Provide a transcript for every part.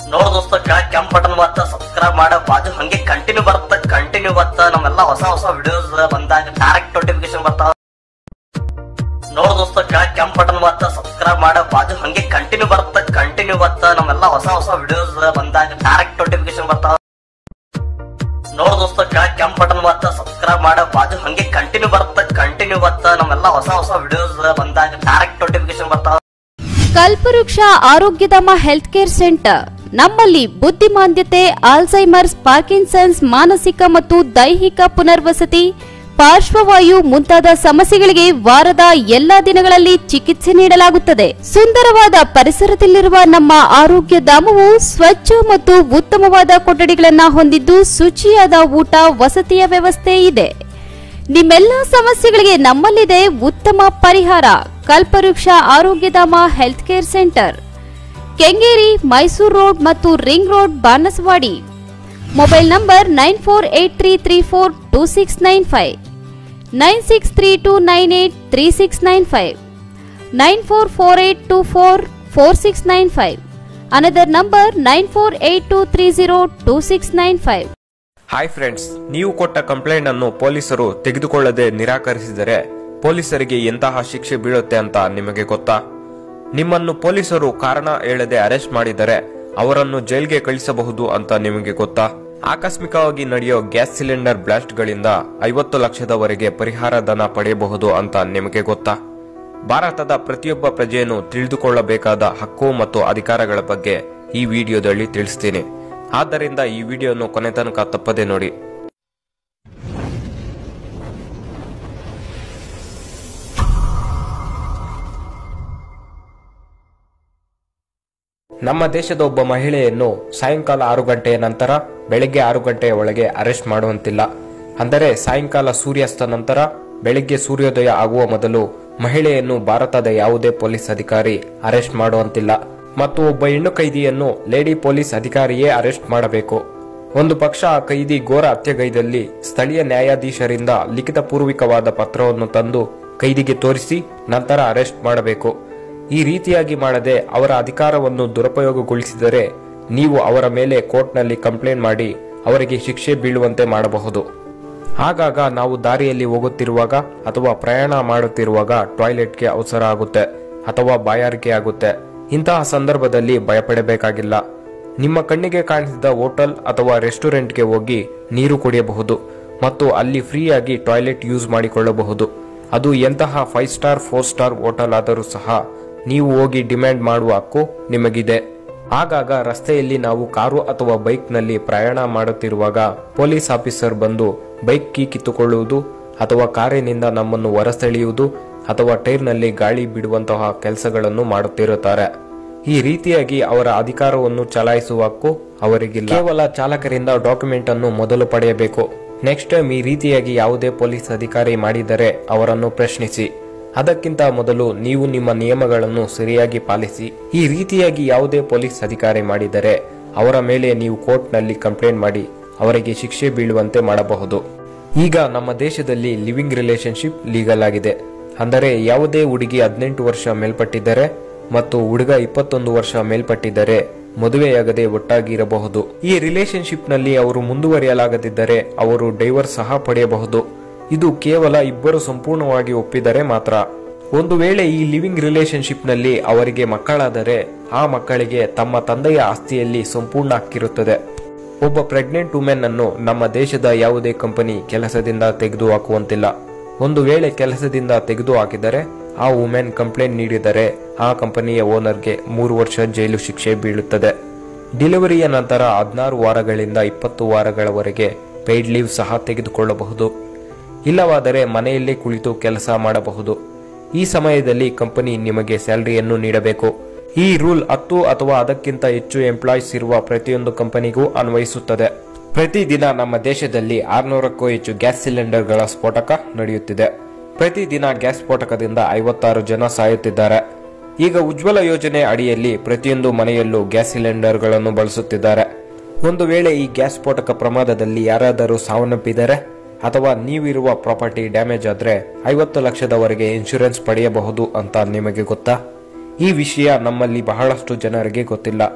ನೋಡ್ ದೋಸ್ತ ಕೆಳಗ್ ಕೆಂಪ್ ಬಟನ್ ಬತ್ತ ಸಬ್ಸ್ಕ್ರೈಬ್ ಮಾಡ ಬಾಜು ಹಂಗೆ ಕಂಟಿನ್ಯೂ ಬರುತ್ತ ಕಂಟಿನ್ಯೂ ಬತ್ತ ನಮ್ಮೆಲ್ಲ ಹೊಸ ಹೊಸ ವಿಡಿಯೋಸ್ ಬಂದಾಗ ಡೈರೆಕ್ಟ್ ನೋಟಿಫಿಕೇಶನ್ ಬರ್ತಾವ ನೋಡ್ ದೋಸ್ತ ಕೆಳಗ್ ಕೆಂಪ್ ಬಟನ್ ಬತ್ತ ಸಬ್ಸ್ಕ್ರೈಬ್ ಮಾಡ ಬಾಜು ಹಂಗೆ ಕಂಟಿನ್ಯೂ ಬರುತ್ತ ಕಂಟಿನ್ಯೂ ಬತ್ತ ನಮ್ಮೆಲ್ಲ ಹೊಸ ಹೊಸ ವಿಡಿಯೋಸ್ ಬಂದಾಗ ಡೈರೆಕ್ಟ್ ನೋಟಿಫಿಕೇಶನ್ ಬರ್ತಾವ ನೋಡ್ ದೋಸ್ತ ಕೆಳಗ್ ಕೆಂಪ್ ಬಟನ್ ಬತ್ತ ಸಬ್ಸ್ಕ್ರೈಬ್ ಮಾಡ ಬಾಜು ಹಂಗೆ ಕಂಟಿನ್ಯೂ ಬರುತ್ತ ಕಂಟಿನ್ಯೂ ಬತ್ತ ನಮ್ಮೆಲ್ಲ ಹೊಸ ಹೊಸ ವಿಡಿಯೋಸ್ ಬಂದಾಗ ಡೈರೆಕ್ಟ್ ನೋಟಿಫಿಕೇಶನ್ ಬರ್ತಾವ ಕಲ್ಪವೃಕ್ಷ ಆರೋಗ್ಯಧಾಮ ಹೆಲ್ತ್ ಕೇರ್ ಸೆಂಟರ್ ನಮ್ಮಲ್ಲಿ ಬುದ್ಧಿಮಾಂದ್ಯತೆ ಆಲ್ಝೈಮರ್ಸ್ ಪಾರ್ಕಿನ್ಸನ್ಸ್ ಮಾನಸಿಕ ಮತ್ತು ದೈಹಿಕ ಪುನರ್ವಸತಿ ಪಾರ್ಶ್ವವಾಯು ಮುಂತಾದ ಸಮಸ್ಯೆಗಳಿಗೆ ವಾರದ ಎಲ್ಲಾ ದಿನಗಳಲ್ಲಿ ಚಿಕಿತ್ಸೆ ನೀಡಲಾಗುತ್ತದೆ ಸುಂದರವಾದ ಪರಿಸರದಲ್ಲಿರುವ ನಮ್ಮ ಆರೋಗ್ಯ ಧಾಮವು ಸ್ವಚ್ಛ ಮತ್ತು ಉತ್ತಮವಾದ ಕೊಠಡಿಗಳನ್ನ ಹೊಂದಿದ್ದು ಶುಚಿಯಾದ ಊಟ ವಸತಿಯ ವ್ಯವಸ್ಥೆ ಇದೆ ನಿಮ್ಮೆಲ್ಲ ಸಮಸ್ಯೆಗಳಿಗೆ ನಮ್ಮಲ್ಲಿದೆ ಉತ್ತಮ ಪರಿಹಾರ ಕಲ್ಪವೃಕ್ಷ Arogyadhama health care centre Kengeri Mysuru road ಮತ್ತು ring road Banaswadi mobile number nine four eight three three four two six nine five nine six three two nine eight three six nine five nine four four eight two four four six nine five another number nine four eight two three zero two six nine five hi friends ನೀವು ಕೊಟ್ಟ complaint ಅನ್ನು ಪೊಲೀಸರು ತೆಗೆದುಕೊಳ್ಳದೆ ನಿರಾಕರಿಸಿದರೆ ಪೊಲೀಸರಿಗೆ ಎಂತಹ ಶಿಕ್ಷೆ ಬೀಳುತ್ತೆ ಅಂತ ನಿಮಗೆ ಗೊತ್ತಾ ನಿಮ್ಮನ್ನು ಪೊಲೀಸರು ಕಾರಣ ಹೇಳದೆ ಅರೆಸ್ಟ್ ಮಾಡಿದರೆ ಅವರನ್ನು ಜೈಲ್ಗೆ ಕಳಿಸಬಹುದು ಅಂತ ನಿಮಗೆ ಗೊತ್ತಾ ಆಕಸ್ಮಿಕವಾಗಿ ನಡೆಯೋ ಗ್ಯಾಸ್ ಸಿಲಿಂಡರ್ ಬ್ಲಾಸ್ಟ್ಗಳಿಂದ ಐವತ್ತು ಲಕ್ಷದವರೆಗೆ ಪರಿಹಾರ ಧನ ಪಡೆಯಬಹುದು ಅಂತ ನಿಮಗೆ ಗೊತ್ತಾ ಭಾರತದ ಪ್ರತಿಯೊಬ್ಬ ಪ್ರಜೆಯನ್ನು ತಿಳಿದುಕೊಳ್ಳಬೇಕಾದ ಹಕ್ಕು ಮತ್ತು ಅಧಿಕಾರಗಳ ಬಗ್ಗೆ ಈ ವಿಡಿಯೋದಲ್ಲಿ ತಿಳಿಸ್ತೀನಿ ಆದ್ದರಿಂದ ಈ ವಿಡಿಯೋನು ಕೊನೆ ತನಕ ತಪ್ಪದೆ ನೋಡಿ ನಮ್ಮ ದೇಶದ ಒಬ್ಬ ಮಹಿಳೆಯನ್ನು ಸಾಯಂಕಾಲ ಆರು ಗಂಟೆಯ ನಂತರ ಬೆಳಗ್ಗೆ ಆರು ಗಂಟೆಯ ಒಳಗೆ ಅರೆಸ್ಟ್ ಮಾಡುವಂತಿಲ್ಲ ಅಂದರೆ ಸಾಯಂಕಾಲ ಸೂರ್ಯಾಸ್ತ ನಂತರ ಬೆಳಗ್ಗೆ ಸೂರ್ಯೋದಯ ಆಗುವ ಮೊದಲು ಮಹಿಳೆಯನ್ನು ಭಾರತದ ಯಾವುದೇ ಪೊಲೀಸ್ ಅಧಿಕಾರಿ ಅರೆಸ್ಟ್ ಮಾಡುವಂತಿಲ್ಲ ಮತ್ತು ಒಬ್ಬ ಹೆಣ್ಣು ಕೈದಿಯನ್ನು ಲೇಡಿ ಪೊಲೀಸ್ ಅಧಿಕಾರಿಯೇ ಅರೆಸ್ಟ್ ಮಾಡಬೇಕು ಒಂದು ಪಕ್ಷ ಆ ಕೈದಿ ಘೋರ ಹತ್ಯೆಗೈದಲ್ಲಿ ಸ್ಥಳೀಯ ನ್ಯಾಯಾಧೀಶರಿಂದ ಲಿಖಿತ ಪೂರ್ವಿಕವಾದ ಪತ್ರವನ್ನು ತಂದು ಕೈದಿಗೆ ತೋರಿಸಿ ನಂತರ ಅರೆಸ್ಟ್ ಮಾಡಬೇಕು ಈ ರೀತಿಯಾಗಿ ಮಾಡದೆ ಅವರ ಅಧಿಕಾರವನ್ನು ದುರುಪಯೋಗಗೊಳಿಸಿದರೆ ನೀವು ಅವರ ಮೇಲೆ ಕೋರ್ಟ್ನಲ್ಲಿ ಕಂಪ್ಲೇಂಟ್ ಮಾಡಿ ಅವರಿಗೆ ಶಿಕ್ಷೆ ಬೀಳುವಂತೆ ಮಾಡಬಹುದು ಆಗಾಗ ನಾವು ದಾರಿಯಲ್ಲಿ ಹೋಗುತ್ತಿರುವಾಗ ಅಥವಾ ಪ್ರಯಾಣ ಮಾಡುತ್ತಿರುವಾಗ ಟಾಯ್ಲೆಟ್ಗೆ ಅವಸರ ಆಗುತ್ತೆ ಅಥವಾ ಬಾಯಾರಿಕೆ ಆಗುತ್ತೆ ಇಂತಹ ಸಂದರ್ಭದಲ್ಲಿ ಭಯಪಡಬೇಕಾಗಿಲ್ಲ ನಿಮ್ಮ ಕಣ್ಣಿಗೆ ಕಾಣಿಸಿದ ಹೋಟೆಲ್ ಅಥವಾ ರೆಸ್ಟೋರೆಂಟ್ಗೆ ಹೋಗಿ ನೀರು ಕುಡಿಯಬಹುದು ಮತ್ತು ಅಲ್ಲಿ ಫ್ರೀಯಾಗಿ ಟಾಯ್ಲೆಟ್ ಯೂಸ್ ಮಾಡಿಕೊಳ್ಳಬಹುದು ಅದು ಎಂತಹ five star four star hotel ಆದರೂ ಸಹ ನೀವು ಹೋಗಿ ಡಿಮ್ಯಾಂಡ್ ಮಾಡುವ ಹಕ್ಕು ನಿಮಗಿದೆ ಆಗಾಗ ರಸ್ತೆಯಲ್ಲಿ ನಾವು ಕಾರು ಅಥವಾ ಬೈಕ್ನಲ್ಲಿ ಪ್ರಯಾಣ ಮಾಡುತ್ತಿರುವಾಗ ಪೊಲೀಸ್ ಆಫೀಸರ್ ಬಂದು ಬೈಕ್ ಕೀ ಕಿತ್ತುಕೊಳ್ಳುವುದು ಅಥವಾ ಕಾರಿನಿಂದ ನಮ್ಮನ್ನು ಹೊರಸೆಳೆಯುವುದು ಅಥವಾ ಟೈರ್ನಲ್ಲಿ ಗಾಳಿ ಬಿಡುವಂತಹ ಕೆಲಸಗಳನ್ನು ಮಾಡುತ್ತಿರುತ್ತಾರೆ ಈ ರೀತಿಯಾಗಿ ಅವರ ಅಧಿಕಾರವನ್ನು ಚಲಾಯಿಸುವ ಹಕ್ಕು ಅವರಿಗಿಲ್ಲ ಕೇವಲ ಚಾಲಕರಿಂದ ಡಾಕ್ಯುಮೆಂಟ್ ಅನ್ನು ಮೊದಲು ಪಡೆಯಬೇಕು ನೆಕ್ಸ್ಟ್ ಟೈಮ್ ಈ ರೀತಿಯಾಗಿ ಯಾವುದೇ ಪೊಲೀಸ್ ಅಧಿಕಾರಿ ಮಾಡಿದರೆ ಅವರನ್ನು ಪ್ರಶ್ನಿಸಿ ಅದಕ್ಕಿಂತ ಮೊದಲು ನೀವು ನಿಮ್ಮ ನಿಯಮಗಳನ್ನು ಸರಿಯಾಗಿ ಪಾಲಿಸಿ ಈ ರೀತಿಯಾಗಿ ಯಾವುದೇ ಪೊಲೀಸ್ ಅಧಿಕಾರಿ ಮಾಡಿದರೆ ಅವರ ಮೇಲೆ ನೀವು ಕೋರ್ಟ್ನಲ್ಲಿ ಕಂಪ್ಲೇಂಟ್ ಮಾಡಿ ಅವರಿಗೆ ಶಿಕ್ಷೆ ಬೀಳುವಂತೆ ಮಾಡಬಹುದು ಈಗ ನಮ್ಮ ದೇಶದಲ್ಲಿ ಲಿವಿಂಗ್ ರಿಲೇಶನ್ಶಿಪ್ ಲೀಗಲ್ ಆಗಿದೆ ಅಂದರೆ ಯಾವುದೇ ಹುಡುಗಿ ಹದಿನೆಂಟು ವರ್ಷ ಮೇಲ್ಪಟ್ಟಿದ್ದರೆ ಮತ್ತು ಹುಡುಗ ಇಪ್ಪತ್ತೊಂದು ವರ್ಷ ಮೇಲ್ಪಟ್ಟಿದ್ದರೆ ಮದುವೆಯಾಗದೆ ಒಟ್ಟಾಗಿ ಇರಬಹುದು ಈ ರಿಲೇಶನ್ಶಿಪ್ ನಲ್ಲಿ ಅವರು ಮುಂದುವರಿಯಲಾಗದಿದ್ದರೆ ಅವರು ಡೈವರ್ಸ್ ಸಹ ಪಡೆಯಬಹುದು ಇದು ಕೇವಲ ಇಬ್ಬರು ಸಂಪೂರ್ಣವಾಗಿ ಒಪ್ಪಿದರೆ ಮಾತ್ರ ಒಂದು ವೇಳೆ ಈ ಲಿವಿಂಗ್ ರಿಲೇಶನ್ಶಿಪ್ ನಲ್ಲಿ ಅವರಿಗೆ ಮಕ್ಕಳಾದರೆ ಆ ಮಕ್ಕಳಿಗೆ ತಮ್ಮ ತಂದೆಯ ಆಸ್ತಿಯಲ್ಲಿ ಸಂಪೂರ್ಣ ಹಕ್ಕಿರುತ್ತದೆ ಒಬ್ಬ ಪ್ರೆಗ್ನೆಂಟ್ ವುಮೆನ್ ಅನ್ನು ನಮ್ಮ ದೇಶದ ಯಾವುದೇ ಕಂಪನಿ ಕೆಲಸದಿಂದ ತೆಗೆದು ಹಾಕುವಂತಿಲ್ಲ ಒಂದು ವೇಳೆ ಕೆಲಸದಿಂದ ತೆಗೆದು ಹಾಕಿದರೆ ಆ ವುಮೆನ್ ಕಂಪ್ಲೇಂಟ್ ನೀಡಿದರೆ ಆ ಕಂಪನಿಯ ಓನರ್ಗೆ ಮೂರು ವರ್ಷ ಜೈಲು ಶಿಕ್ಷೆ ಬೀಳುತ್ತದೆ ಡೆಲಿವರಿಯ ನಂತರ ಹದಿನಾರು ವಾರಗಳಿಂದ ಇಪ್ಪತ್ತು ವಾರಗಳವರೆಗೆ ಪೇಯ್ಡ್ ಲೀವ್ ಸಹ ತೆಗೆದುಕೊಳ್ಳಬಹುದು ಇಲ್ಲವಾದರೆ ಮನೆಯಲ್ಲೇ ಕುಳಿತು ಕೆಲಸ ಮಾಡಬಹುದು ಈ ಸಮಯದಲ್ಲಿ ಕಂಪನಿ ನಿಮಗೆ ಸ್ಯಾಲರಿಯನ್ನು ನೀಡಬೇಕು ಈ ರೂಲ್ ಹತ್ತು ಅಥವಾ ಅದಕ್ಕಿಂತ ಹೆಚ್ಚು ಎಂಪ್ಲಾಯೀಸ್ ಇರುವ ಪ್ರತಿಯೊಂದು ಕಂಪನಿಗೂ ಅನ್ವಯಿಸುತ್ತದೆ ಪ್ರತಿದಿನ ನಮ್ಮ ದೇಶದಲ್ಲಿ ಆರ್ನೂರಕ್ಕೂ ಹೆಚ್ಚು ಗ್ಯಾಸ್ ಸಿಲಿಂಡರ್ಗಳ ಸ್ಫೋಟಕ ನಡೆಯುತ್ತಿದೆ ಪ್ರತಿದಿನ ಗ್ಯಾಸ್ ಸ್ಫೋಟಕದಿಂದ ಐವತ್ತಾರು ಜನ ಸಾಯುತ್ತಿದ್ದಾರೆ ಈಗ ಉಜ್ವಲ ಯೋಜನೆ ಅಡಿಯಲ್ಲಿ ಪ್ರತಿಯೊಂದು ಮನೆಯಲ್ಲೂ ಗ್ಯಾಸ್ ಸಿಲಿಂಡರ್ಗಳನ್ನು ಬಳಸುತ್ತಿದ್ದಾರೆ ಒಂದು ವೇಳೆ ಈ ಗ್ಯಾಸ್ ಸ್ಫೋಟಕ ಪ್ರಮಾದದಲ್ಲಿ ಯಾರಾದರೂ ಸಾವನ್ನಪ್ಪಿದರೆ ಅಥವಾ ನೀವಿರುವ ಪ್ರಾಪರ್ಟಿ ಡ್ಯಾಮೇಜ್ ಆದ್ರೆ ಐವತ್ತು ಲಕ್ಷದವರೆಗೆ ಇನ್ಶೂರೆನ್ಸ್ ಪಡೆಯಬಹುದು ಅಂತ ನಿಮಗೆ ಗೊತ್ತಾ ಈ ವಿಷಯ ನಮ್ಮಲ್ಲಿ ಬಹಳಷ್ಟು ಜನರಿಗೆ ಗೊತ್ತಿಲ್ಲ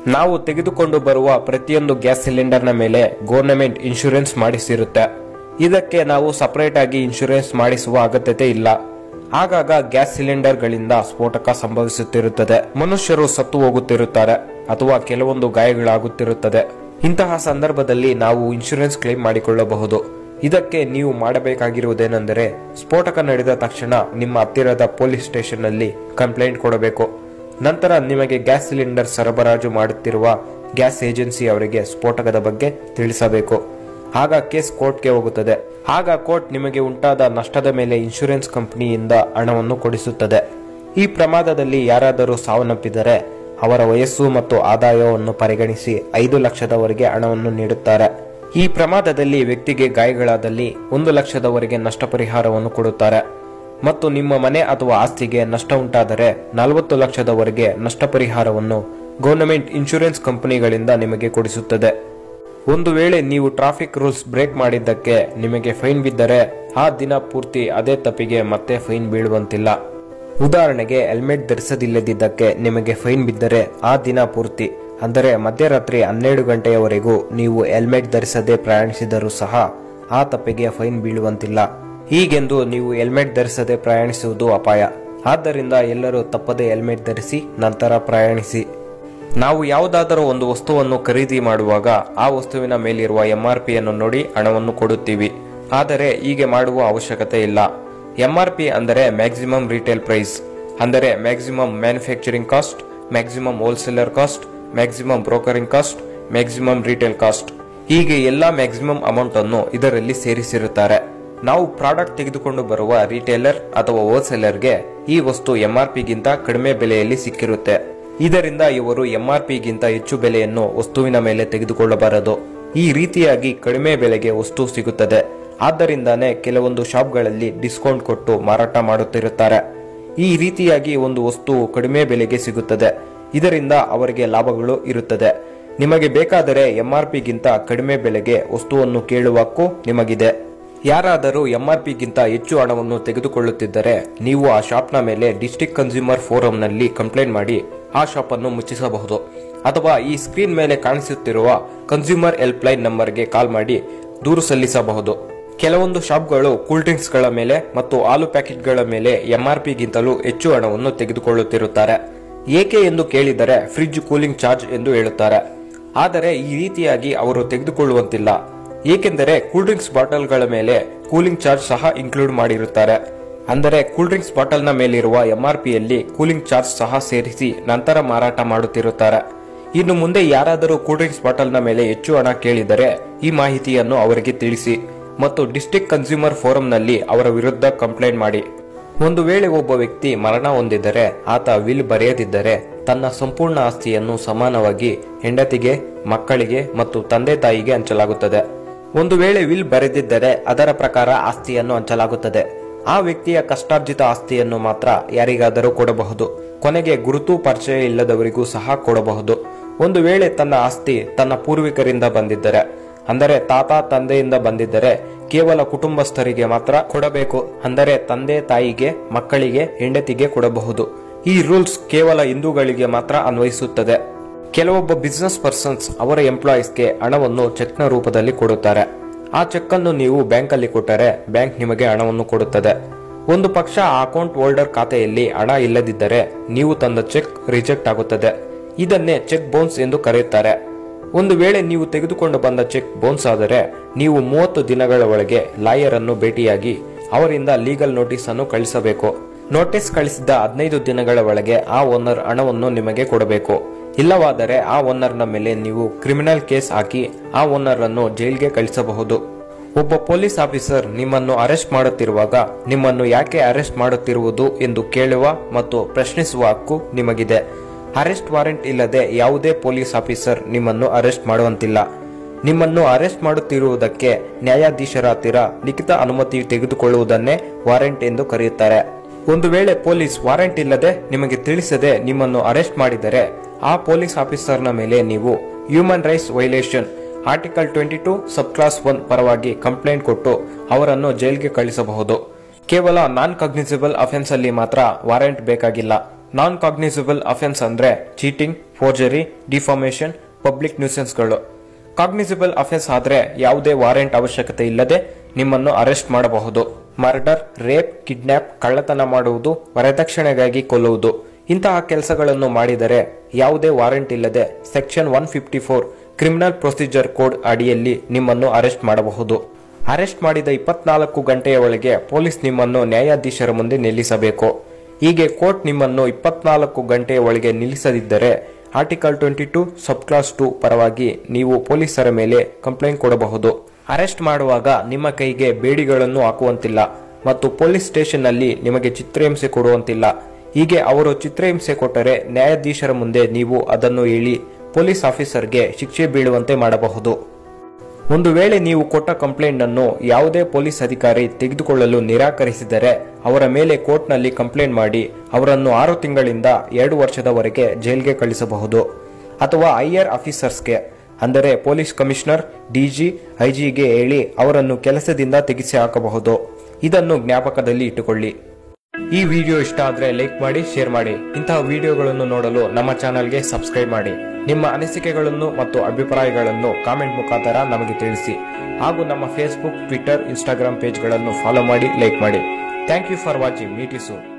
ನಾವು ತೆಗೆದುಕೊಂಡು ಬರುವ ಪ್ರತಿಯೊಂದು ಗ್ಯಾಸ್ ಸಿಲಿಂಡರ್ನ ಮೇಲೆ ಗೌರ್ನಮೆಂಟ್ ಇನ್ಶೂರೆನ್ಸ್ ಮಾಡಿಸಿರುತ್ತೆ ಇದಕ್ಕೆ ನಾವು ಸಪರೇಟ್ ಆಗಿ ಇನ್ಶೂರೆನ್ಸ್ ಮಾಡಿಸುವ ಅಗತ್ಯತೆ ಇಲ್ಲ ಆಗಾಗ ಗ್ಯಾಸ್ ಸಿಲಿಂಡರ್ಗಳಿಂದ ಸ್ಫೋಟಕ ಸಂಭವಿಸುತ್ತಿರುತ್ತದೆ ಮನುಷ್ಯರು ಸತ್ತು ಹೋಗುತ್ತಿರುತ್ತಾರೆ ಅಥವಾ ಕೆಲವೊಂದು ಗಾಯಗಳಾಗುತ್ತಿರುತ್ತದೆ ಇಂತಹ ಸಂದರ್ಭದಲ್ಲಿ ನಾವು ಇನ್ಶೂರೆನ್ಸ್ ಕ್ಲೇಮ್ ಮಾಡಿಕೊಳ್ಳಬಹುದು ಇದಕ್ಕೆ ನೀವು ಮಾಡಬೇಕಾಗಿರುವುದೇನೆಂದರೆ ಸ್ಫೋಟಕ ನಡೆದ ತಕ್ಷಣ ನಿಮ್ಮ ಹತ್ತಿರದ ಪೊಲೀಸ್ ಸ್ಟೇಷನ್ನಲ್ಲಿ ಕಂಪ್ಲೇಂಟ್ ಕೊಡಬೇಕು ನಂತರ ನಿಮಗೆ ಗ್ಯಾಸ್ ಸಿಲಿಂಡರ್ ಸರಬರಾಜು ಮಾಡುತ್ತಿರುವ ಗ್ಯಾಸ್ ಏಜೆನ್ಸಿ ಅವರಿಗೆ ಸ್ಫೋಟಕದ ಬಗ್ಗೆ ತಿಳಿಸಬೇಕು ಆಗ ಕೇಸ್ ಕೋರ್ಟ್ಗೆ ಹೋಗುತ್ತದೆ ಆಗ ಕೋರ್ಟ್ ನಿಮಗೆ ಉಂಟಾದ ನಷ್ಟದ ಮೇಲೆ ಇನ್ಶೂರೆನ್ಸ್ ಕಂಪನಿಯಿಂದ ಹಣವನ್ನು ಕೊಡಿಸುತ್ತದೆ ಈ ಪ್ರಮಾದದಲ್ಲಿ ಯಾರಾದರೂ ಸಾವನ್ನಪ್ಪಿದರೆ ಅವರ ವಯಸ್ಸು ಮತ್ತು ಆದಾಯವನ್ನು ಪರಿಗಣಿಸಿ ಐದು ಲಕ್ಷದವರೆಗೆ ಹಣವನ್ನು ನೀಡುತ್ತಾರೆ ಈ ಪ್ರಮಾದದಲ್ಲಿ ವ್ಯಕ್ತಿಗೆ ಗಾಯಗಳಾದಲ್ಲಿ ಒಂದು ಲಕ್ಷದವರೆಗೆ ನಷ್ಟ ಪರಿಹಾರವನ್ನು ಕೊಡುತ್ತಾರೆ ಮತ್ತು ನಿಮ್ಮ ಮನೆ ಅಥವಾ ಆಸ್ತಿಗೆ ನಷ್ಟ ಉಂಟಾದರೆ ನಲವತ್ತು ಲಕ್ಷದವರೆಗೆ ನಷ್ಟ ಪರಿಹಾರವನ್ನು ಗವರ್ನಮೆಂಟ್ ಇನ್ಶೂರೆನ್ಸ್ ಕಂಪನಿಗಳಿಂದ ನಿಮಗೆ ಕೊಡಿಸುತ್ತದೆ ಒಂದು ವೇಳೆ ನೀವು ಟ್ರಾಫಿಕ್ ರೂಲ್ಸ್ ಬ್ರೇಕ್ ಮಾಡಿದ್ದಕ್ಕೆ ನಿಮಗೆ ಫೈನ್ ಬಿದ್ದರೆ ಆ ದಿನ ಪೂರ್ತಿ ಅದೇ ತಪ್ಪಿಗೆ ಮತ್ತೆ ಫೈನ್ ಬೀಳುವಂತಿಲ್ಲ ಉದಾಹರಣೆಗೆ ಹೆಲ್ಮೆಟ್ ಧರಿಸದಿಲ್ಲದಿದ್ದಕ್ಕೆ ನಿಮಗೆ ಫೈನ್ ಬಿದ್ದರೆ ಆ ದಿನ ಪೂರ್ತಿ ಅಂದರೆ ಮಧ್ಯರಾತ್ರಿ ಹನ್ನೆರಡು ಗಂಟೆಯವರೆಗೂ ನೀವು ಹೆಲ್ಮೆಟ್ ಧರಿಸದೆ ಪ್ರಯಾಣಿಸಿದರೂ ಸಹ ಆ ತಪ್ಪಿಗೆ ಫೈನ್ ಬೀಳುವಂತಿಲ್ಲ ಹೀಗೆಂದು ನೀವು ಹೆಲ್ಮೆಟ್ ಧರಿಸದೆ ಪ್ರಯಾಣಿಸುವುದು ಅಪಾಯ ಆದ್ದರಿಂದ ಎಲ್ಲರೂ ತಪ್ಪದೆ ಹೆಲ್ಮೆಟ್ ಧರಿಸಿ ನಂತರ ಪ್ರಯಾಣಿಸಿ ನಾವು ಯಾವುದಾದರೂ ಒಂದು ವಸ್ತುವನ್ನು ಖರೀದಿ ಮಾಡುವಾಗ ಆ ವಸ್ತುವಿನ ಮೇಲಿರುವ ಎಂಆರ್ ಪಿಯನ್ನು ನೋಡಿ ಹಣವನ್ನು ಕೊಡುತ್ತೀವಿ ಆದರೆ ಹೀಗೆ ಮಾಡುವ ಅವಶ್ಯಕತೆ ಇಲ್ಲ ಎಂಆರ್ ಪಿ ಅಂದರೆ ಮ್ಯಾಕ್ಸಿಮಮ್ ರಿಟೇಲ್ ಪ್ರೈಸ್ ಅಂದರೆ maximum manufacturing cost maximum wholesaler cost maximum brokering cost maximum retail cost ಹೀಗೆ ಎಲ್ಲಾ ಮ್ಯಾಕ್ಸಿಮಮ್ ಅಮೌಂಟ್ ಅನ್ನು ಇದರಲ್ಲಿ ಸೇರಿಸಿರುತ್ತಾರೆ ನಾವು ಪ್ರಾಡಕ್ಟ್ ತೆಗೆದುಕೊಂಡು ಬರುವ ರಿಟೇಲರ್ ಅಥವಾ ಹೋಲ್ಸೇಲರ್ಗೆ ಈ ವಸ್ತು ಎಂಆರ್ ಪಿಗಿಂತ ಕಡಿಮೆ ಬೆಲೆಯಲ್ಲಿ ಸಿಕ್ಕಿರುತ್ತೆ ಇದರಿಂದ ಇವರು ಎಂಆರ್ ಪಿಗಿಂತ ಹೆಚ್ಚು ಬೆಲೆಯನ್ನು ವಸ್ತುವಿನ ಮೇಲೆ ತೆಗೆದುಕೊಳ್ಳಬಾರದು ಈ ರೀತಿಯಾಗಿ ಕಡಿಮೆ ಬೆಲೆಗೆ ವಸ್ತು ಸಿಗುತ್ತದೆ ಆದ್ದರಿಂದಾನೇ ಕೆಲವೊಂದು ಶಾಪ್ಗಳಲ್ಲಿ ಡಿಸ್ಕೌಂಟ್ ಕೊಟ್ಟು ಮಾರಾಟ ಮಾಡುತ್ತಿರುತ್ತಾರೆ ಈ ರೀತಿಯಾಗಿ ಒಂದು ವಸ್ತು ಕಡಿಮೆ ಬೆಲೆಗೆ ಸಿಗುತ್ತದೆ ಇದರಿಂದ ಅವರಿಗೆ ಲಾಭಗಳು ಇರುತ್ತದೆ ನಿಮಗೆ ಬೇಕಾದರೆ ಎಂಆರ್ ಪಿಗಿಂತ ಕಡಿಮೆ ಬೆಲೆಗೆ ವಸ್ತುವನ್ನು ಕೇಳುವ ಹಕ್ಕು ನಿಮಗಿದೆ ಯಾರಾದರೂ ಎಂಆರ್ ಪಿಗಿಂತ ಹೆಚ್ಚು ಹಣವನ್ನು ತೆಗೆದುಕೊಳ್ಳುತ್ತಿದ್ದರೆ ನೀವು ಆ ಶಾಪ್ನ ಮೇಲೆ ಡಿಸ್ಟ್ರಿಕ್ಟ್ ಕನ್ಸ್ಯೂಮರ್ ಫೋರಂನಲ್ಲಿ ಕಂಪ್ಲೇಂಟ್ ಮಾಡಿ ಆ ಶಾಪ್ ಅನ್ನು ಮುಚ್ಚಿಸಬಹುದು ಅಥವಾ ಈ ಸ್ಕ್ರೀನ್ ಮೇಲೆ ಕಾಣಿಸುತ್ತಿರುವ ಕನ್ಸ್ಯೂಮರ್ ಹೆಲ್ಪ್ ಲೈನ್ ನಂಬರ್ಗೆ ಕಾಲ್ ಮಾಡಿ ದೂರು ಸಲ್ಲಿಸಬಹುದು ಕೆಲವೊಂದು ಶಾಪ್ಗಳು ಕೂಲ್ ಡ್ರಿಂಕ್ಸ್ಗಳ ಮೇಲೆ ಮತ್ತು ಹಾಲು ಪ್ಯಾಕೆಟ್ಗಳ ಮೇಲೆ ಎಂಆರ್ ಪಿಗಿಂತಲೂ ಹೆಚ್ಚು ಹಣವನ್ನು ತೆಗೆದುಕೊಳ್ಳುತ್ತಿರುತ್ತಾರೆ ಏಕೆ ಎಂದು ಕೇಳಿದರೆ ಫ್ರಿಡ್ಜ್ ಕೂಲಿಂಗ್ ಚಾರ್ಜ್ ಎಂದು ಹೇಳುತ್ತಾರೆ ಆದರೆ ಈ ರೀತಿಯಾಗಿ ಅವರು ತೆಗೆದುಕೊಳ್ಳುವಂತಿಲ್ಲ ಏಕೆಂದರೆ ಕೂಲ್ ಡ್ರಿಂಕ್ಸ್ ಬಾಟಲ್ಗಳ ಮೇಲೆ ಕೂಲಿಂಗ್ ಚಾರ್ಜ್ ಸಹ ಇನ್ಕ್ಲೂಡ್ ಮಾಡಿರುತ್ತಾರೆ ಅಂದರೆ ಕೂಲ್ ಡ್ರಿಂಕ್ಸ್ ಬಾಟಲ್ನ ಮೇಲಿರುವ ಎಂಆರ್ ಪಿಯಲ್ಲಿ ಕೂಲಿಂಗ್ ಚಾರ್ಜ್ ಸಹ ಸೇರಿಸಿ ನಂತರ ಮಾರಾಟ ಮಾಡುತ್ತಿರುತ್ತಾರೆ ಇನ್ನು ಮುಂದೆ ಯಾರಾದರೂ ಕೂಲ್ ಡ್ರಿಂಕ್ಸ್ ಬಾಟಲ್ನ ಮೇಲೆ ಹೆಚ್ಚು ಹಣ ಕೇಳಿದರೆ ಈ ಮಾಹಿತಿಯನ್ನು ಅವರಿಗೆ ತಿಳಿಸಿ ಮತ್ತು ಡಿಸ್ಟ್ರಿಕ್ಟ್ ಕನ್ಸ್ಯೂಮರ್ ಫೋರಂನಲ್ಲಿ ಅವರ ವಿರುದ್ಧ ಕಂಪ್ಲೇಂಟ್ ಮಾಡಿ ಒಂದು ವೇಳೆ ಒಬ್ಬ ವ್ಯಕ್ತಿ ಮರಣ ಹೊಂದಿದರೆ ಆತ ವಿಲ್ ಬರೆಯದಿದ್ದರೆ ತನ್ನ ಸಂಪೂರ್ಣ ಆಸ್ತಿಯನ್ನು ಸಮಾನವಾಗಿ ಹೆಂಡತಿಗೆ ಮಕ್ಕಳಿಗೆ ಮತ್ತು ತಂದೆ ತಾಯಿಗೆ ಹಂಚಲಾಗುತ್ತದೆ ಒಂದು ವೇಳೆ ವಿಲ್ ಬರೆದಿದ್ದರೆ ಅದರ ಪ್ರಕಾರ ಆಸ್ತಿಯನ್ನು ಹಂಚಲಾಗುತ್ತದೆ ಆ ವ್ಯಕ್ತಿಯ ಕಷ್ಟಾರ್ಜಿತ ಆಸ್ತಿಯನ್ನು ಮಾತ್ರ ಯಾರಿಗಾದರೂ ಕೊಡಬಹುದು ಕೊನೆಗೆ ಗುರುತು ಪರಿಚಯ ಇಲ್ಲದವರಿಗೂ ಸಹ ಕೊಡಬಹುದು ಒಂದು ವೇಳೆ ತನ್ನ ಆಸ್ತಿ ತನ್ನ ಪೂರ್ವಿಕರಿಂದ ಬಂದಿದ್ದರೆ ಅಂದರೆ ತಾತ ತಂದೆಯಿಂದ ಬಂದಿದ್ದರೆ ಕೇವಲ ಕುಟುಂಬಸ್ಥರಿಗೆ ಮಾತ್ರ ಕೊಡಬೇಕು ಅಂದರೆ ತಂದೆ ತಾಯಿಗೆ ಮಕ್ಕಳಿಗೆ ಹೆಂಡತಿಗೆ ಕೊಡಬಹುದು ಈ ರೂಲ್ಸ್ ಕೇವಲ ಹಿಂದೂಗಳಿಗೆ ಮಾತ್ರ ಅನ್ವಯಿಸುತ್ತದೆ ಕೆಲವೊಬ್ಬ ಬಿಸಿನೆಸ್ ಪರ್ಸನ್ಸ್ ಅವರ ಎಂಪ್ಲಾಯೀಸ್ಗೆ ಹಣವನ್ನು ಚೆಕ್ನ ರೂಪದಲ್ಲಿ ಕೊಡುತ್ತಾರೆ ಆ ಚೆಕ್ ಅನ್ನು ನೀವು ಬ್ಯಾಂಕಲ್ಲಿ ಕೊಟ್ಟರೆ ಬ್ಯಾಂಕ್ ನಿಮಗೆ ಹಣವನ್ನು ಕೊಡುತ್ತದೆ ಒಂದು ಪಕ್ಷ ಆ ಅಕೌಂಟ್ ಹೋಲ್ಡರ್ ಖಾತೆಯಲ್ಲಿ ಹಣ ಇಲ್ಲದಿದ್ದರೆ ನೀವು ತಂದ ಚೆಕ್ ರಿಜೆಕ್ಟ್ ಆಗುತ್ತದೆ ಇದನ್ನೇ ಚೆಕ್ ಬೌನ್ಸ್ ಎಂದು ಕರೆಯುತ್ತಾರೆ ಒಂದು ವೇಳೆ ನೀವು ತೆಗೆದುಕೊಂಡು ಬಂದ ಚೆಕ್ ಬೌನ್ಸ್ ಆದರೆ ನೀವು ಮೂವತ್ತು ದಿನಗಳ ಒಳಗೆ ಲಾಯರ್ ಅನ್ನು ಭೇಟಿಯಾಗಿ ಅವರಿಂದ ಲೀಗಲ್ ನೋಟಿಸ್ ಅನ್ನು ಕಳಿಸಬೇಕು ನೋಟಿಸ್ ಕಳಿಸಿದ ಹದಿನೈದು ದಿನಗಳ ಒಳಗೆ ಆ ಓನರ್ ಹಣವನ್ನು ನಿಮಗೆ ಕೊಡಬೇಕು ಇಲ್ಲವಾದರೆ ಆ ಓನರ್ನ ಮೇಲೆ ನೀವು ಕ್ರಿಮಿನಲ್ ಕೇಸ್ ಹಾಕಿ ಆ ಓನರ್ ಅನ್ನು ಜೈಲ್ಗೆ ಕಳಿಸಬಹುದು ಒಬ್ಬ ಪೊಲೀಸ್ ಆಫೀಸರ್ ನಿಮ್ಮನ್ನು ಅರೆಸ್ಟ್ ಮಾಡುತ್ತಿರುವಾಗ ನಿಮ್ಮನ್ನು ಯಾಕೆ ಅರೆಸ್ಟ್ ಮಾಡುತ್ತಿರುವುದು ಎಂದು ಕೇಳುವ ಮತ್ತು ಪ್ರಶ್ನಿಸುವ ಹಕ್ಕು ನಿಮಗಿದೆ ಅರೆಸ್ಟ್ ವಾರೆಂಟ್ ಇಲ್ಲದೆ ಯಾವುದೇ ಪೊಲೀಸ್ ಆಫೀಸರ್ ನಿಮ್ಮನ್ನು ಅರೆಸ್ಟ್ ಮಾಡುವಂತಿಲ್ಲ ನಿಮ್ಮನ್ನು ಅರೆಸ್ಟ್ ಮಾಡುತ್ತಿರುವುದಕ್ಕೆ ನ್ಯಾಯಾಧೀಶರ ಹತ್ತಿರ ಲಿಖಿತ ಅನುಮತಿ ತೆಗೆದುಕೊಳ್ಳುವುದನ್ನೇ ವಾರೆಂಟ್ ಎಂದು ಕರೆಯುತ್ತಾರೆ ಒಂದು ವೇಳೆ ಪೊಲೀಸ್ ವಾರೆಂಟ್ ಇಲ್ಲದೆ ನಿಮಗೆ ತಿಳಿಸದೆ ನಿಮ್ಮನ್ನು ಅರೆಸ್ಟ್ ಮಾಡಿದರೆ ಆ ಪೊಲೀಸ್ ಆಫೀಸರ್ನ ಮೇಲೆ ನೀವು human rights violation article twenty two sub clause one ಪರವಾಗಿ ಕಂಪ್ಲೇಂಟ್ ಕೊಟ್ಟು ಅವರನ್ನು ಜೈಲ್ಗೆ ಕಳಿಸಬಹುದು ಕೇವಲ ನಾನ್ ಕಾಗ್ನಿಸಿಬಲ್ ಅಫೆನ್ಸ್ ಅಲ್ಲಿ ಮಾತ್ರ ವಾರೆಂಟ್ ಬೇಕಾಗಿಲ್ಲ ನಾನ್ ಕಾಗ್ನಿಸಿಬಲ್ ಅಫೆನ್ಸ್ ಅಂದ್ರೆ ಚೀಟಿಂಗ್ ಫೋರ್ಜರಿ ಡಿಫಾಮೇಷನ್ ಪಬ್ಲಿಕ್ ನ್ಯೂಸೆನ್ಸ್ಗಳು ಕಾಗ್ನಿಸಿಬಲ್ ಅಫೆನ್ಸ್ ಆದ್ರೆ ಯಾವುದೇ ವಾರೆಂಟ್ ಅವಶ್ಯಕತೆ ಇಲ್ಲದೆ ನಿಮ್ಮನ್ನು ಅರೆಸ್ಟ್ ಮಾಡಬಹುದು ಮರ್ಡರ್ ರೇಪ್ ಕಿಡ್ನಾಪ್ ಕಳ್ಳತನ ಮಾಡುವುದು ವರದಕ್ಷಿಣೆಗಾಗಿ ಕೊಲ್ಲುವುದು ಇಂತಹ ಕೆಲಸಗಳನ್ನು ಮಾಡಿದರೆ ಯಾವುದೇ ವಾರೆಂಟ್ ಇಲ್ಲದೆ section one fifty four criminal procedure code ಅಡಿಯಲ್ಲಿ ನಿಮ್ಮನ್ನು ಅರೆಸ್ಟ್ ಮಾಡಬಹುದು ಅರೆಸ್ಟ್ ಮಾಡಿದ ಇಪ್ಪತ್ನಾಲ್ಕು ಗಂಟೆಯ ಒಳಗೆ ಪೊಲೀಸ್ ನಿಮ್ಮನ್ನು ನ್ಯಾಯಾಧೀಶರ ಮುಂದೆ ನಿಲ್ಲಿಸಬೇಕು ಹೀಗೆ ಕೋರ್ಟ್ ನಿಮ್ಮನ್ನು ಇಪ್ಪತ್ನಾಲ್ಕು ಗಂಟೆಯ ಒಳಗೆ ನಿಲ್ಲಿಸದಿದ್ದರೆ article twenty two sub clause two ಪರವಾಗಿ ನೀವು ಪೊಲೀಸರ ಮೇಲೆ ಕಂಪ್ಲೇಂಟ್ ಕೊಡಬಹುದು ಅರೆಸ್ಟ್ ಮಾಡುವಾಗ ನಿಮ್ಮ ಕೈಗೆ ಬೇಡಿಗಳನ್ನು ಹಾಕುವಂತಿಲ್ಲ ಮತ್ತು ಪೊಲೀಸ್ ಸ್ಟೇಷನ್ನಲ್ಲಿ ನಿಮಗೆ ಚಿತ್ರಹಿಂಸೆ ಕೊಡುವಂತಿಲ್ಲ ಹೀಗೆ ಅವರು ಚಿತ್ರಹಿಂಸೆ ಕೊಟ್ಟರೆ ನ್ಯಾಯಾಧೀಶರ ಮುಂದೆ ನೀವು ಅದನ್ನು ಹೇಳಿ ಪೊಲೀಸ್ ಆಫೀಸರ್ಗೆ ಶಿಕ್ಷೆ ಬೀಳುವಂತೆ ಮಾಡಬಹುದು ಒಂದು ವೇಳೆ ನೀವು ಕೊಟ್ಟ ಕಂಪ್ಲೇಂಟ್ ಅನ್ನು ಯಾವುದೇ ಪೊಲೀಸ್ ಅಧಿಕಾರಿ ತೆಗೆದುಕೊಳ್ಳಲು ನಿರಾಕರಿಸಿದರೆ ಅವರ ಮೇಲೆ ಕೋರ್ಟ್ನಲ್ಲಿ ಕಂಪ್ಲೇಂಟ್ ಮಾಡಿ ಅವರನ್ನು ಆರು ತಿಂಗಳಿಂದ ಎರಡು ವರ್ಷದವರೆಗೆ ಜೈಲ್ಗೆ ಕಳಿಸಬಹುದು ಅಥವಾ ಐಆರ್ ಆಫೀಸರ್ಸ್ಗೆ ಅಂದರೆ ಪೊಲೀಸ್ ಕಮಿಷನರ್ ಡಿಜಿ ಐಜಿಗೆ ಹೇಳಿ ಅವರನ್ನು ಕೆಲಸದಿಂದ ತೆಗೆಸಿ ಹಾಕಬಹುದು ಇದನ್ನು ಜ್ಞಾಪಕದಲ್ಲಿ ಇಟ್ಟುಕೊಳ್ಳಿ ಈ ವಿಡಿಯೋ ಇಷ್ಟ ಆದ್ರೆ ಲೈಕ್ ಮಾಡಿ ಶೇರ್ ಮಾಡಿ ಇಂತಹ ವಿಡಿಯೋಗಳನ್ನು ನೋಡಲು ನಮ್ಮ ಚಾನಲ್ಗೆ ಸಬ್ಸ್ಕ್ರೈಬ್ ಮಾಡಿ ನಿಮ್ಮ ಅನಿಸಿಕೆಗಳನ್ನು ಮತ್ತು ಅಭಿಪ್ರಾಯಗಳನ್ನು ಕಾಮೆಂಟ್ ಮುಖಾಂತರ ನಮಗೆ ತಿಳಿಸಿ ಹಾಗೂ ನಮ್ಮ ಫೇಸ್ಬುಕ್ ಟ್ವಿಟರ್ ಇನ್ಸ್ಟಾಗ್ರಾಮ್ ಪೇಜ್ಗಳನ್ನು ಫಾಲೋ ಮಾಡಿ ಲೈಕ್ ಮಾಡಿ thank you for watching meet you soon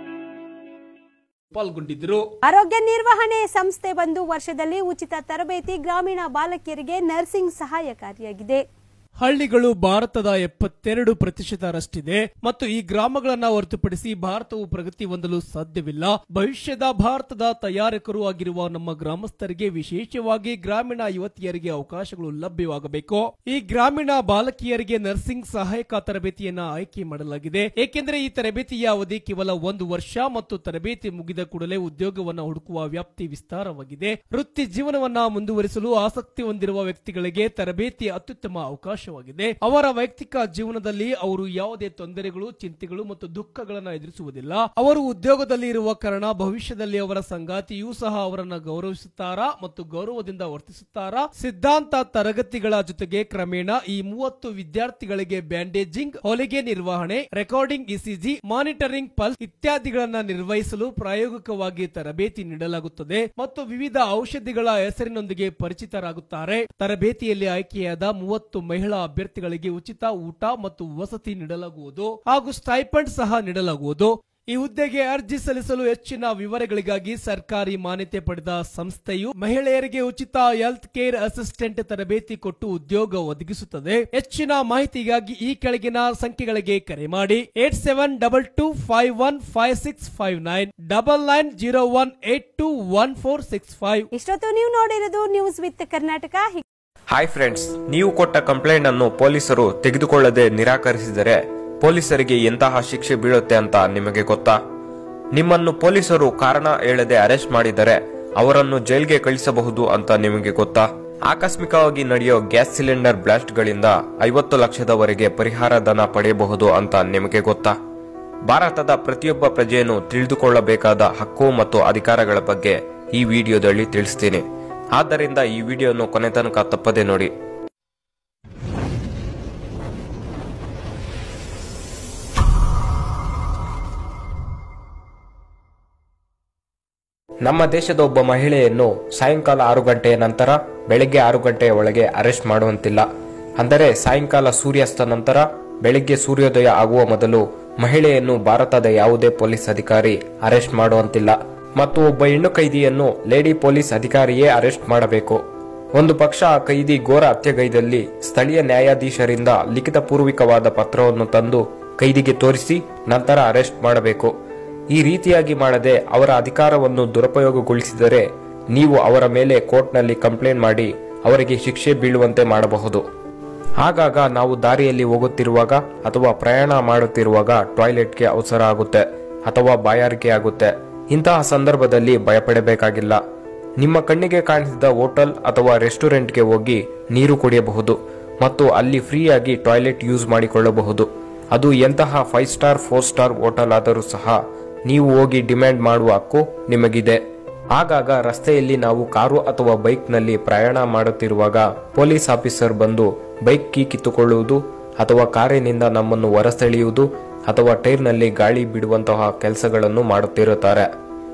ಪಾಲ್ಗೊಂಡಿದ್ದರು ಆರೋಗ್ಯ ನಿರ್ವಹಣೆ ಸಂಸ್ಥೆ ಬಂದು ವರ್ಷದಲ್ಲಿ ಉಚಿತ ತರಬೇತಿ ಗ್ರಾಮೀಣ ಬಾಲಕಿಯರಿಗೆ ನರ್ಸಿಂಗ್ ಸಹಾಯಕಾರಿಯಾಗಿದೆ ಹಳ್ಳಿಗಳು ಭಾರತದ ಎಪ್ಪತ್ತೆರಡು ಪ್ರತಿಶತರಷ್ಟಿದೆ ಮತ್ತು ಈ ಗ್ರಾಮಗಳನ್ನ ಹೊರತುಪಡಿಸಿ ಭಾರತವು ಪ್ರಗತಿ ಹೊಂದಲು ಸಾಧ್ಯವಿಲ್ಲ ಭವಿಷ್ಯದ ಭಾರತದ ತಯಾರಕರು ಆಗಿರುವ ನಮ್ಮ ಗ್ರಾಮಸ್ಥರಿಗೆ ವಿಶೇಷವಾಗಿ ಗ್ರಾಮೀಣ ಯುವತಿಯರಿಗೆ ಅವಕಾಶಗಳು ಲಭ್ಯವಾಗಬೇಕು ಈ ಗ್ರಾಮೀಣ ಬಾಲಕಿಯರಿಗೆ ನರ್ಸಿಂಗ್ ಸಹಾಯಕ ತರಬೇತಿಯನ್ನ ಆಯ್ಕೆ ಮಾಡಲಾಗಿದೆ ಏಕೆಂದರೆ ಈ ತರಬೇತಿಯ ಅವಧಿ ಕೇವಲ ಒಂದು ವರ್ಷ ಮತ್ತು ತರಬೇತಿ ಮುಗಿದ ಕೂಡಲೇ ಉದ್ಯೋಗವನ್ನ ಹುಡುಕುವ ವ್ಯಾಪ್ತಿ ವಿಸ್ತಾರವಾಗಿದೆ ವೃತ್ತಿ ಜೀವನವನ್ನ ಮುಂದುವರಿಸಲು ಆಸಕ್ತಿ ಹೊಂದಿರುವ ವ್ಯಕ್ತಿಗಳಿಗೆ ತರಬೇತಿ ಅತ್ಯುತ್ತಮ ಅವಕಾಶವಾಗಿದೆ ಅವರ ವೈಯಕ್ತಿಕ ಜೀವನದಲ್ಲಿ ಅವರು ಯಾವುದೇ ತೊಂದರೆಗಳು ಚಿಂತೆಗಳು ಮತ್ತು ದುಃಖಗಳನ್ನ ಎದುರಿಸುವುದಿಲ್ಲ ಅವರು ಉದ್ಯೋಗದಲ್ಲಿ ಇರುವ ಕಾರಣ ಭವಿಷ್ಯದಲ್ಲಿ ಅವರ ಸಂಗಾತಿಯೂ ಸಹ ಅವರನ್ನ ಗೌರವಿಸುತ್ತಾರಾ ಮತ್ತು ಗೌರವದಿಂದ ವರ್ತಿಸುತ್ತಾರಾ ಸಿದ್ಧಾಂತ ತರಗತಿಗಳ ಜೊತೆಗೆ ಕ್ರಮೇಣ ಈ ಮೂವತ್ತು ವಿದ್ಯಾರ್ಥಿಗಳಿಗೆ ಬ್ಯಾಂಡೇಜಿಂಗ್ ಹೊಲಿಗೆ ನಿರ್ವಹಣೆ ರೆಕಾರ್ಡಿಂಗ್ ಇಸಿಜಿ ಮಾನಿಟರಿಂಗ್ ಪಲ್ಸ್ ಇತ್ಯಾದಿಗಳನ್ನ ನಿರ್ವಹಿಸಲು ಪ್ರಾಯೋಗಿಕವಾಗಿ ತರಬೇತಿ ನೀಡಲಾಗುತ್ತದೆ ಮತ್ತು ವಿವಿಧ ಔಷಧಿಗಳ ಹೆಸರಿನೊಂದಿಗೆ ಪರಿಚಿತರಾಗುತ್ತಾರೆ ತರಬೇತಿಯಲ್ಲಿ ಆಯ್ಕೆಯಾದ ಮೂವತ್ತು ಮಹಿಳಾ ಅಭ್ಯರ್ಥಿಗಳಿಗೆ ಉಚಿತ ಊಟ ಮತ್ತು ವಸತಿ ನೀಡಲಾಗುವುದು ಹಾಗೂ ಸ್ಟೈಪಂಡ್ ಸಹ ನೀಡಲಾಗುವುದು ಈ ಹುದ್ದೆಗೆ ಅರ್ಜಿ ಸಲ್ಲಿಸಲು ಹೆಚ್ಚಿನ ವಿವರಗಳಿಗಾಗಿ ಸರ್ಕಾರಿ ಮಾನ್ಯತೆ ಪಡೆದ ಸಂಸ್ಥೆಯು ಮಹಿಳೆಯರಿಗೆ ಉಚಿತ ಹೆಲ್ತ್ ಕೇರ್ ಅಸಿಸ್ಟೆಂಟ್ ತರಬೇತಿ ಕೊಟ್ಟು ಉದ್ಯೋಗ ಒದಗಿಸುತ್ತದೆ ಹೆಚ್ಚಿನ ಮಾಹಿತಿಗಾಗಿ ಈ ಕೆಳಗಿನ ಸಂಖ್ಯೆಗಳಿಗೆ ಕರೆ ಮಾಡಿ eight seven double two five one five six five nine double nine zero one eight two one four six five ಇಷ್ಟೊತ್ತು ನೀವು ನೋಡಿರೋದು news with Karnataka hi friends ನೀವು ಕೊಟ್ಟ ಕಂಪ್ಲೇಂಟ್ ಅನ್ನು ಪೊಲೀಸರು ತೆಗೆದುಕೊಳ್ಳದೆ ನಿರಾಕರಿಸಿದರೆ ಪೊಲೀಸರಿಗೆ ಎಂತಹ ಶಿಕ್ಷೆ ಬೀಳುತ್ತೆ ಅಂತ ನಿಮಗೆ ಗೊತ್ತಾ ನಿಮ್ಮನ್ನು ಪೊಲೀಸರು ಕಾರಣ ಹೇಳದೆ ಅರೆಸ್ಟ್ ಮಾಡಿದರೆ ಅವರನ್ನು ಜೈಲ್ಗೆ ಕಳಿಸಬಹುದು ಅಂತ ನಿಮಗೆ ಗೊತ್ತಾ ಆಕಸ್ಮಿಕವಾಗಿ ನಡೆಯೋ ಗ್ಯಾಸ್ ಸಿಲಿಂಡರ್ ಬ್ಲಾಸ್ಟ್ಗಳಿಂದ ಐವತ್ತು ಲಕ್ಷದವರೆಗೆ ಪರಿಹಾರ ಧನ ಪಡೆಯಬಹುದು ಅಂತ ನಿಮಗೆ ಗೊತ್ತಾ ಭಾರತದ ಪ್ರತಿಯೊಬ್ಬ ಪ್ರಜೆಯನ್ನು ತಿಳಿದುಕೊಳ್ಳಬೇಕಾದ ಹಕ್ಕು ಮತ್ತು ಅಧಿಕಾರಗಳ ಬಗ್ಗೆ ಈ ವಿಡಿಯೋದಲ್ಲಿ ತಿಳಿಸ್ತೀನಿ ಆದ್ದರಿಂದ ಈ ವಿಡಿಯೋನು ಕೊನೆ ತನಕ ತಪ್ಪದೆ ನೋಡಿ ನಮ್ಮ ದೇಶದ ಒಬ್ಬ ಮಹಿಳೆಯನ್ನು ಸಾಯಂಕಾಲ ಆರು ಗಂಟೆಯ ನಂತರ ಬೆಳಗ್ಗೆ ಆರು ಗಂಟೆಯ ಒಳಗೆ ಅರೆಸ್ಟ್ ಮಾಡುವಂತಿಲ್ಲ ಅಂದರೆ ಸಾಯಂಕಾಲ ಸೂರ್ಯಾಸ್ತ ನಂತರ ಬೆಳಗ್ಗೆ ಸೂರ್ಯೋದಯ ಆಗುವ ಮೊದಲು ಮಹಿಳೆಯನ್ನು ಭಾರತದ ಯಾವುದೇ ಪೊಲೀಸ್ ಅಧಿಕಾರಿ ಅರೆಸ್ಟ್ ಮಾಡುವಂತಿಲ್ಲ ಮತ್ತು ಒಬ್ಬ ಹೆಣ್ಣು ಕೈದಿಯನ್ನು ಲೇಡಿ ಪೊಲೀಸ್ ಅಧಿಕಾರಿಯೇ ಅರೆಸ್ಟ್ ಮಾಡಬೇಕು ಒಂದು ಪಕ್ಷ ಆ ಕೈದಿ ಘೋರ ಹತ್ಯೆಗೈದಲ್ಲಿ ಸ್ಥಳೀಯ ನ್ಯಾಯಾಧೀಶರಿಂದ ಲಿಖಿತ ಪೂರ್ವಿಕವಾದ ಪತ್ರವನ್ನು ತಂದು ಕೈದಿಗೆ ತೋರಿಸಿ ನಂತರ ಅರೆಸ್ಟ್ ಮಾಡಬೇಕು ಈ ರೀತಿಯಾಗಿ ಮಾಡದೆ ಅವರ ಅಧಿಕಾರವನ್ನು ದುರುಪಯೋಗಗೊಳಿಸಿದರೆ ನೀವು ಅವರ ಮೇಲೆ ಕೋರ್ಟ್ನಲ್ಲಿ ಕಂಪ್ಲೇಂಟ್ ಮಾಡಿ ಅವರಿಗೆ ಶಿಕ್ಷೆ ಬೀಳುವಂತೆ ಮಾಡಬಹುದು ಆಗಾಗ ನಾವು ದಾರಿಯಲ್ಲಿ ಹೋಗುತ್ತಿರುವಾಗ ಅಥವಾ ಪ್ರಯಾಣ ಮಾಡುತ್ತಿರುವಾಗ ಟಾಯ್ಲೆಟ್ಗೆ ಅವಸರ ಆಗುತ್ತೆ ಅಥವಾ ಬಾಯಾರಿಕೆ ಆಗುತ್ತೆ ಇಂತಹ ಸಂದರ್ಭದಲ್ಲಿ ಭಯಪಡಬೇಕಾಗಿಲ್ಲ ನಿಮ್ಮ ಕಣ್ಣಿಗೆ ಕಾಣಿಸಿದ ಹೋಟೆಲ್ ಅಥವಾ ರೆಸ್ಟೋರೆಂಟ್ಗೆ ಹೋಗಿ ನೀರು ಕುಡಿಯಬಹುದು ಮತ್ತು ಅಲ್ಲಿ ಫ್ರೀಯಾಗಿ ಟಾಯ್ಲೆಟ್ ಯೂಸ್ ಮಾಡಿಕೊಳ್ಳಬಹುದು ಅದು ಎಂತಹ five star four star hotel ಆದರೂ ಸಹ ನೀವು ಹೋಗಿ ಡಿಮ್ಯಾಂಡ್ ಮಾಡುವ ಹಕ್ಕು ನಿಮಗಿದೆ ಆಗಾಗ ರಸ್ತೆಯಲ್ಲಿ ನಾವು ಕಾರು ಅಥವಾ ಬೈಕ್ನಲ್ಲಿ ಪ್ರಯಾಣ ಮಾಡುತ್ತಿರುವಾಗ ಪೊಲೀಸ್ ಆಫೀಸರ್ ಬಂದು ಬೈಕ್ ಕೀ ಕಿತ್ತುಕೊಳ್ಳುವುದು ಅಥವಾ ಕಾರಿನಿಂದ ನಮ್ಮನ್ನು ಹೊರಸೆಳೆಯುವುದು ಅಥವಾ ಟೈರ್ನಲ್ಲಿ ಗಾಳಿ ಬಿಡುವಂತಹ ಕೆಲಸಗಳನ್ನು ಮಾಡುತ್ತಿರುತ್ತಾರೆ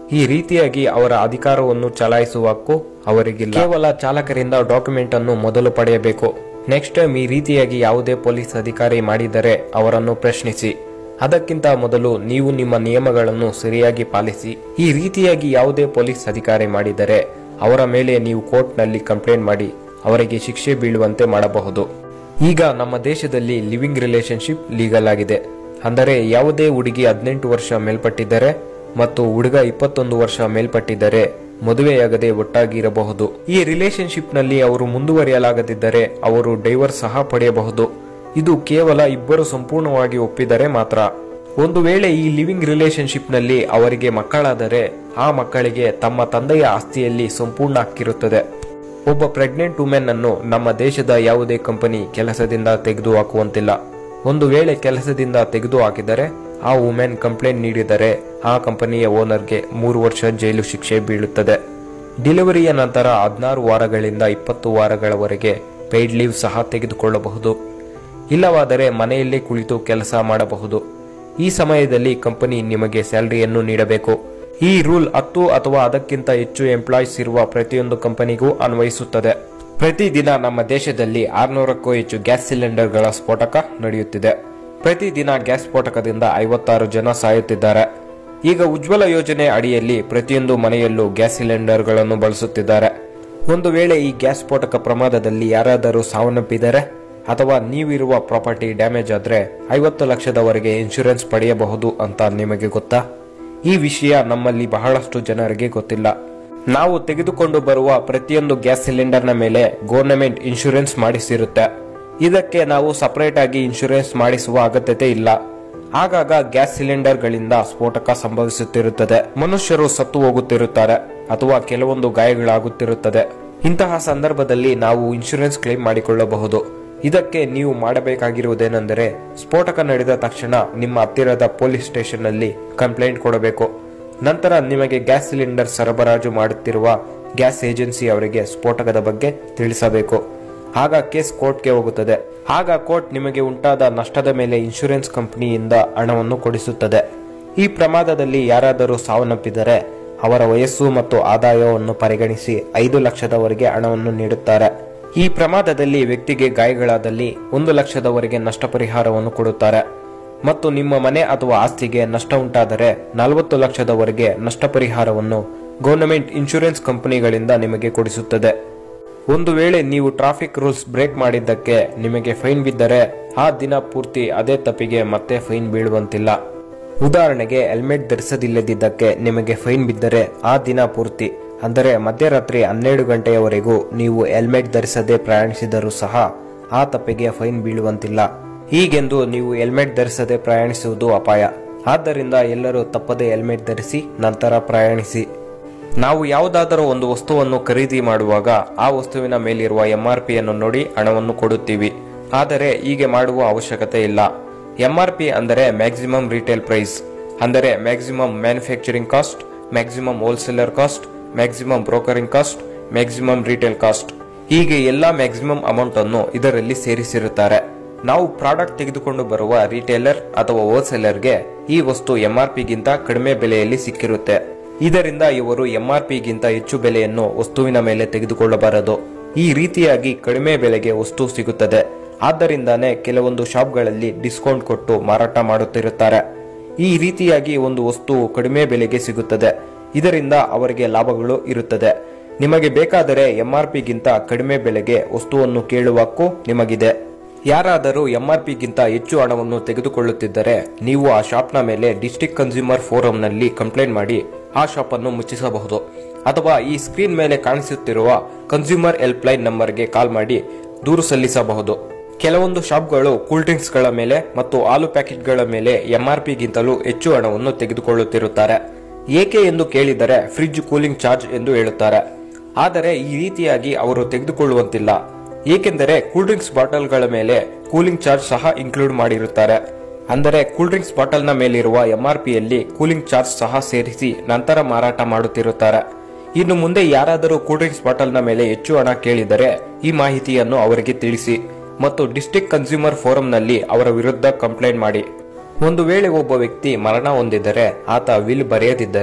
ಈ ರೀತಿಯಾಗಿ ಅವರ ಅಧಿಕಾರವನ್ನು ಚಲಾಯಿಸುವ ಹಕ್ಕು ಅವರಿಗಿಲ್ಲ ಕೇವಲ ಚಾಲಕರಿಂದ ಡಾಕ್ಯುಮೆಂಟ್ ಅನ್ನು ಮೊದಲು ಪಡೆಯಬೇಕು ನೆಕ್ಸ್ಟ್ ಟೈಮ್ ಈ ರೀತಿಯಾಗಿ ಯಾವುದೇ ಪೊಲೀಸ್ ಅಧಿಕಾರಿ ಮಾಡಿದರೆ ಅವರನ್ನು ಪ್ರಶ್ನಿಸಿ ಅದಕ್ಕಿಂತ ಮೊದಲು ನೀವು ನಿಮ್ಮ ನಿಯಮಗಳನ್ನು ಸರಿಯಾಗಿ ಪಾಲಿಸಿ ಈ ರೀತಿಯಾಗಿ ಯಾವುದೇ ಪೊಲೀಸ್ ಅಧಿಕಾರಿ ಮಾಡಿದರೆ ಅವರ ಮೇಲೆ ನೀವು ಕೋರ್ಟ್ನಲ್ಲಿ ಕಂಪ್ಲೇಂಟ್ ಮಾಡಿ ಅವರಿಗೆ ಶಿಕ್ಷೆ ಬೀಳುವಂತೆ ಮಾಡಬಹುದು ಈಗ ನಮ್ಮ ದೇಶದಲ್ಲಿ ಲಿವಿಂಗ್ ರಿಲೇಶನ್ಶಿಪ್ ಲೀಗಲ್ ಆಗಿದೆ ಅಂದರೆ ಯಾವುದೇ ಹುಡುಗಿ ಹದಿನೆಂಟು ವರ್ಷ ಮೇಲ್ಪಟ್ಟಿದ್ದರೆ ಮತ್ತು ಹುಡುಗ ಇಪ್ಪತ್ತೊಂದು ವರ್ಷ ಮೇಲ್ಪಟ್ಟಿದ್ದರೆ ಮದುವೆಯಾಗದೆ ಒಟ್ಟಾಗಿ ಇರಬಹುದು ಈ ರಿಲೇಶನ್ಶಿಪ್ ನಲ್ಲಿ ಅವರು ಮುಂದುವರಿಯಲಾಗದಿದ್ದರೆ ಅವರು ಡೈವರ್ಸ್ ಸಹ ಪಡೆಯಬಹುದು ಇದು ಕೇವಲ ಇಬ್ಬರು ಸಂಪೂರ್ಣವಾಗಿ ಒಪ್ಪಿದರೆ ಮಾತ್ರ ಒಂದು ವೇಳೆ ಈ ಲಿವಿಂಗ್ ರಿಲೇಶನ್ಶಿಪ್ ನಲ್ಲಿ ಅವರಿಗೆ ಮಕ್ಕಳಾದರೆ ಆ ಮಕ್ಕಳಿಗೆ ತಮ್ಮ ತಂದೆಯ ಆಸ್ತಿಯಲ್ಲಿ ಸಂಪೂರ್ಣ ಹಕ್ಕಿರುತ್ತದೆ ಒಬ್ಬ ಪ್ರೆಗ್ನೆಂಟ್ ವುಮೆನ್ ಅನ್ನು ನಮ್ಮ ದೇಶದ ಯಾವುದೇ ಕಂಪನಿ ಕೆಲಸದಿಂದ ತೆಗೆದು ಹಾಕುವಂತಿಲ್ಲ ಒಂದು ವೇಳೆ ಕೆಲಸದಿಂದ ತೆಗೆದು ಹಾಕಿದರೆ ಆ ವುಮೆನ್ ಕಂಪ್ಲೇಂಟ್ ನೀಡಿದರೆ ಆ ಕಂಪನಿಯ ಓನರ್ಗೆ ಮೂರು ವರ್ಷ ಜೈಲು ಶಿಕ್ಷೆ ಬೀಳುತ್ತದೆ ಡೆಲಿವರಿಯ ನಂತರ ಹದಿನಾರು ವಾರಗಳಿಂದ ಇಪ್ಪತ್ತು ವಾರಗಳವರೆಗೆ ಪೇಯ್ಡ್ ಲೀವ್ ಸಹ ತೆಗೆದುಕೊಳ್ಳಬಹುದು ಇಲ್ಲವಾದರೆ ಮನೆಯಲ್ಲೇ ಕುಳಿತು ಕೆಲಸ ಮಾಡಬಹುದು ಈ ಸಮಯದಲ್ಲಿ ಕಂಪನಿ ನಿಮಗೆ ಸ್ಯಾಲರಿಯನ್ನು ನೀಡಬೇಕು ಈ ರೂಲ್ ಹತ್ತು ಅಥವಾ ಅದಕ್ಕಿಂತ ಹೆಚ್ಚು ಎಂಪ್ಲಾಯೀಸ್ ಇರುವ ಪ್ರತಿಯೊಂದು ಕಂಪನಿಗೂ ಅನ್ವಯಿಸುತ್ತದೆ ಪ್ರತಿದಿನ ನಮ್ಮ ದೇಶದಲ್ಲಿ ಆರ್ನೂರಕ್ಕೂ ಹೆಚ್ಚು ಗ್ಯಾಸ್ ಸಿಲಿಂಡರ್ಗಳ ಸ್ಫೋಟಕ ನಡೆಯುತ್ತಿದೆ ಪ್ರತಿದಿನ ಗ್ಯಾಸ್ ಸ್ಫೋಟಕದಿಂದ ಐವತ್ತಾರು ಜನ ಸಾಯುತ್ತಿದ್ದಾರೆ ಈಗ ಉಜ್ವಲ ಯೋಜನೆ ಅಡಿಯಲ್ಲಿ ಪ್ರತಿಯೊಂದು ಮನೆಯಲ್ಲೂ ಗ್ಯಾಸ್ ಸಿಲಿಂಡರ್ಗಳನ್ನು ಬಳಸುತ್ತಿದ್ದಾರೆ ಒಂದು ವೇಳೆ ಈ ಗ್ಯಾಸ್ ಸ್ಫೋಟಕ ಪ್ರಮಾದದಲ್ಲಿ ಯಾರಾದರೂ ಸಾವನ್ನಪ್ಪಿದರೆ ಅಥವಾ ನೀವಿರುವ ಪ್ರಾಪರ್ಟಿ ಡ್ಯಾಮೇಜ್ ಆದ್ರೆ ಐವತ್ತು ಲಕ್ಷದವರೆಗೆ ಇನ್ಶೂರೆನ್ಸ್ ಪಡೆಯಬಹುದು ಅಂತ ನಿಮಗೆ ಗೊತ್ತಾ ಈ ವಿಷಯ ನಮ್ಮಲ್ಲಿ ಬಹಳಷ್ಟು ಜನರಿಗೆ ಗೊತ್ತಿಲ್ಲ ನಾವು ತೆಗೆದುಕೊಂಡು ಬರುವ ಪ್ರತಿಯೊಂದು ಗ್ಯಾಸ್ ಸಿಲಿಂಡರ್ನ ಮೇಲೆ ಗೌರ್ನಮೆಂಟ್ ಇನ್ಶೂರೆನ್ಸ್ ಮಾಡಿಸಿರುತ್ತೆ ಇದಕ್ಕೆ ನಾವು ಸಪರೇಟ್ ಆಗಿ ಇನ್ಶೂರೆನ್ಸ್ ಮಾಡಿಸುವ ಅಗತ್ಯತೆ ಇಲ್ಲ ಆಗಾಗ ಗ್ಯಾಸ್ ಸಿಲಿಂಡರ್ಗಳಿಂದ ಸ್ಫೋಟಕ ಸಂಭವಿಸುತ್ತಿರುತ್ತದೆ ಮನುಷ್ಯರು ಸತ್ತು ಹೋಗುತ್ತಿರುತ್ತಾರೆ ಅಥವಾ ಕೆಲವೊಂದು ಗಾಯಗಳಾಗುತ್ತಿರುತ್ತದೆ ಇಂತಹ ಸಂದರ್ಭದಲ್ಲಿ ನಾವು ಇನ್ಶೂರೆನ್ಸ್ ಕ್ಲೈಮ್ ಮಾಡಿಕೊಳ್ಳಬಹುದು ಇದಕ್ಕೆ ನೀವು ಮಾಡಬೇಕಾಗಿರುವುದೇನೆಂದರೆ ಸ್ಫೋಟಕ ನಡೆದ ತಕ್ಷಣ ನಿಮ್ಮ ಹತ್ತಿರದ ಪೊಲೀಸ್ ಸ್ಟೇಷನ್ನಲ್ಲಿ ಕಂಪ್ಲೇಂಟ್ ಕೊಡಬೇಕು ನಂತರ ನಿಮಗೆ ಗ್ಯಾಸ್ ಸಿಲಿಂಡರ್ ಸರಬರಾಜು ಮಾಡುತ್ತಿರುವ ಗ್ಯಾಸ್ ಏಜೆನ್ಸಿ ಅವರಿಗೆ ಸ್ಫೋಟಕದ ಬಗ್ಗೆ ತಿಳಿಸಬೇಕು ಆಗ ಕೇಸ್ ಕೋರ್ಟ್ಗೆ ಹೋಗುತ್ತದೆ ಆಗ ಕೋರ್ಟ್ ನಿಮಗೆ ಉಂಟಾದ ನಷ್ಟದ ಮೇಲೆ ಇನ್ಶೂರೆನ್ಸ್ ಕಂಪನಿಯಿಂದ ಹಣವನ್ನು ಕೊಡಿಸುತ್ತದೆ ಈ ಪ್ರಮಾದದಲ್ಲಿ ಯಾರಾದರೂ ಸಾವನ್ನಪ್ಪಿದರೆ ಅವರ ವಯಸ್ಸು ಮತ್ತು ಆದಾಯವನ್ನು ಪರಿಗಣಿಸಿ ಐದು ಲಕ್ಷದವರೆಗೆ ಹಣವನ್ನು ನೀಡುತ್ತಾರೆ ಈ ಪ್ರಮಾದದಲ್ಲಿ ವ್ಯಕ್ತಿಗೆ ಗಾಯಗಳಾದಲ್ಲಿ ಒಂದು ಲಕ್ಷದವರೆಗೆ ನಷ್ಟ ಪರಿಹಾರವನ್ನು ಕೊಡುತ್ತಾರೆ ಮತ್ತು ನಿಮ್ಮ ಮನೆ ಅಥವಾ ಆಸ್ತಿಗೆ ನಷ್ಟ ಉಂಟಾದರೆ ನಲವತ್ತು ಲಕ್ಷದವರೆಗೆ ನಷ್ಟ ಪರಿಹಾರವನ್ನು ಗೌರ್ನಮೆಂಟ್ ಇನ್ಶೂರೆನ್ಸ್ ಕಂಪನಿಗಳಿಂದ ನಿಮಗೆ ಕೊಡಿಸುತ್ತದೆ ಒಂದು ವೇಳೆ ನೀವು ಟ್ರಾಫಿಕ್ ರೂಲ್ಸ್ ಬ್ರೇಕ್ ಮಾಡಿದ್ದಕ್ಕೆ ನಿಮಗೆ ಫೈನ್ ಬಿದ್ದರೆ ಆ ದಿನ ಪೂರ್ತಿ ಅದೇ ತಪ್ಪಿಗೆ ಮತ್ತೆ ಫೈನ್ ಬೀಳುವಂತಿಲ್ಲ ಉದಾಹರಣೆಗೆ ಹೆಲ್ಮೆಟ್ ಧರಿಸದಿಲ್ಲದಿದ್ದಕ್ಕೆ ನಿಮಗೆ ಫೈನ್ ಬಿದ್ದರೆ ಆ ದಿನ ಪೂರ್ತಿ ಅಂದರೆ ಮಧ್ಯರಾತ್ರಿ ಹನ್ನೆರಡು ಗಂಟೆಯವರೆಗೂ ನೀವು ಹೆಲ್ಮೆಟ್ ಧರಿಸದೆ ಪ್ರಯಾಣಿಸಿದರೂ ಸಹ ಆ ತಪ್ಪಿಗೆ ಫೈನ್ ಬೀಳುವಂತಿಲ್ಲ ಹೀಗೆಂದು ನೀವು ಹೆಲ್ಮೆಟ್ ಧರಿಸದೆ ಪ್ರಯಾಣಿಸುವುದು ಅಪಾಯ ಆದ್ದರಿಂದ ಎಲ್ಲರೂ ತಪ್ಪದೆ ಹೆಲ್ಮೆಟ್ ಧರಿಸಿ ನಂತರ ಪ್ರಯಾಣಿಸಿ ನಾವು ಯಾವುದಾದರೂ ಒಂದು ವಸ್ತುವನ್ನು ಖರೀದಿ ಮಾಡುವಾಗ ಆ ವಸ್ತುವಿನ ಮೇಲಿರುವ ಎಂಆರ್ ಪಿಯನ್ನು ನೋಡಿ ಹಣವನ್ನು ಕೊಡುತ್ತೀವಿ ಆದರೆ ಹೀಗೆ ಮಾಡುವ ಅವಶ್ಯಕತೆ ಇಲ್ಲ ಎಂಆರ್ ಪಿ ಅಂದರೆ ಮ್ಯಾಕ್ಸಿಮಮ್ ರಿಟೇಲ್ ಪ್ರೈಸ್ ಅಂದರೆ maximum manufacturing cost maximum wholesaler cost maximum brokering cost maximum retail cost ಹೀಗೆ ಎಲ್ಲ ಮ್ಯಾಕ್ಸಿಮಮ್ ಅಮೌಂಟ್ ಅನ್ನು ಇದರಲ್ಲಿ ಸೇರಿಸಿರುತ್ತಾರೆ ನಾವು ಪ್ರಾಡಕ್ಟ್ ತೆಗೆದುಕೊಂಡು ಬರುವ ರಿಟೇಲರ್ ಅಥವಾ ಹೋಲ್ಸೇಲರ್ಗೆ ಈ ವಸ್ತು ಎಂಆರ್ ಪಿಗಿಂತ ಕಡಿಮೆ ಬೆಲೆಯಲ್ಲಿ ಸಿಕ್ಕಿರುತ್ತೆ ಇದರಿಂದ ಇವರು ಎಂಆರ್ ಪಿಗಿಂತ ಹೆಚ್ಚು ಬೆಲೆಯನ್ನು ವಸ್ತುವಿನ ಮೇಲೆ ತೆಗೆದುಕೊಳ್ಳಬಾರದು ಈ ರೀತಿಯಾಗಿ ಕಡಿಮೆ ಬೆಲೆಗೆ ವಸ್ತು ಸಿಗುತ್ತದೆ ಆದ್ದರಿಂದಾನೇ ಕೆಲವೊಂದು ಶಾಪ್ಗಳಲ್ಲಿ ಡಿಸ್ಕೌಂಟ್ ಕೊಟ್ಟು ಮಾರಾಟ ಮಾಡುತ್ತಿರುತ್ತಾರೆ ಈ ರೀತಿಯಾಗಿ ಒಂದು ವಸ್ತು ಕಡಿಮೆ ಬೆಲೆಗೆ ಸಿಗುತ್ತದೆ ಇದರಿಂದ ಅವರಿಗೆ ಲಾಭಗಳು ಇರುತ್ತದೆ ನಿಮಗೆ ಬೇಕಾದರೆ ಎಂಆರ್ ಪಿಗಿಂತ ಕಡಿಮೆ ಬೆಲೆಗೆ ವಸ್ತುವನ್ನು ಕೇಳುವ ಹಕ್ಕು ನಿಮಗಿದೆ ಯಾರಾದರೂ ಎಂಆರ್ ಪಿಗಿಂತ ಹೆಚ್ಚು ಹಣವನ್ನು ತೆಗೆದುಕೊಳ್ಳುತ್ತಿದ್ದರೆ ನೀವು ಆ ಶಾಪ್ನ ಮೇಲೆ ಡಿಸ್ಟ್ರಿಕ್ಟ್ ಕನ್ಸ್ಯೂಮರ್ ಫೋರಂನಲ್ಲಿ ಕಂಪ್ಲೇಂಟ್ ಮಾಡಿ ಆ ಶಾಪ್ ಅನ್ನು ಮುಚ್ಚಿಸಬಹುದು ಅಥವಾ ಈ ಸ್ಕ್ರೀನ್ ಮೇಲೆ ಕಾಣಿಸುತ್ತಿರುವ ಕನ್ಸ್ಯೂಮರ್ ಹೆಲ್ಪ್ ಲೈನ್ ನಂಬರ್ಗೆ ಕಾಲ್ ಮಾಡಿ ದೂರು ಸಲ್ಲಿಸಬಹುದು ಕೆಲವೊಂದು ಶಾಪ್ಗಳು ಕೂಲ್ ಡ್ರಿಂಕ್ಸ್ಗಳ ಮೇಲೆ ಮತ್ತು ಹಾಲು ಪ್ಯಾಕೆಟ್ಗಳ ಮೇಲೆ ಎಂಆರ್ ಪಿಗಿಂತಲೂ ಹೆಚ್ಚು ಹಣವನ್ನು ತೆಗೆದುಕೊಳ್ಳುತ್ತಿರುತ್ತಾರೆ ಏಕೆ ಎಂದು ಕೇಳಿದರೆ ಫ್ರಿಡ್ಜ್ ಕೂಲಿಂಗ್ ಚಾರ್ಜ್ ಎಂದು ಹೇಳುತ್ತಾರೆ ಆದರೆ ಈ ರೀತಿಯಾಗಿ ಅವರು ತೆಗೆದುಕೊಳ್ಳುವಂತಿಲ್ಲ ಏಕೆಂದರೆ ಕೂಲ್ ಡ್ರಿಂಕ್ಸ್ ಬಾಟಲ್ಗಳ ಮೇಲೆ ಕೂಲಿಂಗ್ ಚಾರ್ಜ್ ಸಹ ಇನ್ಕ್ಲೂಡ್ ಮಾಡಿರುತ್ತಾರೆ ಅಂದರೆ ಕೂಲ್ ಡ್ರಿಂಕ್ಸ್ ಬಾಟಲ್ನ ಮೇಲಿರುವ ಎಂಆರ್ ಪಿಯಲ್ಲಿ ಕೂಲಿಂಗ್ ಚಾರ್ಜ್ ಸಹ ಸೇರಿಸಿ ನಂತರ ಮಾರಾಟ ಮಾಡುತ್ತಿರುತ್ತಾರೆ ಇನ್ನು ಮುಂದೆ ಯಾರಾದರೂ ಕೂಲ್ ಡ್ರಿಂಕ್ಸ್ ಬಾಟಲ್ನ ಮೇಲೆ ಹೆಚ್ಚು ಹಣ ಕೇಳಿದರೆ ಈ ಮಾಹಿತಿಯನ್ನು ಅವರಿಗೆ ತಿಳಿಸಿ ಮತ್ತು ಡಿಸ್ಟ್ರಿಕ್ಟ್ ಕನ್ಸ್ಯೂಮರ್ ಫೋರಂನಲ್ಲಿ ಅವರ ವಿರುದ್ಧ ಕಂಪ್ಲೇಂಟ್ ಮಾಡಿ ಒಂದು ವೇಳೆ ಒಬ್ಬ ವ್ಯಕ್ತಿ ಮರಣ ಹೊಂದಿದರೆ ಆತ ವಿಲ್ ಬರೆಯದಿದ್ದರೆ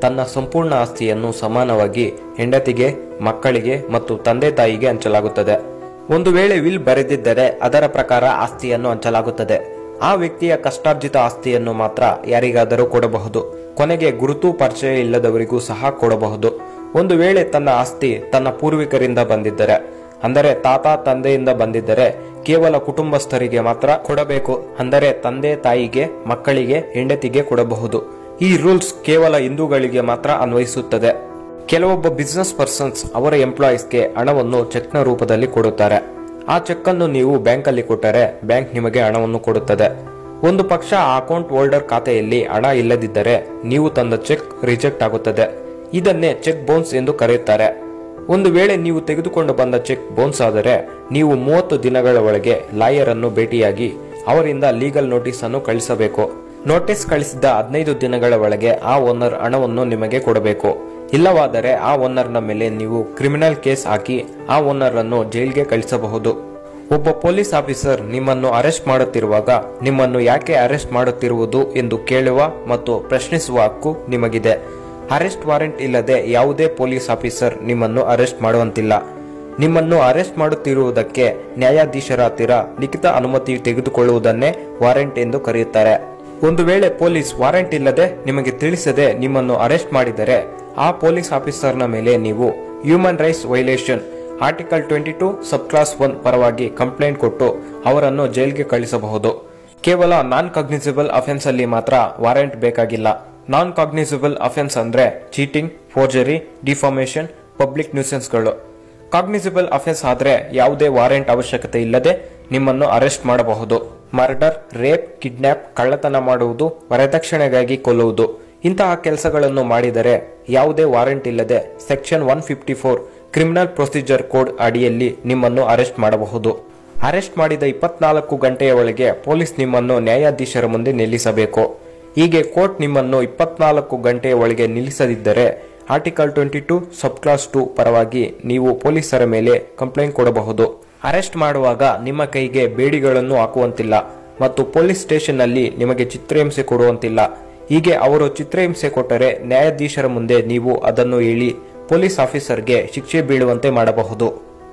ತನ್ನ ಸಂಪೂರ್ಣ ಆಸ್ತಿಯನ್ನು ಸಮಾನವಾಗಿ ಹೆಂಡತಿಗೆ ಮಕ್ಕಳಿಗೆ ಮತ್ತು ತಂದೆ ತಾಯಿಗೆ ಹಂಚಲಾಗುತ್ತದೆ ಒಂದು ವೇಳೆ ವಿಲ್ ಬರೆದಿದ್ದರೆ ಅದರ ಪ್ರಕಾರ ಆಸ್ತಿಯನ್ನು ಹಂಚಲಾಗುತ್ತದೆ ಆ ವ್ಯಕ್ತಿಯ ಕಷ್ಟಾರ್ಜಿತ ಆಸ್ತಿಯನ್ನು ಮಾತ್ರ ಯಾರಿಗಾದರೂ ಕೊಡಬಹುದು ಕೊನೆಗೆ ಗುರುತು ಪರಿಚಯ ಇಲ್ಲದವರಿಗೂ ಸಹ ಕೊಡಬಹುದು ಒಂದು ವೇಳೆ ತನ್ನ ಆಸ್ತಿ ತನ್ನ ಪೂರ್ವಿಕರಿಂದ ಬಂದಿದ್ದರೆ ಅಂದರೆ ತಾತ ತಂದೆಯಿಂದ ಬಂದಿದ್ದರೆ ಕೇವಲ ಕುಟುಂಬಸ್ಥರಿಗೆ ಮಾತ್ರ ಕೊಡಬೇಕು ಅಂದರೆ ತಂದೆ ತಾಯಿಗೆ ಮಕ್ಕಳಿಗೆ ಹೆಂಡತಿಗೆ ಕೊಡಬಹುದು ಈ ರೂಲ್ಸ್ ಕೇವಲ ಹಿಂದೂಗಳಿಗೆ ಮಾತ್ರ ಅನ್ವಯಿಸುತ್ತದೆ ಕೆಲವೊಬ್ಬ ಬಿಸಿನೆಸ್ ಪರ್ಸನ್ಸ್ ಅವರ ಎಂಪ್ಲಾಯೀಸ್ಗೆ ಹಣವನ್ನು ಚೆಕ್ನ ರೂಪದಲ್ಲಿ ಕೊಡುತ್ತಾರೆ ಆ ಚೆಕ್ ಅನ್ನು ನೀವು ಬ್ಯಾಂಕಲ್ಲಿ ಕೊಟ್ಟರೆ ಬ್ಯಾಂಕ್ ನಿಮಗೆ ಹಣವನ್ನು ಕೊಡುತ್ತದೆ ಒಂದು ಪಕ್ಷ ಆ ಅಕೌಂಟ್ ಹೋಲ್ಡರ್ ಖಾತೆಯಲ್ಲಿ ಹಣ ಇಲ್ಲದಿದ್ದರೆ ನೀವು ತಂದ ಚೆಕ್ ರಿಜೆಕ್ಟ್ ಆಗುತ್ತದೆ ಇದನ್ನೇ ಚೆಕ್ ಬೌನ್ಸ್ ಎಂದು ಕರೆಯುತ್ತಾರೆ ಒಂದು ವೇಳೆ ನೀವು ತೆಗೆದುಕೊಂಡು ಬಂದ ಚೆಕ್ ಬೌನ್ಸ್ ಆದರೆ ನೀವು ಮೂವತ್ತು ದಿನಗಳ ಒಳಗೆ ಲಾಯರ್ ಅನ್ನು ಭೇಟಿಯಾಗಿ ಅವರಿಂದ ಲೀಗಲ್ ನೋಟಿಸ್ ಅನ್ನು ಕಳಿಸಬೇಕು ನೋಟಿಸ್ ಕಳಿಸಿದ ಹದಿನೈದು ದಿನಗಳ ಒಳಗೆ ಆ ಓನರ್ ಹಣವನ್ನು ನಿಮಗೆ ಕೊಡಬೇಕು ಇಲ್ಲವಾದರೆ ಆ ಓನರ್ನ ಮೇಲೆ ನೀವು ಕ್ರಿಮಿನಲ್ ಕೇಸ್ ಹಾಕಿ ಆ ಓನರ್ ಅನ್ನು ಜೈಲ್ಗೆ ಕಳಿಸಬಹುದು ಒಬ್ಬ ಪೊಲೀಸ್ ಆಫೀಸರ್ ನಿಮ್ಮನ್ನು ಅರೆಸ್ಟ್ ಮಾಡುತ್ತಿರುವಾಗ ನಿಮ್ಮನ್ನು ಯಾಕೆ ಅರೆಸ್ಟ್ ಮಾಡುತ್ತಿರುವುದು ಎಂದು ಕೇಳುವ ಮತ್ತು ಪ್ರಶ್ನಿಸುವ ಹಕ್ಕು ನಿಮಗಿದೆ ಅರೆಸ್ಟ್ ವಾರೆಂಟ್ ಇಲ್ಲದೆ ಯಾವುದೇ ಪೊಲೀಸ್ ಆಫೀಸರ್ ನಿಮ್ಮನ್ನು ಅರೆಸ್ಟ್ ಮಾಡುವಂತಿಲ್ಲ ನಿಮ್ಮನ್ನು ಅರೆಸ್ಟ್ ಮಾಡುತ್ತಿರುವುದಕ್ಕೆ ನ್ಯಾಯಾಧೀಶರ ಹತ್ತಿರ ಲಿಖಿತ ಅನುಮತಿ ತೆಗೆದುಕೊಳ್ಳುವುದನ್ನೇ ವಾರೆಂಟ್ ಎಂದು ಕರೆಯುತ್ತಾರೆ ಒಂದು ವೇಳೆ ಪೊಲೀಸ್ ವಾರೆಂಟ್ ಇಲ್ಲದೆ ನಿಮಗೆ ತಿಳಿಸದೆ ನಿಮ್ಮನ್ನು ಅರೆಸ್ಟ್ ಮಾಡಿದರೆ ಆ ಪೊಲೀಸ್ ಆಫೀಸರ್ನ ಮೇಲೆ ನೀವು human rights violation article twenty two sub clause one ಪರವಾಗಿ ಕಂಪ್ಲೇಂಟ್ ಕೊಟ್ಟು ಅವರನ್ನು ಜೈಲ್ಗೆ ಕಳಿಸಬಹುದು ಕೇವಲ ನಾನ್ ಕಾಗ್ನಿಸಿಬಲ್ ಅಫೆನ್ಸ್ ಅಲ್ಲಿ ಮಾತ್ರ ವಾರೆಂಟ್ ಬೇಕಾಗಿಲ್ಲ ನಾನ್ ಕಾಗ್ನಿಸಿಬಲ್ ಅಫೆನ್ಸ್ ಅಂದ್ರೆ ಚೀಟಿಂಗ್ ಫೋರ್ಜರಿ ಡಿಫಾರ್ಮೇಶನ್ ಪಬ್ಲಿಕ್ ನ್ಯೂಸೆನ್ಸ್ಗಳು ಕಾಗ್ನಿಸಿಬಲ್ ಅಫೆನ್ಸ್ ಆದ್ರೆ ಯಾವುದೇ ವಾರೆಂಟ್ ಅವಶ್ಯಕತೆ ಇಲ್ಲದೆ ನಿಮ್ಮನ್ನು ಅರೆಸ್ಟ್ ಮಾಡಬಹುದು ಮರ್ಡರ್ ರೇಪ್ ಕಿಡ್ನಾಪ್ ಕಳ್ಳತನ ಮಾಡುವುದು ವರದಕ್ಷಿಣೆಗಾಗಿ ಕೊಲ್ಲುವುದು ಇಂತಹ ಕೆಲಸಗಳನ್ನು ಮಾಡಿದರೆ ಯಾವುದೇ ವಾರೆಂಟ್ ಇಲ್ಲದೆ section one fifty four criminal procedure code ಅಡಿಯಲ್ಲಿ ನಿಮ್ಮನ್ನು ಅರೆಸ್ಟ್ ಮಾಡಬಹುದು ಅರೆಸ್ಟ್ ಮಾಡಿದ ಇಪ್ಪತ್ನಾಲ್ಕು ಗಂಟೆಯ ಒಳಗೆ ಪೊಲೀಸ್ ನಿಮ್ಮನ್ನು ನ್ಯಾಯಾಧೀಶರ ಮುಂದೆ ನಿಲ್ಲಿಸಬೇಕು ಹೀಗೆ ಕೋರ್ಟ್ ನಿಮ್ಮನ್ನು ಇಪ್ಪತ್ನಾಲ್ಕು ಗಂಟೆಯ ಒಳಗೆ ನಿಲ್ಲಿಸದಿದ್ದರೆ article twenty two sub clause two ಪರವಾಗಿ ನೀವು ಪೊಲೀಸರ ಮೇಲೆ ಕಂಪ್ಲೇಂಟ್ ಕೊಡಬಹುದು ಅರೆಸ್ಟ್ ಮಾಡುವಾಗ ನಿಮ್ಮ ಕೈಗೆ ಬೇಡಿಗಳನ್ನು ಹಾಕುವಂತಿಲ್ಲ ಮತ್ತು ಪೊಲೀಸ್ ಸ್ಟೇಷನ್ನಲ್ಲಿ ನಿಮಗೆ ಚಿತ್ರಹಿಂಸೆ ಕೊಡುವಂತಿಲ್ಲ ಹೀಗೆ ಅವರು ಚಿತ್ರಹಿಂಸೆ ಕೊಟ್ಟರೆ ನ್ಯಾಯಾಧೀಶರ ಮುಂದೆ ನೀವು ಅದನ್ನು ಹೇಳಿ ಪೊಲೀಸ್ ಆಫೀಸರ್ಗೆ ಶಿಕ್ಷೆ ಬೀಳುವಂತೆ ಮಾಡಬಹುದು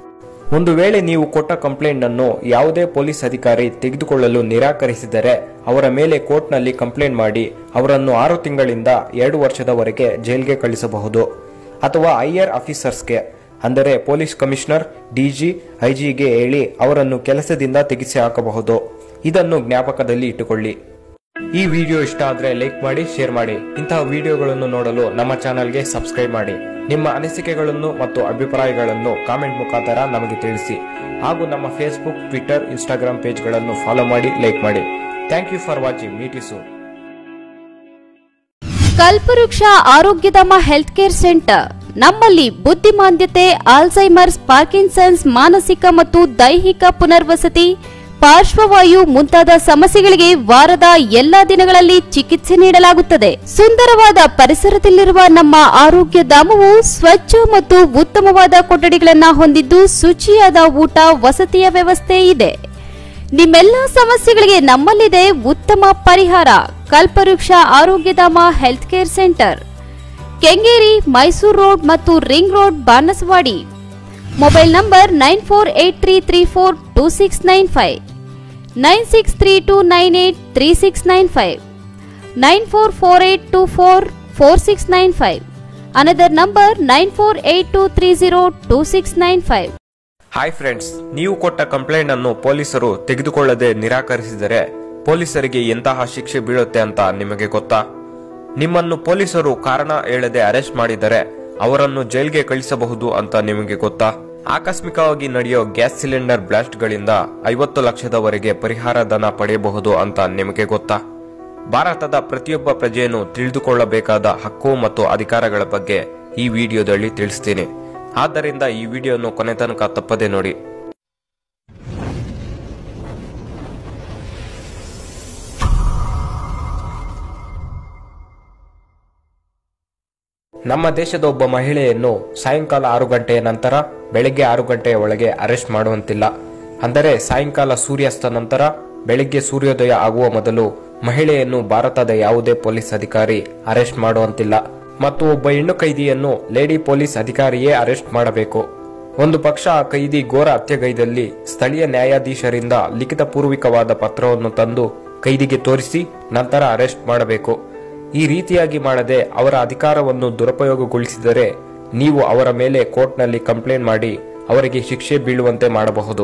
ಒಂದು ವೇಳೆ ನೀವು ಕೊಟ್ಟ ಕಂಪ್ಲೇಂಟ್ ಅನ್ನು ಯಾವುದೇ ಪೊಲೀಸ್ ಅಧಿಕಾರಿ ತೆಗೆದುಕೊಳ್ಳಲು ನಿರಾಕರಿಸಿದರೆ ಅವರ ಮೇಲೆ ಕೋರ್ಟ್ನಲ್ಲಿ ಕಂಪ್ಲೇಂಟ್ ಮಾಡಿ ಅವರನ್ನು ಆರು ತಿಂಗಳಿಂದ ಎರಡು ವರ್ಷದವರೆಗೆ ಜೈಲ್ಗೆ ಕಳಿಸಬಹುದು ಅಥವಾ ಹೈಯರ್ ಆಫೀಸರ್ಸ್ಗೆ ಅಂದರೆ ಪೊಲೀಸ್ ಕಮಿಷನರ್ ಡಿಜಿ ಐಜಿಗೆ ಹೇಳಿ ಅವರನ್ನು ಕೆಲಸದಿಂದ ತೆಗೆಸಿ ಹಾಕಬಹುದು ಇದನ್ನು ಜ್ಞಾಪಕದಲ್ಲಿ ಇಟ್ಟುಕೊಳ್ಳಿ ಈ ವಿಡಿಯೋ ಇಷ್ಟ ಆದ್ರೆ ಲೈಕ್ ಮಾಡಿ ಶೇರ್ ಮಾಡಿ ಇಂತಹ ವಿಡಿಯೋಗಳನ್ನು ನೋಡಲು ನಮ್ಮ ಚಾನಲ್ಗೆ ಸಬ್ಸ್ಕ್ರೈಬ್ ಮಾಡಿ ನಿಮ್ಮ ಅನಿಸಿಕೆಗಳನ್ನು ಮತ್ತು ಅಭಿಪ್ರಾಯಗಳನ್ನು ಕಾಮೆಂಟ್ ಮುಖಾಂತರ ನಮಗೆ ತಿಳಿಸಿ ಹಾಗೂ ನಮ್ಮ ಫೇಸ್ಬುಕ್ ಟ್ವಿಟರ್ ಇನ್ಸ್ಟಾಗ್ರಾಮ್ ಪೇಜ್ಗಳನ್ನು ಫಾಲೋ ಮಾಡಿ ಲೈಕ್ ಮಾಡಿ thank you for watching meet you soon ಕಲ್ಪವೃಕ್ಷ ಆರೋಗ್ಯಧಾಮ ಹೆಲ್ತ್ ಕೇರ್ ಸೆಂಟರ್ ನಮ್ಮಲ್ಲಿ ಬುದ್ಧಿಮಾಂದ್ಯತೆ ಆಲ್ಝೈಮರ್ಸ್ ಪಾರ್ಕಿನ್ಸನ್ಸ್ ಮಾನಸಿಕ ಮತ್ತು ದೈಹಿಕ ಪುನರ್ವಸತಿ ಪಾರ್ಶ್ವವಾಯು ಮುಂತಾದ ಸಮಸ್ಯೆಗಳಿಗೆ ವಾರದ ಎಲ್ಲಾ ದಿನಗಳಲ್ಲಿ ಚಿಕಿತ್ಸೆ ನೀಡಲಾಗುತ್ತದೆ ಸುಂದರವಾದ ಪರಿಸರದಲ್ಲಿರುವ ನಮ್ಮ ಆರೋಗ್ಯ ಧಾಮವು ಸ್ವಚ್ಛ ಮತ್ತು ಉತ್ತಮವಾದ ಕೊಠಡಿಗಳನ್ನ ಹೊಂದಿದ್ದು ಶುಚಿಯಾದ ಊಟ ವಸತಿಯ ವ್ಯವಸ್ಥೆ ಇದೆ ನಿಮ್ಮೆಲ್ಲ ಸಮಸ್ಯೆಗಳಿಗೆ ನಮ್ಮಲ್ಲಿದೆ ಉತ್ತಮ ಪರಿಹಾರ ಕಲ್ಪವೃಕ್ಷ Arogyadhama health care centre Kengeri Mysuru road ಮತ್ತು ring road Banaswadi mobile number nine four eight three three four two six nine five nine six three two nine eight three six nine five nine four four eight two four four six nine five another number nine four eight two three zero two six nine five hi friends ನೀವು ಕೊಟ್ಟ complaint ಅನ್ನು ಪೊಲೀಸರು ತೆಗೆದುಕೊಳ್ಳದೆ ನಿರಾಕರಿಸಿದರೆ ಪೊಲೀಸರಿಗೆ ಎಂತಹ ಶಿಕ್ಷೆ ಬೀಳುತ್ತೆ ಅಂತ ನಿಮಗೆ ಗೊತ್ತಾ ನಿಮ್ಮನ್ನು ಪೊಲೀಸರು ಕಾರಣ ಹೇಳದೆ ಅರೆಸ್ಟ್ ಮಾಡಿದರೆ ಅವರನ್ನು ಜೈಲ್ಗೆ ಕಳಿಸಬಹುದು ಅಂತ ನಿಮಗೆ ಗೊತ್ತಾ ಆಕಸ್ಮಿಕವಾಗಿ ನಡೆಯೋ ಗ್ಯಾಸ್ ಸಿಲಿಂಡರ್ ಬ್ಲಾಸ್ಟ್ಗಳಿಂದ ಐವತ್ತು ಲಕ್ಷದವರೆಗೆ ಪರಿಹಾರ ಧನ ಪಡೆಯಬಹುದು ಅಂತ ನಿಮಗೆ ಗೊತ್ತಾ ಭಾರತದ ಪ್ರತಿಯೊಬ್ಬ ಪ್ರಜೆಯನ್ನು ತಿಳಿದುಕೊಳ್ಳಬೇಕಾದ ಹಕ್ಕು ಮತ್ತು ಅಧಿಕಾರಗಳ ಬಗ್ಗೆ ಈ ವಿಡಿಯೋದಲ್ಲಿ ತಿಳಿಸ್ತೀನಿ ಆದ್ದರಿಂದ ಈ ವಿಡಿಯೋನು ಕೊನೆ ತನಕ ತಪ್ಪದೆ ನೋಡಿ ನಮ್ಮ ದೇಶದ ಒಬ್ಬ ಮಹಿಳೆಯನ್ನು ಸಾಯಂಕಾಲ ಆರು ಗಂಟೆಯ ನಂತರ ಬೆಳಗ್ಗೆ ಆರು ಗಂಟೆಯ ಒಳಗೆ ಅರೆಸ್ಟ್ ಮಾಡುವಂತಿಲ್ಲ ಅಂದರೆ ಸಾಯಂಕಾಲ ಸೂರ್ಯಾಸ್ತ ನಂತರ ಬೆಳಿಗ್ಗೆ ಸೂರ್ಯೋದಯ ಆಗುವ ಮೊದಲು ಮಹಿಳೆಯನ್ನು ಭಾರತದ ಯಾವುದೇ ಪೊಲೀಸ್ ಅಧಿಕಾರಿ ಅರೆಸ್ಟ್ ಮಾಡುವಂತಿಲ್ಲ ಮತ್ತು ಒಬ್ಬ ಹೆಣ್ಣು ಕೈದಿಯನ್ನು ಲೇಡಿ ಪೊಲೀಸ್ ಅಧಿಕಾರಿಯೇ ಅರೆಸ್ಟ್ ಮಾಡಬೇಕು ಒಂದು ಪಕ್ಷ ಆ ಕೈದಿ ಘೋರ ಹತ್ಯೆಗೈದಲ್ಲಿ ಸ್ಥಳೀಯ ನ್ಯಾಯಾಧೀಶರಿಂದ ಲಿಖಿತ ಪೂರ್ವಿಕವಾದ ಪತ್ರವನ್ನು ತಂದು ಕೈದಿಗೆ ತೋರಿಸಿ ನಂತರ ಅರೆಸ್ಟ್ ಮಾಡಬೇಕು ಈ ರೀತಿಯಾಗಿ ಮಾಡದೆ ಅವರ ಅಧಿಕಾರವನ್ನು ದುರುಪಯೋಗಗೊಳಿಸಿದರೆ ನೀವು ಅವರ ಮೇಲೆ ಕೋರ್ಟ್ನಲ್ಲಿ ಕಂಪ್ಲೇಂಟ್ ಮಾಡಿ ಅವರಿಗೆ ಶಿಕ್ಷೆ ಬೀಳುವಂತೆ ಮಾಡಬಹುದು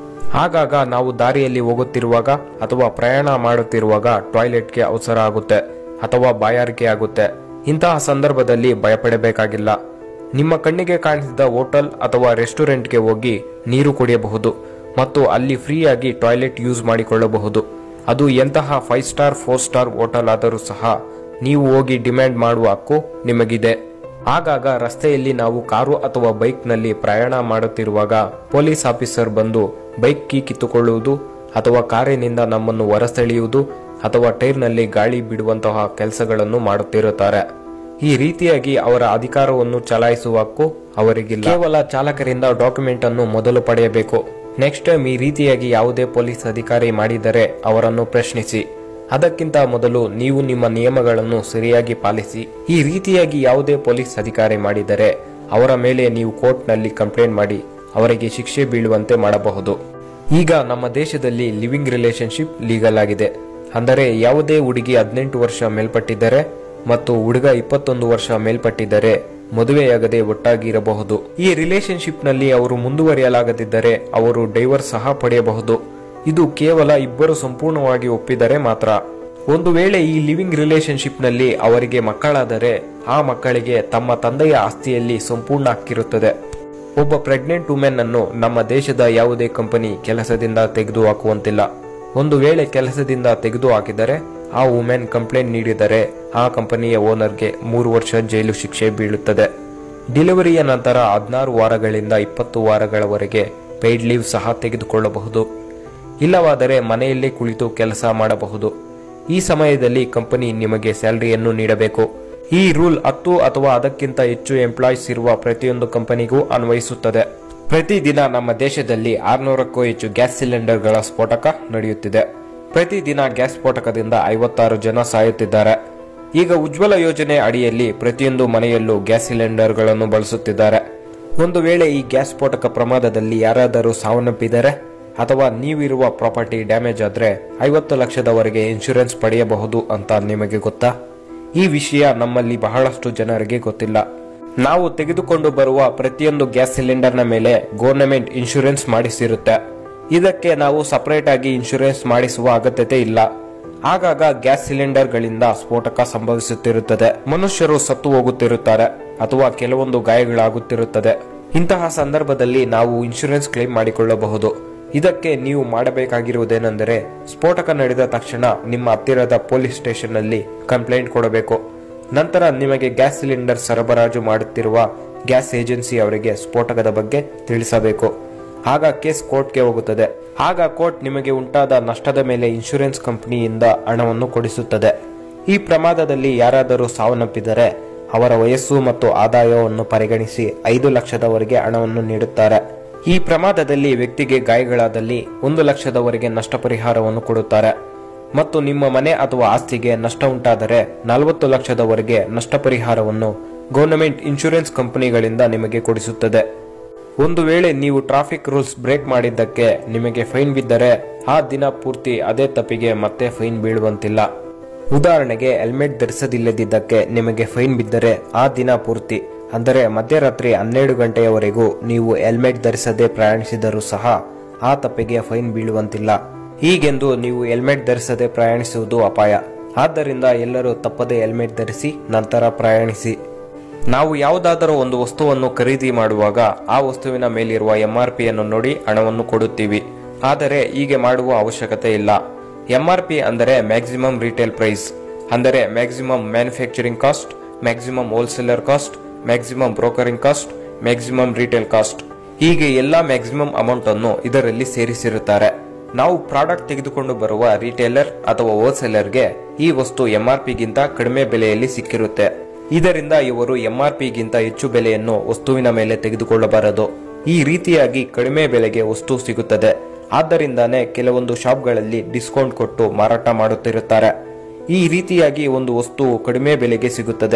ಆಗಾಗ ನಾವು ದಾರಿಯಲ್ಲಿ ಹೋಗುತ್ತಿರುವಾಗ ಅಥವಾ ಪ್ರಯಾಣ ಮಾಡುತ್ತಿರುವಾಗ ಟಾಯ್ಲೆಟ್ಗೆ ಅವಸರ ಆಗುತ್ತೆ ಅಥವಾ ಬಾಯಾರಿಕೆ ಆಗುತ್ತೆ ಇಂತಹ ಸಂದರ್ಭದಲ್ಲಿ ಭಯಪಡಬೇಕಾಗಿಲ್ಲ ನಿಮ್ಮ ಕಣ್ಣಿಗೆ ಕಾಣಿಸಿದ ಹೋಟೆಲ್ ಅಥವಾ ರೆಸ್ಟೋರೆಂಟ್ಗೆ ಹೋಗಿ ನೀರು ಕುಡಿಯಬಹುದು ಮತ್ತು ಅಲ್ಲಿ ಫ್ರೀಯಾಗಿ ಟಾಯ್ಲೆಟ್ ಯೂಸ್ ಮಾಡಿಕೊಳ್ಳಬಹುದು ಅದು ಎಂತಹ five star four star hotel ಆದರೂ ಸಹ ನೀವು ಹೋಗಿ ಡಿಮ್ಯಾಂಡ್ ಮಾಡುವ ಹಕ್ಕು ನಿಮಗಿದೆ ಆಗಾಗ ರಸ್ತೆಯಲ್ಲಿ ನಾವು ಕಾರು ಅಥವಾ ಬೈಕ್ನಲ್ಲಿ ಪ್ರಯಾಣ ಮಾಡುತ್ತಿರುವಾಗ ಪೊಲೀಸ್ ಆಫೀಸರ್ ಬಂದು ಬೈಕ್ ಕೀ ಕಿತ್ತುಕೊಳ್ಳುವುದು ಅಥವಾ ಕಾರಿನಿಂದ ನಮ್ಮನ್ನು ಹೊರಸೆಳೆಯುವುದು ಅಥವಾ ಟೈರ್ನಲ್ಲಿ ಗಾಳಿ ಬಿಡುವಂತಹ ಕೆಲಸಗಳನ್ನು ಮಾಡುತ್ತಿರುತ್ತಾರೆ ಈ ರೀತಿಯಾಗಿ ಅವರ ಅಧಿಕಾರವನ್ನು ಚಲಾಯಿಸುವ ಹಕ್ಕು ಅವರಿಗಿಲ್ಲ ಕೇವಲ ಚಾಲಕರಿಂದ ಡಾಕ್ಯುಮೆಂಟ್ ಅನ್ನು ಮೊದಲು ಪಡೆಯಬೇಕು ನೆಕ್ಸ್ಟ್ ಟೈಮ್ ಈ ರೀತಿಯಾಗಿ ಯಾವುದೇ ಪೊಲೀಸ್ ಅಧಿಕಾರಿ ಮಾಡಿದರೆ ಅವರನ್ನು ಪ್ರಶ್ನಿಸಿ ಅದಕ್ಕಿಂತ ಮೊದಲು ನೀವು ನಿಮ್ಮ ನಿಯಮಗಳನ್ನು ಸರಿಯಾಗಿ ಪಾಲಿಸಿ ಈ ರೀತಿಯಾಗಿ ಯಾವುದೇ ಪೊಲೀಸ್ ಅಧಿಕಾರಿ ಮಾಡಿದರೆ ಅವರ ಮೇಲೆ ನೀವು ಕೋರ್ಟ್ನಲ್ಲಿ ಕಂಪ್ಲೇಂಟ್ ಮಾಡಿ ಅವರಿಗೆ ಶಿಕ್ಷೆ ಬೀಳುವಂತೆ ಮಾಡಬಹುದು ಈಗ ನಮ್ಮ ದೇಶದಲ್ಲಿ ಲಿವಿಂಗ್ ರಿಲೇಶನ್ಶಿಪ್ ಲೀಗಲ್ ಆಗಿದೆ ಅಂದರೆ ಯಾವುದೇ ಹುಡುಗಿ ಹದಿನೆಂಟು ವರ್ಷ ಮೇಲ್ಪಟ್ಟಿದ್ದರೆ ಮತ್ತು ಹುಡುಗ ಇಪ್ಪತ್ತೊಂದು ವರ್ಷ ಮೇಲ್ಪಟ್ಟಿದ್ದರೆ ಮದುವೆಯಾಗದೆ ಒಟ್ಟಾಗಿ ಇರಬಹುದು ಈ ರಿಲೇಶನ್ಶಿಪ್ ನಲ್ಲಿ ಅವರು ಮುಂದುವರಿಯಲಾಗದಿದ್ದರೆ ಅವರು ಡೈವರ್ಸ್ ಸಹ ಪಡೆಯಬಹುದು ಇದು ಕೇವಲ ಇಬ್ಬರು ಸಂಪೂರ್ಣವಾಗಿ ಒಪ್ಪಿದರೆ ಮಾತ್ರ ಒಂದು ವೇಳೆ ಈ ಲಿವಿಂಗ್ ರಿಲೇಶನ್ಶಿಪ್ ನಲ್ಲಿ ಅವರಿಗೆ ಮಕ್ಕಳಾದರೆ ಆ ಮಕ್ಕಳಿಗೆ ತಮ್ಮ ತಂದೆಯ ಆಸ್ತಿಯಲ್ಲಿ ಸಂಪೂರ್ಣ ಹಕ್ಕಿರುತ್ತದೆ ಒಬ್ಬ ಪ್ರೆಗ್ನೆಂಟ್ ವುಮೆನ್ ಅನ್ನು ನಮ್ಮ ದೇಶದ ಯಾವುದೇ ಕಂಪನಿ ಕೆಲಸದಿಂದ ತೆಗೆದು ಹಾಕುವಂತಿಲ್ಲ ಒಂದು ವೇಳೆ ಕೆಲಸದಿಂದ ತೆಗೆದು ಹಾಕಿದರೆ ಆ ವುಮೆನ್ ಕಂಪ್ಲೇಂಟ್ ನೀಡಿದರೆ ಆ ಕಂಪನಿಯ ಓನರ್ಗೆ ಮೂರು ವರ್ಷ ಜೈಲು ಶಿಕ್ಷೆ ಬೀಳುತ್ತದೆ ಡೆಲಿವರಿಯ ನಂತರ ಹದಿನಾರು ವಾರಗಳಿಂದ ಇಪ್ಪತ್ತು ವಾರಗಳವರೆಗೆ ಪೇಯ್ಡ್ ಲೀವ್ ಸಹ ತೆಗೆದುಕೊಳ್ಳಬಹುದು ಇಲ್ಲವಾದರೆ ಮನೆಯಲ್ಲೇ ಕುಳಿತು ಕೆಲಸ ಮಾಡಬಹುದು ಈ ಸಮಯದಲ್ಲಿ ಕಂಪನಿ ನಿಮಗೆ ಸ್ಯಾಲರಿಯನ್ನು ನೀಡಬೇಕು ಈ ರೂಲ್ ಹತ್ತು ಅಥವಾ ಅದಕ್ಕಿಂತ ಹೆಚ್ಚು ಎಂಪ್ಲಾಯೀಸ್ ಇರುವ ಪ್ರತಿಯೊಂದು ಕಂಪನಿಗೂ ಅನ್ವಯಿಸುತ್ತದೆ ಪ್ರತಿದಿನ ನಮ್ಮ ದೇಶದಲ್ಲಿ ಆರ್ನೂರಕ್ಕೂ ಹೆಚ್ಚು ಗ್ಯಾಸ್ ಸಿಲಿಂಡರ್ಗಳ ಸ್ಫೋಟಕ ನಡೆಯುತ್ತಿದೆ ಪ್ರತಿದಿನ ಗ್ಯಾಸ್ ಸ್ಫೋಟಕದಿಂದ ಐವತ್ತಾರು ಜನ ಸಾಯುತ್ತಿದ್ದಾರೆ ಈಗ ಉಜ್ವಲ ಯೋಜನೆ ಅಡಿಯಲ್ಲಿ ಪ್ರತಿಯೊಂದು ಮನೆಯಲ್ಲೂ ಗ್ಯಾಸ್ ಸಿಲಿಂಡರ್ಗಳನ್ನು ಬಳಸುತ್ತಿದ್ದಾರೆ ಒಂದು ವೇಳೆ ಈ ಗ್ಯಾಸ್ ಸ್ಫೋಟಕ ಪ್ರಮಾದದಲ್ಲಿ ಯಾರಾದರೂ ಸಾವನ್ನಪ್ಪಿದರೆ ಅಥವಾ ನೀವಿರುವ ಪ್ರಾಪರ್ಟಿ ಡ್ಯಾಮೇಜ್ ಆದ್ರೆ ಐವತ್ತು ಲಕ್ಷದವರೆಗೆ ಇನ್ಶೂರೆನ್ಸ್ ಪಡೆಯಬಹುದು ಅಂತ ನಿಮಗೆ ಗೊತ್ತಾ ಈ ವಿಷಯ ನಮ್ಮಲ್ಲಿ ಬಹಳಷ್ಟು ಜನರಿಗೆ ಗೊತ್ತಿಲ್ಲ ನಾವು ತೆಗೆದುಕೊಂಡು ಬರುವ ಪ್ರತಿಯೊಂದು ಗ್ಯಾಸ್ ಸಿಲಿಂಡರ್ನ ಮೇಲೆ ಗೌರ್ನಮೆಂಟ್ ಇನ್ಶೂರೆನ್ಸ್ ಮಾಡಿಸಿರುತ್ತೆ ಇದಕ್ಕೆ ನಾವು ಸಪರೇಟ್ ಆಗಿ ಇನ್ಶೂರೆನ್ಸ್ ಮಾಡಿಸುವ ಅಗತ್ಯತೆ ಇಲ್ಲ ಆಗಾಗ ಗ್ಯಾಸ್ ಸಿಲಿಂಡರ್ಗಳಿಂದ ಸ್ಫೋಟಕ ಸಂಭವಿಸುತ್ತಿರುತ್ತದೆ ಮನುಷ್ಯರು ಸತ್ತು ಹೋಗುತ್ತಿರುತ್ತಾರೆ ಅಥವಾ ಕೆಲವೊಂದು ಗಾಯಗಳಾಗುತ್ತಿರುತ್ತದೆ ಇಂತಹ ಸಂದರ್ಭದಲ್ಲಿ ನಾವು ಇನ್ಶೂರೆನ್ಸ್ ಕ್ಲೇಮ್ ಮಾಡಿಕೊಳ್ಳಬಹುದು ಇದಕ್ಕೆ ನೀವು ಮಾಡಬೇಕಾಗಿರುವುದೇನೆಂದರೆ ಸ್ಫೋಟಕ ನಡೆದ ತಕ್ಷಣ ನಿಮ್ಮ ಹತ್ತಿರದ ಪೊಲೀಸ್ ಸ್ಟೇಷನ್ನಲ್ಲಿ ಕಂಪ್ಲೇಂಟ್ ಕೊಡಬೇಕು ನಂತರ ನಿಮಗೆ ಗ್ಯಾಸ್ ಸಿಲಿಂಡರ್ ಸರಬರಾಜು ಮಾಡುತ್ತಿರುವ ಗ್ಯಾಸ್ ಏಜೆನ್ಸಿ ಅವರಿಗೆ ಸ್ಫೋಟಕದ ಬಗ್ಗೆ ತಿಳಿಸಬೇಕು ಆಗ ಕೇಸ್ ಕೋರ್ಟ್ಗೆ ಹೋಗುತ್ತದೆ ಆಗ ಕೋರ್ಟ್ ನಿಮಗೆ ಉಂಟಾದ ನಷ್ಟದ ಮೇಲೆ ಇನ್ಶೂರೆನ್ಸ್ ಕಂಪನಿಯಿಂದ ಹಣವನ್ನು ಕೊಡಿಸುತ್ತದೆ ಈ ಪ್ರಮಾದದಲ್ಲಿ ಯಾರಾದರೂ ಸಾವನ್ನಪ್ಪಿದರೆ ಅವರ ವಯಸ್ಸು ಮತ್ತು ಆದಾಯವನ್ನು ಪರಿಗಣಿಸಿ ಐದು ಲಕ್ಷದವರೆಗೆ ಹಣವನ್ನು ನೀಡುತ್ತಾರೆ ಈ ಪ್ರಮಾದದಲ್ಲಿ ವ್ಯಕ್ತಿಗೆ ಗಾಯಗಳಾದಲ್ಲಿ ಒಂದು ಲಕ್ಷದವರೆಗೆ ನಷ್ಟ ಪರಿಹಾರವನ್ನು ಕೊಡುತ್ತಾರೆ ಮತ್ತು ನಿಮ್ಮ ಮನೆ ಅಥವಾ ಆಸ್ತಿಗೆ ನಷ್ಟ ಉಂಟಾದರೆ ನಲವತ್ತು ಲಕ್ಷದವರೆಗೆ ನಷ್ಟ ಪರಿಹಾರವನ್ನು ಗೌರ್ನಮೆಂಟ್ ಇನ್ಶೂರೆನ್ಸ್ ಕಂಪನಿಗಳಿಂದ ನಿಮಗೆ ಕೊಡಿಸುತ್ತದೆ ಒಂದು ವೇಳೆ ನೀವು ಟ್ರಾಫಿಕ್ ರೂಲ್ಸ್ ಬ್ರೇಕ್ ಮಾಡಿದ್ದಕ್ಕೆ ನಿಮಗೆ ಫೈನ್ ಬಿದ್ದರೆ ಆ ದಿನ ಪೂರ್ತಿ ಅದೇ ತಪ್ಪಿಗೆ ಮತ್ತೆ ಫೈನ್ ಬೀಳುವಂತಿಲ್ಲ ಉದಾಹರಣೆಗೆ ಹೆಲ್ಮೆಟ್ ಧರಿಸದಿಲ್ಲದಿದ್ದಕ್ಕೆ ನಿಮಗೆ ಫೈನ್ ಬಿದ್ದರೆ ಆ ದಿನ ಪೂರ್ತಿ ಅಂದರೆ ಮಧ್ಯರಾತ್ರಿ ಹನ್ನೆರಡು ಗಂಟೆಯವರೆಗೂ ನೀವು ಹೆಲ್ಮೆಟ್ ಧರಿಸದೆ ಪ್ರಯಾಣಿಸಿದರೂ ಸಹ ಆ ತಪ್ಪಿಗೆ ಫೈನ್ ಬೀಳುವಂತಿಲ್ಲ ಹೀಗೆಂದು ನೀವು ಹೆಲ್ಮೆಟ್ ಧರಿಸದೆ ಪ್ರಯಾಣಿಸುವುದು ಅಪಾಯ ಆದ್ದರಿಂದ ಎಲ್ಲರೂ ತಪ್ಪದೆ ಹೆಲ್ಮೆಟ್ ಧರಿಸಿ ನಂತರ ಪ್ರಯಾಣಿಸಿ ನಾವು ಯಾವುದಾದರೂ ಒಂದು ವಸ್ತುವನ್ನು ಖರೀದಿ ಮಾಡುವಾಗ ಆ ವಸ್ತುವಿನ ಮೇಲಿರುವ ಎಂಆರ್ ಪಿಯನ್ನು ನೋಡಿ ಹಣವನ್ನು ಕೊಡುತ್ತೀವಿ ಆದರೆ ಹೀಗೆ ಮಾಡುವ ಅವಶ್ಯಕತೆ ಇಲ್ಲ ಎಂಆರ್ ಪಿ ಅಂದರೆ ಮ್ಯಾಕ್ಸಿಮಮ್ ರಿಟೇಲ್ ಪ್ರೈಸ್ ಅಂದರೆ maximum manufacturing cost maximum wholesaler cost maximum brokering cost maximum retail cost ಹೀಗೆ ಎಲ್ಲಾ ಮ್ಯಾಕ್ಸಿಮಮ್ ಅಮೌಂಟ್ ಅನ್ನು ಇದರಲ್ಲಿ ಸೇರಿಸಿರುತ್ತಾರೆ ನಾವು ಪ್ರಾಡಕ್ಟ್ ತೆಗೆದುಕೊಂಡು ಬರುವ ರಿಟೇಲರ್ ಅಥವಾ ಹೋಲ್ಸೇಲರ್ಗೆ ಈ ವಸ್ತು ಎಂಆರ್ ಪಿಗಿಂತ ಕಡಿಮೆ ಬೆಲೆಯಲ್ಲಿ ಸಿಕ್ಕಿರುತ್ತೆ ಇದರಿಂದ ಇವರು ಎಂಆರ್ ಪಿಗಿಂತ ಹೆಚ್ಚು ಬೆಲೆಯನ್ನು ವಸ್ತುವಿನ ಮೇಲೆ ತೆಗೆದುಕೊಳ್ಳಬಾರದು ಈ ರೀತಿಯಾಗಿ ಕಡಿಮೆ ಬೆಲೆಗೆ ವಸ್ತು ಸಿಗುತ್ತದೆ ಆದ್ದರಿಂದಾನೇ ಕೆಲವೊಂದು ಶಾಪ್ಗಳಲ್ಲಿ ಡಿಸ್ಕೌಂಟ್ ಕೊಟ್ಟು ಮಾರಾಟ ಮಾಡುತ್ತಿರುತ್ತಾರೆ ಈ ರೀತಿಯಾಗಿ ಒಂದು ವಸ್ತು ಕಡಿಮೆ ಬೆಲೆಗೆ ಸಿಗುತ್ತದೆ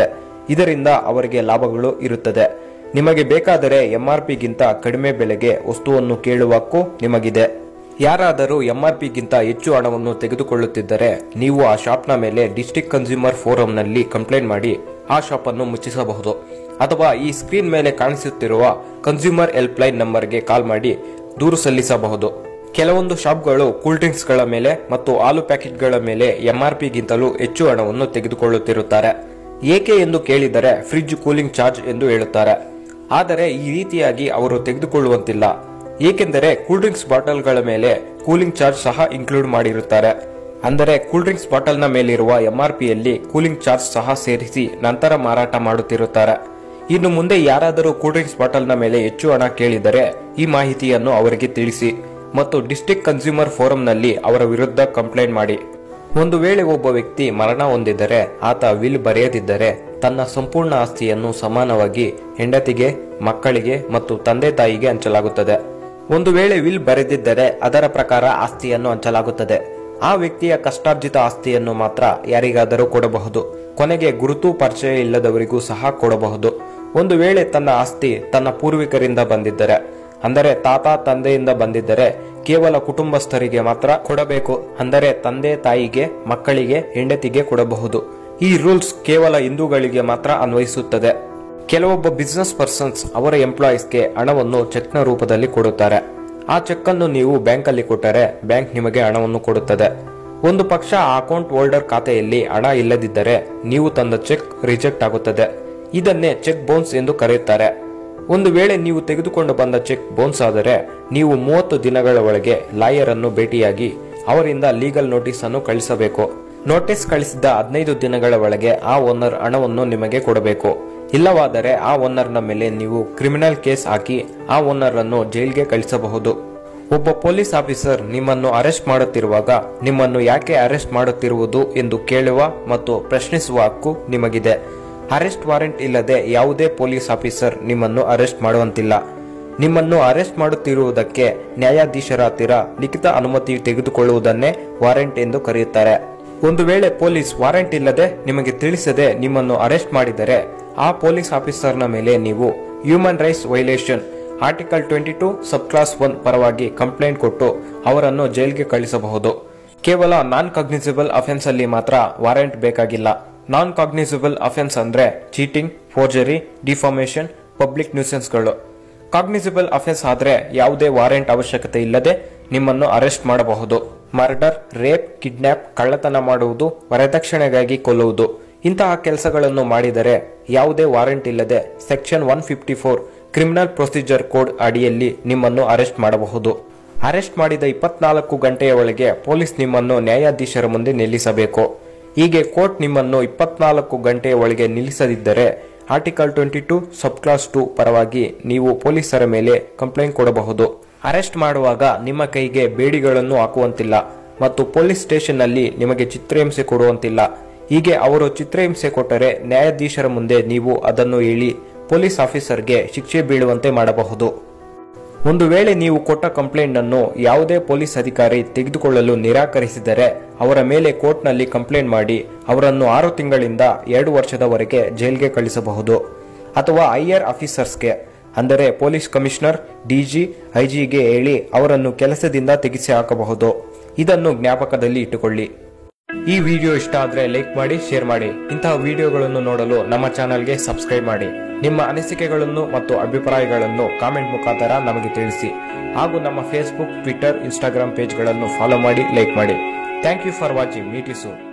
ಇದರಿಂದ ಅವರಿಗೆ ಲಾಭಗಳು ಇರುತ್ತದೆ ನಿಮಗೆ ಬೇಕಾದರೆ ಎಂಆರ್ಪಿಗಿಂತ ಕಡಿಮೆ ಬೆಲೆಗೆ ವಸ್ತುವನ್ನು ಕೇಳುವ ಹಕ್ಕು ನಿಮಗಿದೆ ಯಾರಾದರೂ ಎಂಆರ್ಪಿಗಿಂತ ಹೆಚ್ಚು ಹಣವನ್ನು ತೆಗೆದುಕೊಳ್ಳುತ್ತಿದ್ದರೆ ನೀವು ಆ ಶಾಪ್ನ ಮೇಲೆ ಡಿಸ್ಟ್ರಿಕ್ಟ್ ಕನ್ಸ್ಯೂಮರ್ ಫೋರಂನಲ್ಲಿ ಕಂಪ್ಲೇಂಟ್ ಮಾಡಿ ಆ ಶಾಪ್ ಅನ್ನು ಮುಚ್ಚಿಸಬಹುದು ಅಥವಾ ಈ ಸ್ಕ್ರೀನ್ ಮೇಲೆ ಕಾಣಿಸುತ್ತಿರುವ ಕನ್ಸ್ಯೂಮರ್ ಹೆಲ್ಪ್ ಲೈನ್ ನಂಬರ್ಗೆ ಕಾಲ್ ಮಾಡಿ ದೂರು ಸಲ್ಲಿಸಬಹುದು ಕೆಲವೊಂದು ಶಾಪ್ಗಳು ಕೂಲ್ ಡ್ರಿಂಕ್ಸ್ಗಳ ಮೇಲೆ ಮತ್ತು ಹಾಲು ಪ್ಯಾಕೆಟ್ಗಳ ಮೇಲೆ ಎಂಆರ್ಪಿಗಿಂತಲೂ ಹೆಚ್ಚು ಹಣವನ್ನು ತೆಗೆದುಕೊಳ್ಳುತ್ತಿರುತ್ತಾರೆ ಏಕೆ ಎಂದು ಕೇಳಿದರೆ ಫ್ರಿಡ್ಜ್ ಕೂಲಿಂಗ್ ಚಾರ್ಜ್ ಎಂದು ಹೇಳುತ್ತಾರೆ ಆದರೆ ಈ ರೀತಿಯಾಗಿ ಅವರು ತೆಗೆದುಕೊಳ್ಳುವಂತಿಲ್ಲ ಏಕೆಂದರೆ ಕೂಲ್ ಡ್ರಿಂಕ್ಸ್ ಬಾಟಲ್ಗಳ ಮೇಲೆ ಕೂಲಿಂಗ್ ಚಾರ್ಜ್ ಸಹ ಇನ್ಕ್ಲೂಡ್ ಮಾಡಿರುತ್ತಾರೆ ಅಂದರೆ ಕೂಲ್ ಡ್ರಿಂಕ್ಸ್ ಬಾಟಲ್ನ ಮೇಲಿರುವ ಎಂಆರ್ಪಿಯಲ್ಲಿ ಕೂಲಿಂಗ್ ಚಾರ್ಜ್ ಸಹ ಸೇರಿಸಿ ನಂತರ ಮಾರಾಟ ಮಾಡುತ್ತಿರುತ್ತಾರೆ ಇನ್ನು ಮುಂದೆ ಯಾರಾದರೂ ಕೂಲ್ ಡ್ರಿಂಕ್ಸ್ ಬಾಟಲ್ನ ಮೇಲೆ ಹೆಚ್ಚು ಹಣ ಕೇಳಿದರೆ ಈ ಮಾಹಿತಿಯನ್ನು ಅವರಿಗೆ ತಿಳಿಸಿ ಮತ್ತು ಡಿಸ್ಟ್ರಿಕ್ಟ್ ಕನ್ಸ್ಯೂಮರ್ ಫೋರಂನಲ್ಲಿ ಅವರ ವಿರುದ್ಧ ಕಂಪ್ಲೇಂಟ್ ಮಾಡಿ ಒಂದು ವೇಳೆ ಒಬ್ಬ ವ್ಯಕ್ತಿ ಮರಣ ಹೊಂದಿದರೆ ಆತ ವಿಲ್ ಬರೆಯದಿದ್ದರೆ ತನ್ನ ಸಂಪೂರ್ಣ ಆಸ್ತಿಯನ್ನು ಸಮಾನವಾಗಿ ಹೆಂಡತಿಗೆ ಮಕ್ಕಳಿಗೆ ಮತ್ತು ತಂದೆ ತಾಯಿಗೆ ಹಂಚಲಾಗುತ್ತದೆ ಒಂದು ವೇಳೆ ವಿಲ್ ಬರೆದಿದ್ದರೆ ಅದರ ಪ್ರಕಾರ ಆಸ್ತಿಯನ್ನು ಹಂಚಲಾಗುತ್ತದೆ ಆ ವ್ಯಕ್ತಿಯ ಕಷ್ಟಾರ್ಜಿತ ಆಸ್ತಿಯನ್ನು ಮಾತ್ರ ಯಾರಿಗಾದರೂ ಕೊಡಬಹುದು ಕೊನೆಗೆ ಗುರುತು ಪರಿಚಯ ಇಲ್ಲದವರಿಗೂ ಸಹ ಕೊಡಬಹುದು ಒಂದು ವೇಳೆ ತನ್ನ ಆಸ್ತಿ ತನ್ನ ಪೂರ್ವಿಕರಿಂದ ಬಂದಿದ್ದರೆ ಅಂದರೆ ತಾತ ತಂದೆಯಿಂದ ಬಂದಿದ್ದರೆ ಕೇವಲ ಕುಟುಂಬಸ್ಥರಿಗೆ ಮಾತ್ರ ಕೊಡಬೇಕು ಅಂದರೆ ತಂದೆ ತಾಯಿಗೆ ಮಕ್ಕಳಿಗೆ ಹೆಂಡತಿಗೆ ಕೊಡಬಹುದು ಈ ರೂಲ್ಸ್ ಕೇವಲ ಹಿಂದೂಗಳಿಗೆ ಮಾತ್ರ ಅನ್ವಯಿಸುತ್ತದೆ ಕೆಲವೊಬ್ಬ ಬಿಸಿನೆಸ್ ಪರ್ಸನ್ಸ್ ಅವರ ಎಂಪ್ಲಾಯೀಸ್ಗೆ ಹಣವನ್ನು ಚೆಕ್ನ ರೂಪದಲ್ಲಿ ಕೊಡುತ್ತಾರೆ ಆ ಚೆಕ್ ಅನ್ನು ನೀವು ಬ್ಯಾಂಕಲ್ಲಿ ಕೊಟ್ಟರೆ ಬ್ಯಾಂಕ್ ನಿಮಗೆ ಹಣವನ್ನು ಕೊಡುತ್ತದೆ ಒಂದು ಪಕ್ಷ ಆ ಅಕೌಂಟ್ ಹೋಲ್ಡರ್ ಖಾತೆಯಲ್ಲಿ ಹಣ ಇಲ್ಲದಿದ್ದರೆ ನೀವು ತಂದ ಚೆಕ್ ರಿಜೆಕ್ಟ್ ಆಗುತ್ತದೆ ಇದನ್ನೇ ಚೆಕ್ ಬೌನ್ಸ್ ಎಂದು ಕರೆಯುತ್ತಾರೆ ಒಂದು ವೇಳೆ ನೀವು ತೆಗೆದುಕೊಂಡು ಬಂದ ಚೆಕ್ ಬೌನ್ಸ್ ಆದರೆ ನೀವು ಮೂವತ್ತು ದಿನಗಳ ಒಳಗೆ ಲಾಯರ್ ಅನ್ನು ಭೇಟಿಯಾಗಿ ಅವರಿಂದ ಲೀಗಲ್ ನೋಟಿಸ್ ಅನ್ನು ಕಳಿಸಬೇಕು ನೋಟಿಸ್ ಕಳಿಸಿದ ಹದಿನೈದು ದಿನಗಳ ಒಳಗೆ ಆ ಓನರ್ ಹಣವನ್ನು ನಿಮಗೆ ಕೊಡಬೇಕು ಇಲ್ಲವಾದರೆ ಆ ಓನರ್ನ ಮೇಲೆ ನೀವು ಕ್ರಿಮಿನಲ್ ಕೇಸ್ ಹಾಕಿ ಆ ಓನರ್ ಅನ್ನು ಜೈಲ್ಗೆ ಕಳಿಸಬಹುದು ಒಬ್ಬ ಪೊಲೀಸ್ ಆಫೀಸರ್ ನಿಮ್ಮನ್ನು ಅರೆಸ್ಟ್ ಮಾಡುತ್ತಿರುವಾಗ ನಿಮ್ಮನ್ನು ಯಾಕೆ ಅರೆಸ್ಟ್ ಮಾಡುತ್ತಿರುವುದು ಎಂದು ಕೇಳುವ ಮತ್ತು ಪ್ರಶ್ನಿಸುವ ಹಕ್ಕು ನಿಮಗಿದೆ ಅರೆಸ್ಟ್ ವಾರೆಂಟ್ ಇಲ್ಲದೆ ಯಾವುದೇ ಪೊಲೀಸ್ ಆಫೀಸರ್ ನಿಮ್ಮನ್ನು ಅರೆಸ್ಟ್ ಮಾಡುವಂತಿಲ್ಲ ನಿಮ್ಮನ್ನು ಅರೆಸ್ಟ್ ಮಾಡುತ್ತಿರುವುದಕ್ಕೆ ನ್ಯಾಯಾಧೀಶರ ಹತ್ತಿರ ಲಿಖಿತ ಅನುಮತಿ ತೆಗೆದುಕೊಳ್ಳುವುದನ್ನೇ ವಾರೆಂಟ್ ಎಂದು ಕರೆಯುತ್ತಾರೆ ಒಂದು ವೇಳೆ ಪೊಲೀಸ್ ವಾರೆಂಟ್ ಇಲ್ಲದೆ ನಿಮಗೆ ತಿಳಿಸದೆ ನಿಮ್ಮನ್ನು ಅರೆಸ್ಟ್ ಮಾಡಿದರೆ ಆ ಪೊಲೀಸ್ ಆಫೀಸರ್ನ ಮೇಲೆ ನೀವು human rights violation article twenty two sub clause one ಪರವಾಗಿ ಕಂಪ್ಲೇಂಟ್ ಕೊಟ್ಟು ಅವರನ್ನು ಜೈಲ್ಗೆ ಕಳಿಸಬಹುದು ಕೇವಲ ನಾನ್ ಕಾಗ್ನಿಸಿಬಲ್ ಅಫೆನ್ಸ್ ಅಲ್ಲಿ ಮಾತ್ರ ವಾರೆಂಟ್ ಬೇಕಾಗಿಲ್ಲ ನಾನ್ ಕಾಗ್ನಿಸಿಬಲ್ ಅಫೆನ್ಸ್ ಅಂದ್ರೆ ಚೀಟಿಂಗ್ ಫೋರ್ಜರಿ ಡಿಫಾರ್ಮೇಶನ್ ಪಬ್ಲಿಕ್ ನ್ಯೂಸೆನ್ಸ್ಗಳು ಕಾಗ್ನಿಸಿಬಲ್ ಅಫೆನ್ಸ್ ಆದ್ರೆ ಯಾವುದೇ ವಾರೆಂಟ್ ಅವಶ್ಯಕತೆ ಇಲ್ಲದೆ ನಿಮ್ಮನ್ನು ಅರೆಸ್ಟ್ ಮಾಡಬಹುದು ಮರ್ಡರ್ ರೇಪ್ ಕಿಡ್ನಾಪ್ ಕಳ್ಳತನ ಮಾಡುವುದು ವರದಕ್ಷಿಣೆಗಾಗಿ ಕೊಲ್ಲುವುದು ಇಂತಹ ಕೆಲಸಗಳನ್ನು ಮಾಡಿದರೆ ಯಾವುದೇ ವಾರೆಂಟ್ ಇಲ್ಲದೆ section one fifty four criminal procedure code ಅಡಿಯಲ್ಲಿ ನಿಮ್ಮನ್ನು ಅರೆಸ್ಟ್ ಮಾಡಬಹುದು ಅರೆಸ್ಟ್ ಮಾಡಿದ ಇಪ್ಪತ್ನಾಲ್ಕು ಗಂಟೆಯ ಒಳಗೆ ಪೊಲೀಸ್ ನಿಮ್ಮನ್ನು ನ್ಯಾಯಾಧೀಶರ ಮುಂದೆ ನಿಲ್ಲಿಸಬೇಕು ಹೀಗೆ ಕೋರ್ಟ್ ನಿಮ್ಮನ್ನು ಇಪ್ಪತ್ನಾಲ್ಕು ಗಂಟೆಯ ಒಳಗೆ ನಿಲ್ಲಿಸದಿದ್ದರೆ article twenty two sub clause two ಪರವಾಗಿ ನೀವು ಪೊಲೀಸರ ಮೇಲೆ ಕಂಪ್ಲೇಂಟ್ ಕೊಡಬಹುದು ಅರೆಸ್ಟ್ ಮಾಡುವಾಗ ನಿಮ್ಮ ಕೈಗೆ ಬೇಡಿಗಳನ್ನು ಹಾಕುವಂತಿಲ್ಲ ಮತ್ತು ಪೊಲೀಸ್ ಸ್ಟೇಷನ್ನಲ್ಲಿ ನಿಮಗೆ ಚಿತ್ರಹಿಂಸೆ ಕೊಡುವಂತಿಲ್ಲ ಹೀಗೆ ಅವರು ಚಿತ್ರಹಿಂಸೆ ಕೊಟ್ಟರೆ ನ್ಯಾಯಾಧೀಶರ ಮುಂದೆ ನೀವು ಅದನ್ನು ಹೇಳಿ ಪೊಲೀಸ್ ಆಫೀಸರ್ಗೆ ಶಿಕ್ಷೆ ಬೀಳುವಂತೆ ಮಾಡಬಹುದು ಒಂದು ವೇಳೆ ನೀವು ಕೊಟ್ಟ ಕಂಪ್ಲೇಂಟ್ ಅನ್ನು ಯಾವುದೇ ಪೊಲೀಸ್ ಅಧಿಕಾರಿ ತೆಗೆದುಕೊಳ್ಳಲು ನಿರಾಕರಿಸಿದರೆ ಅವರ ಮೇಲೆ ಕೋರ್ಟ್ನಲ್ಲಿ ಕಂಪ್ಲೇಂಟ್ ಮಾಡಿ ಅವರನ್ನು ಆರು ತಿಂಗಳಿಂದ ಎರಡು ವರ್ಷದವರೆಗೆ ಜೈಲ್ಗೆ ಕಳಿಸಬಹುದು ಅಥವಾ ಹೈಯರ್ ಆಫೀಸರ್ಸ್ಗೆ ಅಂದರೆ ಪೊಲೀಸ್ ಕಮಿಷನರ್ ಡಿಜಿ ಐಜಿಗೆ ಹೇಳಿ ಅವರನ್ನು ಕೆಲಸದಿಂದ ತೆಗೆಸಿ ಹಾಕಬಹುದು ಇದನ್ನು ಜ್ಞಾಪಕದಲ್ಲಿ ಇಟ್ಟುಕೊಳ್ಳಿ ಈ ವಿಡಿಯೋ ಇಷ್ಟ ಆದ್ರೆ ಲೈಕ್ ಮಾಡಿ ಶೇರ್ ಮಾಡಿ ಇಂತಹ ವಿಡಿಯೋಗಳನ್ನು ನೋಡಲು ನಮ್ಮ ಚಾನಲ್ಗೆ ಸಬ್ಸ್ಕ್ರೈಬ್ ಮಾಡಿ ನಿಮ್ಮ ಅನಿಸಿಕೆಗಳನ್ನು ಮತ್ತು ಅಭಿಪ್ರಾಯಗಳನ್ನು ಕಾಮೆಂಟ್ ಮುಖಾಂತರ ನಮಗೆ ತಿಳಿಸಿ ಹಾಗೂ ನಮ್ಮ ಫೇಸ್ಬುಕ್ ಟ್ವಿಟರ್ ಇನ್ಸ್ಟಾಗ್ರಾಮ್ ಪೇಜ್ಗಳನ್ನು ಫಾಲೋ ಮಾಡಿ ಲೈಕ್ ಮಾಡಿ thank you for watching meet you soon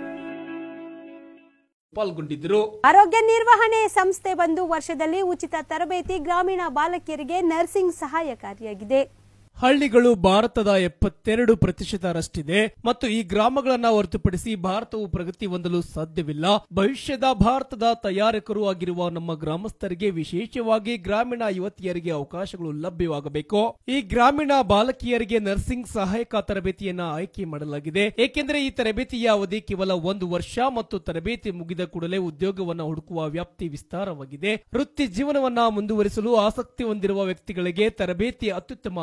ಪಾಲ್ಗೊಂಡಿದ್ದರು ಆರೋಗ್ಯ ನಿರ್ವಹಣೆ ಸಂಸ್ಥೆ ಬಂದು ವರ್ಷದಲ್ಲಿ ಉಚಿತ ತರಬೇತಿ ಗ್ರಾಮೀಣ ಬಾಲಕಿಯರಿಗೆ ನರ್ಸಿಂಗ್ ಸಹಾಯಕಾರಿಯಾಗಿದೆ ಹಳ್ಳಿಗಳು ಭಾರತದ ಎಪ್ಪತ್ತೆರಡು ಪ್ರತಿಶತರಷ್ಟಿದೆ ಮತ್ತು ಈ ಗ್ರಾಮಗಳನ್ನ ಹೊರತುಪಡಿಸಿ ಭಾರತವು ಪ್ರಗತಿ ಹೊಂದಲು ಸಾಧ್ಯವಿಲ್ಲ ಭವಿಷ್ಯದ ಭಾರತದ ತಯಾರಕರು ಆಗಿರುವ ನಮ್ಮ ಗ್ರಾಮಸ್ಥರಿಗೆ ವಿಶೇಷವಾಗಿ ಗ್ರಾಮೀಣ ಯುವತಿಯರಿಗೆ ಅವಕಾಶಗಳು ಲಭ್ಯವಾಗಬೇಕು ಈ ಗ್ರಾಮೀಣ ಬಾಲಕಿಯರಿಗೆ ನರ್ಸಿಂಗ್ ಸಹಾಯಕ ತರಬೇತಿಯನ್ನ ಆಯ್ಕೆ ಮಾಡಲಾಗಿದೆ ಏಕೆಂದರೆ ಈ ತರಬೇತಿಯ ಅವಧಿ ಕೇವಲ ಒಂದು ವರ್ಷ ಮತ್ತು ತರಬೇತಿ ಮುಗಿದ ಕೂಡಲೇ ಉದ್ಯೋಗವನ್ನ ಹುಡುಕುವ ವ್ಯಾಪ್ತಿ ವಿಸ್ತಾರವಾಗಿದೆ ವೃತ್ತಿ ಜೀವನವನ್ನ ಮುಂದುವರಿಸಲು ಆಸಕ್ತಿ ಹೊಂದಿರುವ ವ್ಯಕ್ತಿಗಳಿಗೆ ತರಬೇತಿ ಅತ್ಯುತ್ತಮ ಅವಕಾಶ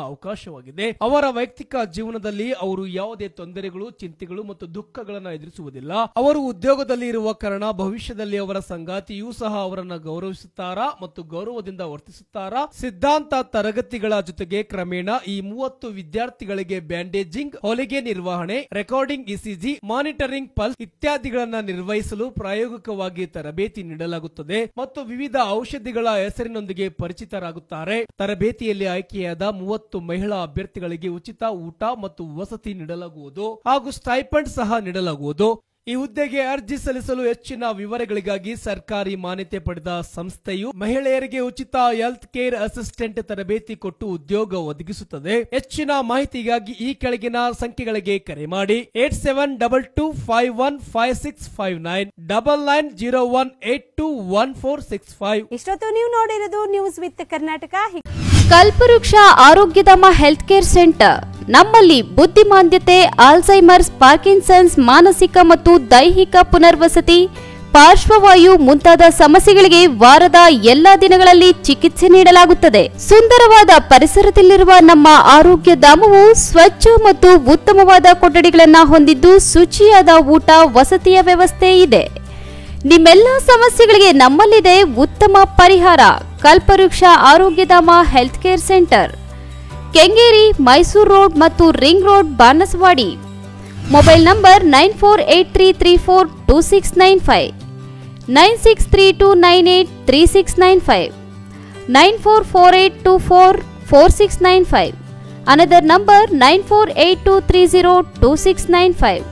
ಅವಕಾಶವಾಗಿದೆ ಅವರ ವೈಯಕ್ತಿಕ ಜೀವನದಲ್ಲಿ ಅವರು ಯಾವುದೇ ತೊಂದರೆಗಳು ಚಿಂತೆಗಳು ಮತ್ತು ದುಃಖಗಳನ್ನು ಎದುರಿಸುವುದಿಲ್ಲ ಅವರು ಉದ್ಯೋಗದಲ್ಲಿ ಇರುವ ಕಾರಣ ಭವಿಷ್ಯದಲ್ಲಿ ಅವರ ಸಂಗಾತಿಯೂ ಸಹ ಅವರನ್ನು ಗೌರವಿಸುತ್ತಾರಾ ಮತ್ತು ಗೌರವದಿಂದ ವರ್ತಿಸುತ್ತಾರಾ ಸಿದ್ಧಾಂತ ತರಗತಿಗಳ ಜೊತೆಗೆ ಕ್ರಮೇಣ ಈ ಮೂವತ್ತು ವಿದ್ಯಾರ್ಥಿಗಳಿಗೆ ಬ್ಯಾಂಡೇಜಿಂಗ್ ಹೊಲಿಗೆ ನಿರ್ವಹಣೆ ರೆಕಾರ್ಡಿಂಗ್ ಇಸಿಜಿ ಮಾನಿಟರಿಂಗ್ ಪಲ್ಸ್ ಇತ್ಯಾದಿಗಳನ್ನ ನಿರ್ವಹಿಸಲು ಪ್ರಾಯೋಗಿಕವಾಗಿ ತರಬೇತಿ ನೀಡಲಾಗುತ್ತದೆ ಮತ್ತು ವಿವಿಧ ಔಷಧಿಗಳ ಹೆಸರಿನೊಂದಿಗೆ ಪರಿಚಿತರಾಗುತ್ತಾರೆ ತರಬೇತಿಯಲ್ಲಿ ಆಯ್ಕೆಯಾದ ಮೂವತ್ತು ಮಹಿಳಾ ಅಭ್ಯರ್ಥಿಗಳಿಗೆ ಉಚಿತ ಊಟ ಮತ್ತು ವಸತಿ ನೀಡಲಾಗುವುದು ಹಾಗೂ ಸ್ಟೈಪಂಡ್ ಸಹ ನೀಡಲಾಗುವುದು ಈ ಹುದ್ದೆಗೆ ಅರ್ಜಿ ಸಲ್ಲಿಸಲು ಹೆಚ್ಚಿನ ವಿವರಗಳಿಗಾಗಿ ಸರ್ಕಾರಿ ಮಾನ್ಯತೆ ಪಡೆದ ಸಂಸ್ಥೆಯು ಮಹಿಳೆಯರಿಗೆ ಉಚಿತ ಹೆಲ್ತ್ ಕೇರ್ ಅಸಿಸ್ಟೆಂಟ್ ತರಬೇತಿ ಕೊಟ್ಟು ಉದ್ಯೋಗ ಒದಗಿಸುತ್ತದೆ ಹೆಚ್ಚಿನ ಮಾಹಿತಿಗಾಗಿ ಈ ಕೆಳಗಿನ ಸಂಖ್ಯೆಗಳಿಗೆ ಕರೆ ಮಾಡಿ eight seven double two five one five six five nine double nine zero one eight two one four six five ಇಷ್ಟೊತ್ತು ನೀವು ನೋಡಿರೋದು ನ್ಯೂಸ್ ವಿತ್ ಕರ್ನಾಟಕ ಕಲ್ಪವೃಕ್ಷ ಆರೋಗ್ಯಧಾಮ ಹೆಲ್ತ್ ಕೇರ್ ಸೆಂಟರ್ ನಮ್ಮಲ್ಲಿ ಬುದ್ಧಿಮಾಂದ್ಯತೆ ಆಲ್ಝೈಮರ್ಸ್ ಪಾರ್ಕಿನ್ಸನ್ಸ್ ಮಾನಸಿಕ ಮತ್ತು ದೈಹಿಕ ಪುನರ್ವಸತಿ ಪಾರ್ಶ್ವವಾಯು ಮುಂತಾದ ಸಮಸ್ಯೆಗಳಿಗೆ ವಾರದ ಎಲ್ಲಾ ದಿನಗಳಲ್ಲಿ ಚಿಕಿತ್ಸೆ ನೀಡಲಾಗುತ್ತದೆ ಸುಂದರವಾದ ಪರಿಸರದಲ್ಲಿರುವ ನಮ್ಮ ಆರೋಗ್ಯ ಧಾಮವು ಸ್ವಚ್ಛ ಮತ್ತು ಉತ್ತಮವಾದ ಕೊಠಡಿಗಳನ್ನು ಹೊಂದಿದ್ದು ಶುಚಿಯಾದ ಊಟ ವಸತಿಯ ವ್ಯವಸ್ಥೆ ಇದೆ ನಿಮ್ಮೆಲ್ಲ ಸಮಸ್ಯೆಗಳಿಗೆ ನಮ್ಮಲ್ಲಿದೆ ಉತ್ತಮ ಪರಿಹಾರ ಕಲ್ಪವೃಕ್ಷ Arogyadhama health care centre Kengeri Mysuru road ಮತ್ತು ring road Banaswadi mobile number nine four eight three three four two six nine five nine six three two nine eight three six nine five nine four four eight two four four six nine five another number nine four eight two three zero two six nine five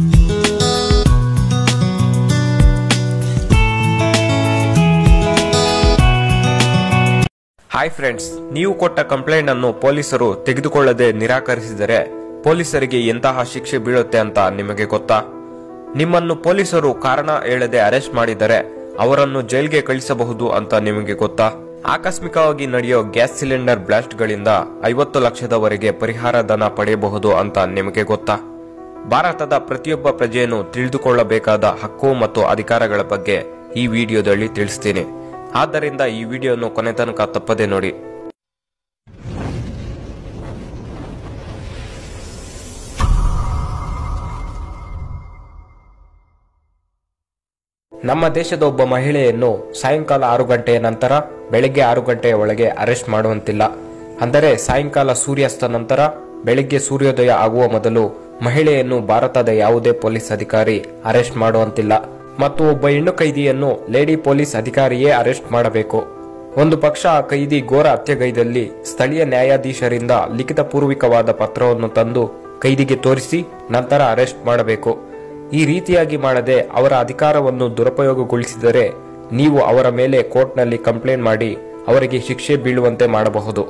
hi friends ನೀವು ಕೊಟ್ಟ complaint ಅನ್ನು ಪೊಲೀಸರು ತೆಗೆದುಕೊಳ್ಳದೆ ನಿರಾಕರಿಸಿದರೆ ಪೊಲೀಸರಿಗೆ ಎಂತಹ ಶಿಕ್ಷೆ ಬೀಳುತ್ತೆ ಅಂತ ನಿಮಗೆ ಗೊತ್ತಾ ನಿಮ್ಮನ್ನು ಪೊಲೀಸರು ಕಾರಣ ಹೇಳದೆ ಅರೆಸ್ಟ್ ಮಾಡಿದರೆ ಅವರನ್ನು ಜೈಲ್ಗೆ ಕಳಿಸಬಹುದು ಅಂತ ನಿಮಗೆ ಗೊತ್ತಾ ಆಕಸ್ಮಿಕವಾಗಿ ನಡೆಯೋ ಗ್ಯಾಸ್ ಸಿಲಿಂಡರ್ ಬ್ಲಾಸ್ಟ್ ಗಳಿಂದ ಐವತ್ತು ಲಕ್ಷದವರೆಗೆ ಪರಿಹಾರ ಧನ ಪಡೆಯಬಹುದು ಅಂತ ನಿಮಗೆ ಗೊತ್ತಾ ಭಾರತದ ಪ್ರತಿಯೊಬ್ಬ ಪ್ರಜೆಯನ್ನು ತಿಳಿದುಕೊಳ್ಳಬೇಕಾದ ಹಕ್ಕು ಮತ್ತು ಅಧಿಕಾರಗಳ ಬಗ್ಗೆ ಈ ವಿಡಿಯೋದಲ್ಲಿ ತಿಳಿಸ್ತೀನಿ ಆದ್ದರಿಂದ ಈ ವಿಡಿಯೋನು ಕೊನೆ ತನಕ ತಪ್ಪದೆ ನೋಡಿ ನಮ್ಮ ದೇಶದ ಒಬ್ಬ ಮಹಿಳೆಯನ್ನು ಸಾಯಂಕಾಲ ಆರು ಗಂಟೆಯ ನಂತರ ಬೆಳಗ್ಗೆ ಆರು ಗಂಟೆಯ ಒಳಗೆ ಅರೆಸ್ಟ್ ಮಾಡುವಂತಿಲ್ಲ ಅಂದರೆ ಸಾಯಂಕಾಲ ಸೂರ್ಯಾಸ್ತ ನಂತರ ಬೆಳಿಗ್ಗೆ ಸೂರ್ಯೋದಯ ಆಗುವ ಮೊದಲು ಮಹಿಳೆಯನ್ನು ಭಾರತದ ಯಾವುದೇ ಪೊಲೀಸ್ ಅಧಿಕಾರಿ ಅರೆಸ್ಟ್ ಮಾಡುವಂತಿಲ್ಲ ಮತ್ತು ಒಬ್ಬ ಹೆಣ್ಣು ಕೈದಿಯನ್ನು ಲೇಡಿ ಪೊಲೀಸ್ ಅಧಿಕಾರಿಯೇ ಅರೆಸ್ಟ್ ಮಾಡಬೇಕು ಒಂದು ಪಕ್ಷ ಆ ಕೈದಿ ಘೋರ ಹತ್ಯೆಗೈದಲ್ಲಿ ಸ್ಥಳೀಯ ನ್ಯಾಯಾಧೀಶರಿಂದ ಲಿಖಿತ ಪೂರ್ವಿಕವಾದ ಪತ್ರವನ್ನು ತಂದು ಕೈದಿಗೆ ತೋರಿಸಿ ನಂತರ ಅರೆಸ್ಟ್ ಮಾಡಬೇಕು ಈ ರೀತಿಯಾಗಿ ಮಾಡದೆ ಅವರ ಅಧಿಕಾರವನ್ನು ದುರುಪಯೋಗಗೊಳಿಸಿದರೆ ನೀವು ಅವರ ಮೇಲೆ ಕೋರ್ಟ್ನಲ್ಲಿ ಕಂಪ್ಲೇಂಟ್ ಮಾಡಿ ಅವರಿಗೆ ಶಿಕ್ಷೆ ಬೀಳುವಂತೆ ಮಾಡಬಹುದು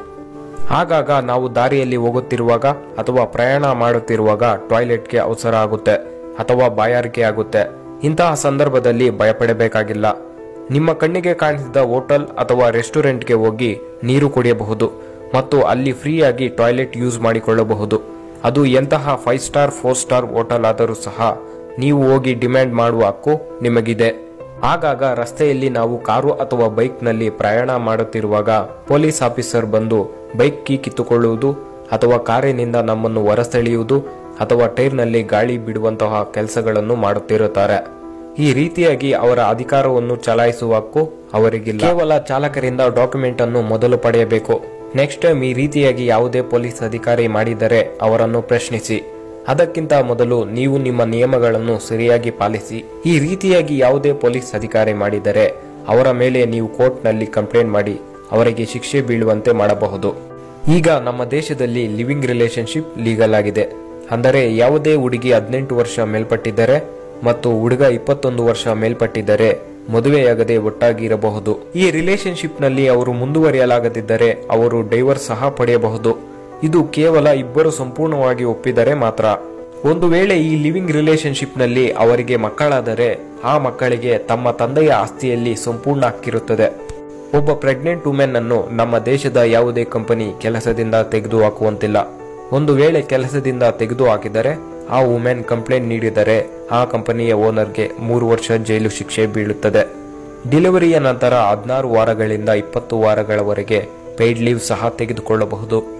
ಆಗಾಗ ನಾವು ದಾರಿಯಲ್ಲಿ ಹೋಗುತ್ತಿರುವಾಗ ಅಥವಾ ಪ್ರಯಾಣ ಮಾಡುತ್ತಿರುವಾಗ ಟಾಯ್ಲೆಟ್ಗೆ ಅವಸರ ಆಗುತ್ತೆ ಅಥವಾ ಬಾಯಾರಿಕೆ ಆಗುತ್ತೆ ಇಂತಹ ಸಂದರ್ಭದಲ್ಲಿ ಭಯಪಡಬೇಕಾಗಿಲ್ಲ ನಿಮ್ಮ ಕಣ್ಣಿಗೆ ಕಾಣಿಸಿದ ಹೋಟೆಲ್ ಅಥವಾ ರೆಸ್ಟೋರೆಂಟ್ಗೆ ಹೋಗಿ ನೀರು ಕುಡಿಯಬಹುದು ಮತ್ತು ಅಲ್ಲಿ ಫ್ರೀಯಾಗಿ ಟಾಯ್ಲೆಟ್ ಯೂಸ್ ಮಾಡಿಕೊಳ್ಳಬಹುದು ಅದು ಎಂತಹ five star four star hotel ಆದರೂ ಸಹ ನೀವು ಹೋಗಿ ಡಿಮ್ಯಾಂಡ್ ಮಾಡುವ ಹಕ್ಕು ನಿಮಗಿದೆ ಆಗಾಗ ರಸ್ತೆಯಲ್ಲಿ ನಾವು ಕಾರು ಅಥವಾ ಬೈಕ್ನಲ್ಲಿ ಪ್ರಯಾಣ ಮಾಡುತ್ತಿರುವಾಗ ಪೊಲೀಸ್ ಆಫೀಸರ್ ಬಂದು ಬೈಕ್ ಕೀ ಕಿತ್ತುಕೊಳ್ಳುವುದು ಅಥವಾ ಕಾರಿನಿಂದ ನಮ್ಮನ್ನು ಹೊರಸೆಳೆಯುವುದು ಅಥವಾ ಟೈರ್ನಲ್ಲಿ ಗಾಳಿ ಬಿಡುವಂತಹ ಕೆಲಸಗಳನ್ನು ಮಾಡುತ್ತಿರುತ್ತಾರೆ ಈ ರೀತಿಯಾಗಿ ಅವರ ಅಧಿಕಾರವನ್ನು ಚಲಾಯಿಸುವ ಹಕ್ಕು ಅವರಿಗಿಲ್ಲ ಕೇವಲ ಚಾಲಕರಿಂದ ಡಾಕ್ಯುಮೆಂಟ್ ಅನ್ನು ಮೊದಲು ಪಡೆಯಬೇಕು ನೆಕ್ಸ್ಟ್ ಟೈಮ್ ಈ ರೀತಿಯಾಗಿ ಯಾವುದೇ ಪೊಲೀಸ್ ಅಧಿಕಾರಿ ಮಾಡಿದರೆ ಅವರನ್ನು ಪ್ರಶ್ನಿಸಿ ಅದಕ್ಕಿಂತ ಮೊದಲು ನೀವು ನಿಮ್ಮ ನಿಯಮಗಳನ್ನು ಸರಿಯಾಗಿ ಪಾಲಿಸಿ ಈ ರೀತಿಯಾಗಿ ಯಾವುದೇ ಪೊಲೀಸ್ ಅಧಿಕಾರಿ ಮಾಡಿದರೆ ಅವರ ಮೇಲೆ ನೀವು ಕೋರ್ಟ್ನಲ್ಲಿ ಕಂಪ್ಲೇಂಟ್ ಮಾಡಿ ಅವರಿಗೆ ಶಿಕ್ಷೆ ಬೀಳುವಂತೆ ಮಾಡಬಹುದು ಈಗ ನಮ್ಮ ದೇಶದಲ್ಲಿ ಲಿವಿಂಗ್ ರಿಲೇಶನ್ಶಿಪ್ ಲೀಗಲ್ ಆಗಿದೆ ಅಂದರೆ ಯಾವುದೇ ಹುಡುಗಿ ಹದಿನೆಂಟು ವರ್ಷ ಮೇಲ್ಪಟ್ಟಿದ್ದರೆ ಮತ್ತು ಹುಡುಗ ಇಪ್ಪತ್ತೊಂದು ವರ್ಷ ಮೇಲ್ಪಟ್ಟಿದ್ದರೆ ಮದುವೆಯಾಗದೆ ಒಟ್ಟಾಗಿ ಇರಬಹುದು ಈ ರಿಲೇಶನ್ಶಿಪ್ ನಲ್ಲಿ ಅವರು ಮುಂದುವರಿಯಲಾಗದಿದ್ದರೆ ಅವರು ಡೈವರ್ಸ್ ಸಹ ಪಡೆಯಬಹುದು ಇದು ಕೇವಲ ಇಬ್ಬರು ಸಂಪೂರ್ಣವಾಗಿ ಒಪ್ಪಿದರೆ ಮಾತ್ರ ಒಂದು ವೇಳೆ ಈ ಲಿವಿಂಗ್ ರಿಲೇಶನ್ಶಿಪ್ ನಲ್ಲಿ ಅವರಿಗೆ ಮಕ್ಕಳಾದರೆ ಆ ಮಕ್ಕಳಿಗೆ ತಮ್ಮ ತಂದೆಯ ಆಸ್ತಿಯಲ್ಲಿ ಸಂಪೂರ್ಣ ಹಕ್ಕಿರುತ್ತದೆ ಒಬ್ಬ ಪ್ರೆಗ್ನೆಂಟ್ ವುಮೆನ್ ಅನ್ನು ನಮ್ಮ ದೇಶದ ಯಾವುದೇ ಕಂಪನಿ ಕೆಲಸದಿಂದ ತೆಗೆದು ಹಾಕುವಂತಿಲ್ಲ ಒಂದು ವೇಳೆ ಕೆಲಸದಿಂದ ತೆಗೆದು ಹಾಕಿದರೆ ಆ ವುಮೆನ್ ಕಂಪ್ಲೇಂಟ್ ನೀಡಿದರೆ ಆ ಕಂಪನಿಯ ಓನರ್ಗೆ ಮೂರು ವರ್ಷ ಜೈಲು ಶಿಕ್ಷೆ ಬೀಳುತ್ತದೆ ಡೆಲಿವರಿಯ ನಂತರ ಹದಿನಾರು ವಾರಗಳಿಂದ ಇಪ್ಪತ್ತು ವಾರಗಳವರೆಗೆ ಪೇಯ್ಡ್ ಲೀವ್ ಸಹ ತೆಗೆದುಕೊಳ್ಳಬಹುದು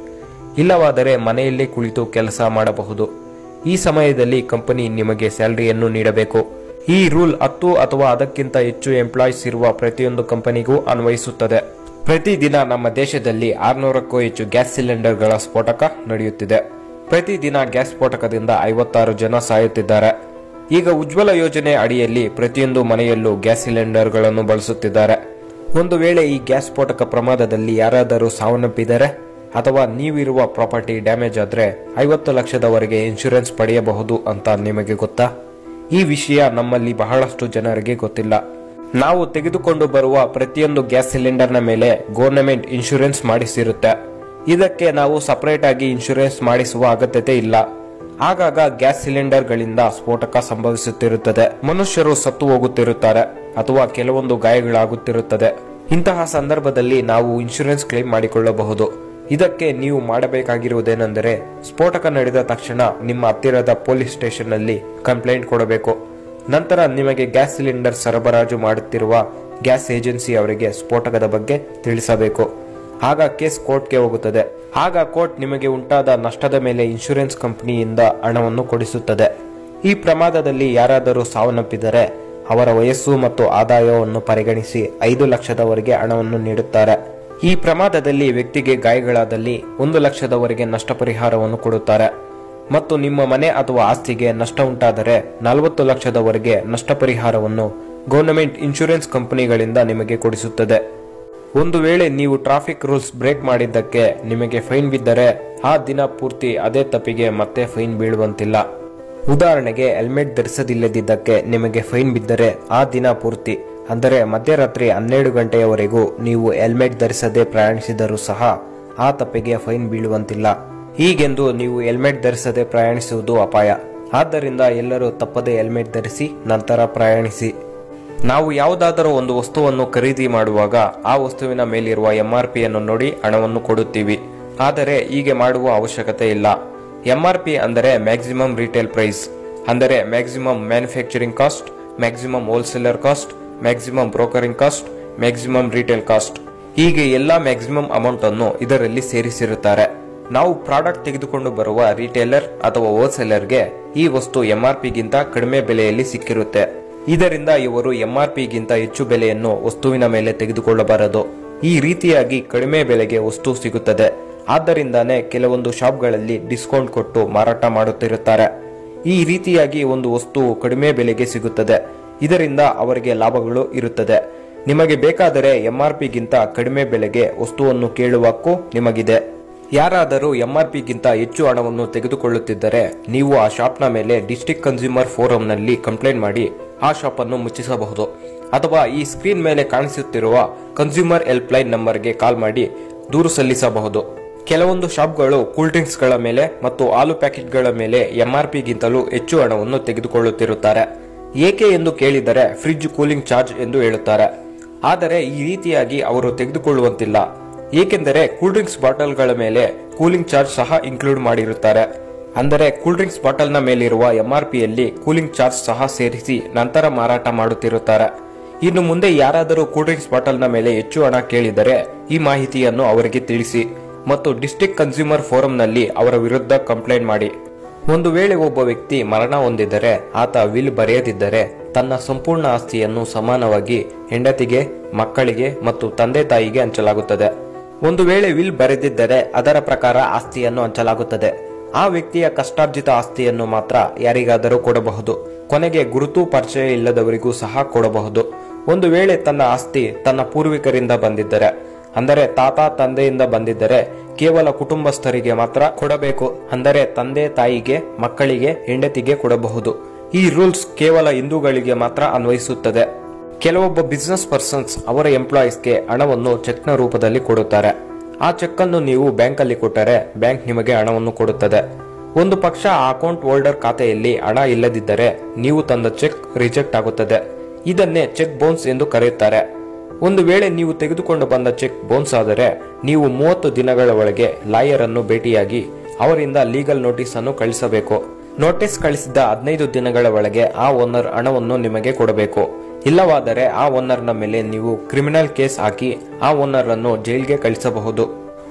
ಇಲ್ಲವಾದರೆ ಮನೆಯಲ್ಲೇ ಕುಳಿತು ಕೆಲಸ ಮಾಡಬಹುದು ಈ ಸಮಯದಲ್ಲಿ ಕಂಪನಿ ನಿಮಗೆ ಸ್ಯಾಲರಿಯನ್ನು ನೀಡಬೇಕು ಈ ರೂಲ್ ಹತ್ತು ಅಥವಾ ಅದಕ್ಕಿಂತ ಹೆಚ್ಚು ಎಂಪ್ಲಾಯೀಸ್ ಇರುವ ಪ್ರತಿಯೊಂದು ಕಂಪನಿಗೂ ಅನ್ವಯಿಸುತ್ತದೆ ಪ್ರತಿದಿನ ನಮ್ಮ ದೇಶದಲ್ಲಿ ಆರ್ನೂರಕ್ಕೂ ಹೆಚ್ಚು ಗ್ಯಾಸ್ ಸಿಲಿಂಡರ್ಗಳ ಸ್ಫೋಟಕ ನಡೆಯುತ್ತಿದೆ ಪ್ರತಿದಿನ ಗ್ಯಾಸ್ ಸ್ಫೋಟಕದಿಂದ ಐವತ್ತಾರು ಜನ ಸಾಯುತ್ತಿದ್ದಾರೆ ಈಗ ಉಜ್ವಲ ಯೋಜನೆ ಅಡಿಯಲ್ಲಿ ಪ್ರತಿಯೊಂದು ಮನೆಯಲ್ಲೂ ಗ್ಯಾಸ್ ಸಿಲಿಂಡರ್ಗಳನ್ನು ಬಳಸುತ್ತಿದ್ದಾರೆ ಒಂದು ವೇಳೆ ಈ ಗ್ಯಾಸ್ ಸ್ಫೋಟಕ ಪ್ರಮಾದದಲ್ಲಿ ಯಾರಾದರೂ ಸಾವನ್ನಪ್ಪಿದರೆ ಅಥವಾ ನೀವಿರುವ ಪ್ರಾಪರ್ಟಿ ಡ್ಯಾಮೇಜ್ ಆದ್ರೆ ಐವತ್ತು ಲಕ್ಷದವರೆಗೆ ಇನ್ಶೂರೆನ್ಸ್ ಪಡೆಯಬಹುದು ಅಂತ ನಿಮಗೆ ಗೊತ್ತಾ ಈ ವಿಷಯ ನಮ್ಮಲ್ಲಿ ಬಹಳಷ್ಟು ಜನರಿಗೆ ಗೊತ್ತಿಲ್ಲ ನಾವು ತೆಗೆದುಕೊಂಡು ಬರುವ ಪ್ರತಿಯೊಂದು ಗ್ಯಾಸ್ ಸಿಲಿಂಡರ್ನ ಮೇಲೆ ಗೌರ್ನಮೆಂಟ್ ಇನ್ಶೂರೆನ್ಸ್ ಮಾಡಿಸಿರುತ್ತೆ ಇದಕ್ಕೆ ನಾವು ಸಪರೇಟ್ ಆಗಿ ಇನ್ಶೂರೆನ್ಸ್ ಮಾಡಿಸುವ ಅಗತ್ಯತೆ ಇಲ್ಲ ಆಗಾಗ ಗ್ಯಾಸ್ ಸಿಲಿಂಡರ್ಗಳಿಂದ ಸ್ಫೋಟಕ ಸಂಭವಿಸುತ್ತಿರುತ್ತದೆ ಮನುಷ್ಯರು ಸತ್ತು ಹೋಗುತ್ತಿರುತ್ತಾರೆ ಅಥವಾ ಕೆಲವೊಂದು ಗಾಯಗಳಾಗುತ್ತಿರುತ್ತದೆ ಇಂತಹ ಸಂದರ್ಭದಲ್ಲಿ ನಾವು ಇನ್ಶೂರೆನ್ಸ್ ಕ್ಲೇಮ್ ಮಾಡಿಕೊಳ್ಳಬಹುದು ಇದಕ್ಕೆ ನೀವು ಮಾಡಬೇಕಾಗಿರುವುದೇನೆಂದರೆ ಸ್ಫೋಟಕ ನಡೆದ ತಕ್ಷಣ ನಿಮ್ಮ ಹತ್ತಿರದ ಪೊಲೀಸ್ ಸ್ಟೇಷನ್ನಲ್ಲಿ ಕಂಪ್ಲೇಂಟ್ ಕೊಡಬೇಕು ನಂತರ ನಿಮಗೆ ಗ್ಯಾಸ್ ಸಿಲಿಂಡರ್ ಸರಬರಾಜು ಮಾಡುತ್ತಿರುವ ಗ್ಯಾಸ್ ಏಜೆನ್ಸಿ ಅವರಿಗೆ ಸ್ಫೋಟಕದ ಬಗ್ಗೆ ತಿಳಿಸಬೇಕು ಆಗ ಕೇಸ್ ಕೋರ್ಟ್ಗೆ ಹೋಗುತ್ತದೆ ಆಗ ಕೋರ್ಟ್ ನಿಮಗೆ ಉಂಟಾದ ನಷ್ಟದ ಮೇಲೆ ಇನ್ಶೂರೆನ್ಸ್ ಕಂಪನಿಯಿಂದ ಹಣವನ್ನು ಕೊಡಿಸುತ್ತದೆ ಈ ಪ್ರಮಾದದಲ್ಲಿ ಯಾರಾದರೂ ಸಾವನ್ನಪ್ಪಿದರೆ ಅವರ ವಯಸ್ಸು ಮತ್ತು ಆದಾಯವನ್ನು ಪರಿಗಣಿಸಿ ಐದು ಲಕ್ಷದವರೆಗೆ ಹಣವನ್ನು ನೀಡುತ್ತಾರೆ ಈ ಪ್ರಮಾದದಲ್ಲಿ ವ್ಯಕ್ತಿಗೆ ಗಾಯಗಳಾದಲ್ಲಿ ಒಂದು ಲಕ್ಷದವರೆಗೆ ನಷ್ಟ ಪರಿಹಾರವನ್ನು ಕೊಡುತ್ತಾರೆ ಮತ್ತು ನಿಮ್ಮ ಮನೆ ಅಥವಾ ಆಸ್ತಿಗೆ ನಷ್ಟ ಉಂಟಾದರೆ ನಲವತ್ತು ಲಕ್ಷದವರೆಗೆ ನಷ್ಟ ಪರಿಹಾರವನ್ನು ಗೌರ್ನಮೆಂಟ್ ಇನ್ಶೂರೆನ್ಸ್ ಕಂಪನಿಗಳಿಂದ ನಿಮಗೆ ಕೊಡಿಸುತ್ತದೆ ಒಂದು ವೇಳೆ ನೀವು ಟ್ರಾಫಿಕ್ ರೂಲ್ಸ್ ಬ್ರೇಕ್ ಮಾಡಿದ್ದಕ್ಕೆ ನಿಮಗೆ ಫೈನ್ ಬಿದ್ದರೆ ಆ ದಿನ ಪೂರ್ತಿ ಅದೇ ತಪ್ಪಿಗೆ ಮತ್ತೆ ಫೈನ್ ಬೀಳುವಂತಿಲ್ಲ ಉದಾಹರಣೆಗೆ ಹೆಲ್ಮೆಟ್ ಧರಿಸದಿಲ್ಲದಿದ್ದಕ್ಕೆ ನಿಮಗೆ ಫೈನ್ ಬಿದ್ದರೆ ಆ ದಿನ ಪೂರ್ತಿ ಅಂದರೆ ಮಧ್ಯರಾತ್ರಿ ಹನ್ನೆರಡು ಗಂಟೆಯವರೆಗೂ ನೀವು ಹೆಲ್ಮೆಟ್ ಧರಿಸದೆ ಪ್ರಯಾಣಿಸಿದರೂ ಸಹ ಆ ತಪ್ಪಿಗೆ ಫೈನ್ ಬೀಳುವಂತಿಲ್ಲ ಹೀಗೆಂದು ನೀವು ಹೆಲ್ಮೆಟ್ ಧರಿಸದೆ ಪ್ರಯಾಣಿಸುವುದು ಅಪಾಯ ಆದ್ದರಿಂದ ಎಲ್ಲರೂ ತಪ್ಪದೆ ಹೆಲ್ಮೆಟ್ ಧರಿಸಿ ನಂತರ ಪ್ರಯಾಣಿಸಿ ನಾವು ಯಾವುದಾದರೂ ಒಂದು ವಸ್ತುವನ್ನು ಖರೀದಿ ಮಾಡುವಾಗ ಆ ವಸ್ತುವಿನ ಮೇಲಿರುವ ಎಂಆರ್ ಪಿಯನ್ನು ನೋಡಿ ಹಣವನ್ನು ಕೊಡುತ್ತೀವಿ ಆದರೆ ಹೀಗೆ ಮಾಡುವ ಅವಶ್ಯಕತೆ ಇಲ್ಲ ಎಂಆರ್ ಪಿ ಅಂದರೆ ಮ್ಯಾಕ್ಸಿಮಮ್ ರಿಟೇಲ್ ಪ್ರೈಸ್ ಅಂದರೆ maximum manufacturing cost maximum wholesaler cost maximum brokering cost maximum retail cost ಹೀಗೆ ಎಲ್ಲಾ ಮ್ಯಾಕ್ಸಿಮಮ್ ಅಮೌಂಟ್ ಅನ್ನು ಇದರಲ್ಲಿ ಸೇರಿಸಿರುತ್ತಾರೆ ನಾವು ಪ್ರಾಡಕ್ಟ್ ತೆಗೆದುಕೊಂಡು ಬರುವ ರಿಟೇಲರ್ ಅಥವಾ ಹೋಲ್ಸೇಲರ್ಗೆ ಈ ವಸ್ತು ಎಂಆರ್ ಪಿಗಿಂತ ಕಡಿಮೆ ಬೆಲೆಯಲ್ಲಿ ಸಿಕ್ಕಿರುತ್ತೆ ಇದರಿಂದ ಇವರು ಎಂಆರ್ ಪಿಗಿಂತ ಹೆಚ್ಚು ಬೆಲೆಯನ್ನು ವಸ್ತುವಿನ ಮೇಲೆ ತೆಗೆದುಕೊಳ್ಳಬಾರದು ಈ ರೀತಿಯಾಗಿ ಕಡಿಮೆ ಬೆಲೆಗೆ ವಸ್ತು ಸಿಗುತ್ತದೆ ಆದ್ದರಿಂದಾನೇ ಕೆಲವೊಂದು ಶಾಪ್ಗಳಲ್ಲಿ ಡಿಸ್ಕೌಂಟ್ ಕೊಟ್ಟು ಮಾರಾಟ ಮಾಡುತ್ತಿರುತ್ತಾರೆ ಈ ರೀತಿಯಾಗಿ ಒಂದು ವಸ್ತು ಕಡಿಮೆ ಬೆಲೆಗೆ ಸಿಗುತ್ತದೆ ಇದರಿಂದ ಅವರಿಗೆ ಲಾಭಗಳು ಇರುತ್ತದೆ ನಿಮಗೆ ಬೇಕಾದರೆ ಎಂಆರ್ ಪಿಗಿಂತ ಕಡಿಮೆ ಬೆಲೆಗೆ ವಸ್ತುವನ್ನು ಕೇಳುವ ಹಕ್ಕು ನಿಮಗಿದೆ ಯಾರಾದರೂ ಎಂಆರ್ ಪಿಗಿಂತ ಹೆಚ್ಚು ಹಣವನ್ನು ತೆಗೆದುಕೊಳ್ಳುತ್ತಿದ್ದರೆ ನೀವು ಆ ಶಾಪ್ನ ಮೇಲೆ ಡಿಸ್ಟ್ರಿಕ್ಟ್ ಕನ್ಸ್ಯೂಮರ್ ಫೋರಂನಲ್ಲಿ ಕಂಪ್ಲೇಂಟ್ ಮಾಡಿ ಆ ಶಾಪ್ ಅನ್ನು ಮುಚ್ಚಿಸಬಹುದು ಅಥವಾ ಈ ಸ್ಕ್ರೀನ್ ಮೇಲೆ ಕಾಣಿಸುತ್ತಿರುವ ಕನ್ಸ್ಯೂಮರ್ ಹೆಲ್ಪ್ ಲೈನ್ ನಂಬರ್ಗೆ ಕಾಲ್ ಮಾಡಿ ದೂರು ಸಲ್ಲಿಸಬಹುದು ಕೆಲವೊಂದು ಶಾಪ್ಗಳು ಕೂಲ್ ಡ್ರಿಂಕ್ಸ್ಗಳ ಮೇಲೆ ಮತ್ತು ಹಾಲು ಪ್ಯಾಕೆಟ್ಗಳ ಮೇಲೆ ಎಂಆರ್ ಪಿಗಿಂತಲೂ ಹೆಚ್ಚು ಹಣವನ್ನು ತೆಗೆದುಕೊಳ್ಳುತ್ತಿರುತ್ತಾರೆ ಏಕೆ ಎಂದು ಕೇಳಿದರೆ ಫ್ರಿಡ್ಜ್ ಕೂಲಿಂಗ್ ಚಾರ್ಜ್ ಎಂದು ಹೇಳುತ್ತಾರೆ ಆದರೆ ಈ ರೀತಿಯಾಗಿ ಅವರು ತೆಗೆದುಕೊಳ್ಳುವಂತಿಲ್ಲ ಏಕೆಂದರೆ ಕೂಲ್ ಡ್ರಿಂಕ್ಸ್ ಬಾಟಲ್ಗಳ ಮೇಲೆ ಕೂಲಿಂಗ್ ಚಾರ್ಜ್ ಸಹ ಇನ್ಕ್ಲೂಡ್ ಮಾಡಿರುತ್ತಾರೆ ಅಂದರೆ ಕೂಲ್ ಡ್ರಿಂಕ್ಸ್ ಬಾಟಲ್ನ ಮೇಲಿರುವ ಎಂಆರ್ ಪಿಯಲ್ಲಿ ಕೂಲಿಂಗ್ ಚಾರ್ಜ್ ಸಹ ಸೇರಿಸಿ ನಂತರ ಮಾರಾಟ ಮಾಡುತ್ತಿರುತ್ತಾರೆ ಇನ್ನು ಮುಂದೆ ಯಾರಾದರೂ ಕೂಲ್ ಡ್ರಿಂಕ್ಸ್ ಬಾಟಲ್ನ ಮೇಲೆ ಹೆಚ್ಚು ಹಣ ಕೇಳಿದರೆ ಈ ಮಾಹಿತಿಯನ್ನು ಅವರಿಗೆ ತಿಳಿಸಿ ಮತ್ತು ಡಿಸ್ಟ್ರಿಕ್ಟ್ ಕನ್ಸ್ಯೂಮರ್ ಫೋರಂನಲ್ಲಿ ಅವರ ವಿರುದ್ಧ ಕಂಪ್ಲೇಂಟ್ ಮಾಡಿ ಒಂದು ವೇಳೆ ಒಬ್ಬ ವ್ಯಕ್ತಿ ಮರಣ ಹೊಂದಿದರೆ ಆತ ವಿಲ್ ಬರೆಯದಿದ್ದರೆ ತನ್ನ ಸಂಪೂರ್ಣ ಆಸ್ತಿಯನ್ನು ಸಮಾನವಾಗಿ ಹೆಂಡತಿಗೆ ಮಕ್ಕಳಿಗೆ ಮತ್ತು ತಂದೆ ತಾಯಿಗೆ ಹಂಚಲಾಗುತ್ತದೆ ಒಂದು ವೇಳೆ ವಿಲ್ ಬರೆದಿದ್ದರೆ ಅದರ ಪ್ರಕಾರ ಆಸ್ತಿಯನ್ನು ಹಂಚಲಾಗುತ್ತದೆ ಆ ವ್ಯಕ್ತಿಯ ಕಷ್ಟಾರ್ಜಿತ ಆಸ್ತಿಯನ್ನು ಮಾತ್ರ ಯಾರಿಗಾದರೂ ಕೊಡಬಹುದು ಕೊನೆಗೆ ಗುರುತು ಪರಿಚಯ ಇಲ್ಲದವರಿಗೂ ಸಹ ಕೊಡಬಹುದು ಒಂದು ವೇಳೆ ತನ್ನ ಆಸ್ತಿ ತನ್ನ ಪೂರ್ವಿಕರಿಂದ ಬಂದಿದ್ದರೆ ಅಂದರೆ ತಾತ ತಂದೆಯಿಂದ ಬಂದಿದ್ದರೆ ಕೇವಲ ಕುಟುಂಬಸ್ಥರಿಗೆ ಮಾತ್ರ ಕೊಡಬೇಕು ಅಂದರೆ ತಂದೆ ತಾಯಿಗೆ ಮಕ್ಕಳಿಗೆ ಹೆಂಡತಿಗೆ ಕೊಡಬಹುದು ಈ ರೂಲ್ಸ್ ಕೇವಲ ಹಿಂದೂಗಳಿಗೆ ಮಾತ್ರ ಅನ್ವಯಿಸುತ್ತದೆ ಕೆಲವೊಬ್ಬ ಬಿಸಿನೆಸ್ ಪರ್ಸನ್ಸ್ ಅವರ ಎಂಪ್ಲಾಯೀಸ್ಗೆ ಹಣವನ್ನು ಚೆಕ್ನ ರೂಪದಲ್ಲಿ ಕೊಡುತ್ತಾರೆ ಆ ಚೆಕ್ ಅನ್ನು ನೀವು ಬ್ಯಾಂಕಲ್ಲಿ ಕೊಟ್ಟರೆ ಬ್ಯಾಂಕ್ ನಿಮಗೆ ಹಣವನ್ನು ಕೊಡುತ್ತದೆ ಒಂದು ಪಕ್ಷ ಆ ಅಕೌಂಟ್ ಹೋಲ್ಡರ್ ಖಾತೆಯಲ್ಲಿ ಹಣ ಇಲ್ಲದಿದ್ದರೆ ನೀವು ತಂದ ಚೆಕ್ ರಿಜೆಕ್ಟ್ ಆಗುತ್ತದೆ ಇದನ್ನೇ ಚೆಕ್ ಬೌನ್ಸ್ ಎಂದು ಕರೆಯುತ್ತಾರೆ ಒಂದು ವೇಳೆ ನೀವು ತೆಗೆದುಕೊಂಡು ಬಂದ ಚೆಕ್ ಬೌನ್ಸ್ ಆದರೆ ನೀವು ಮೂವತ್ತು ದಿನಗಳ ಒಳಗೆ ಲಾಯರ್ ಅನ್ನು ಭೇಟಿಯಾಗಿ ಅವರಿಂದ ಲೀಗಲ್ ನೋಟಿಸ್ ಅನ್ನು ಕಳಿಸಬೇಕು ನೋಟಿಸ್ ಕಳಿಸಿದ ಹದಿನೈದು ದಿನಗಳ ಒಳಗೆ ಆ ಓನರ್ ಹಣವನ್ನು ನಿಮಗೆ ಕೊಡಬೇಕು ಇಲ್ಲವಾದರೆ ಆ ಓನರ್ನ ಮೇಲೆ ನೀವು ಕ್ರಿಮಿನಲ್ ಕೇಸ್ ಹಾಕಿ ಆ ಓನರ್ ಅನ್ನು ಜೈಲ್ಗೆ ಕಳಿಸಬಹುದು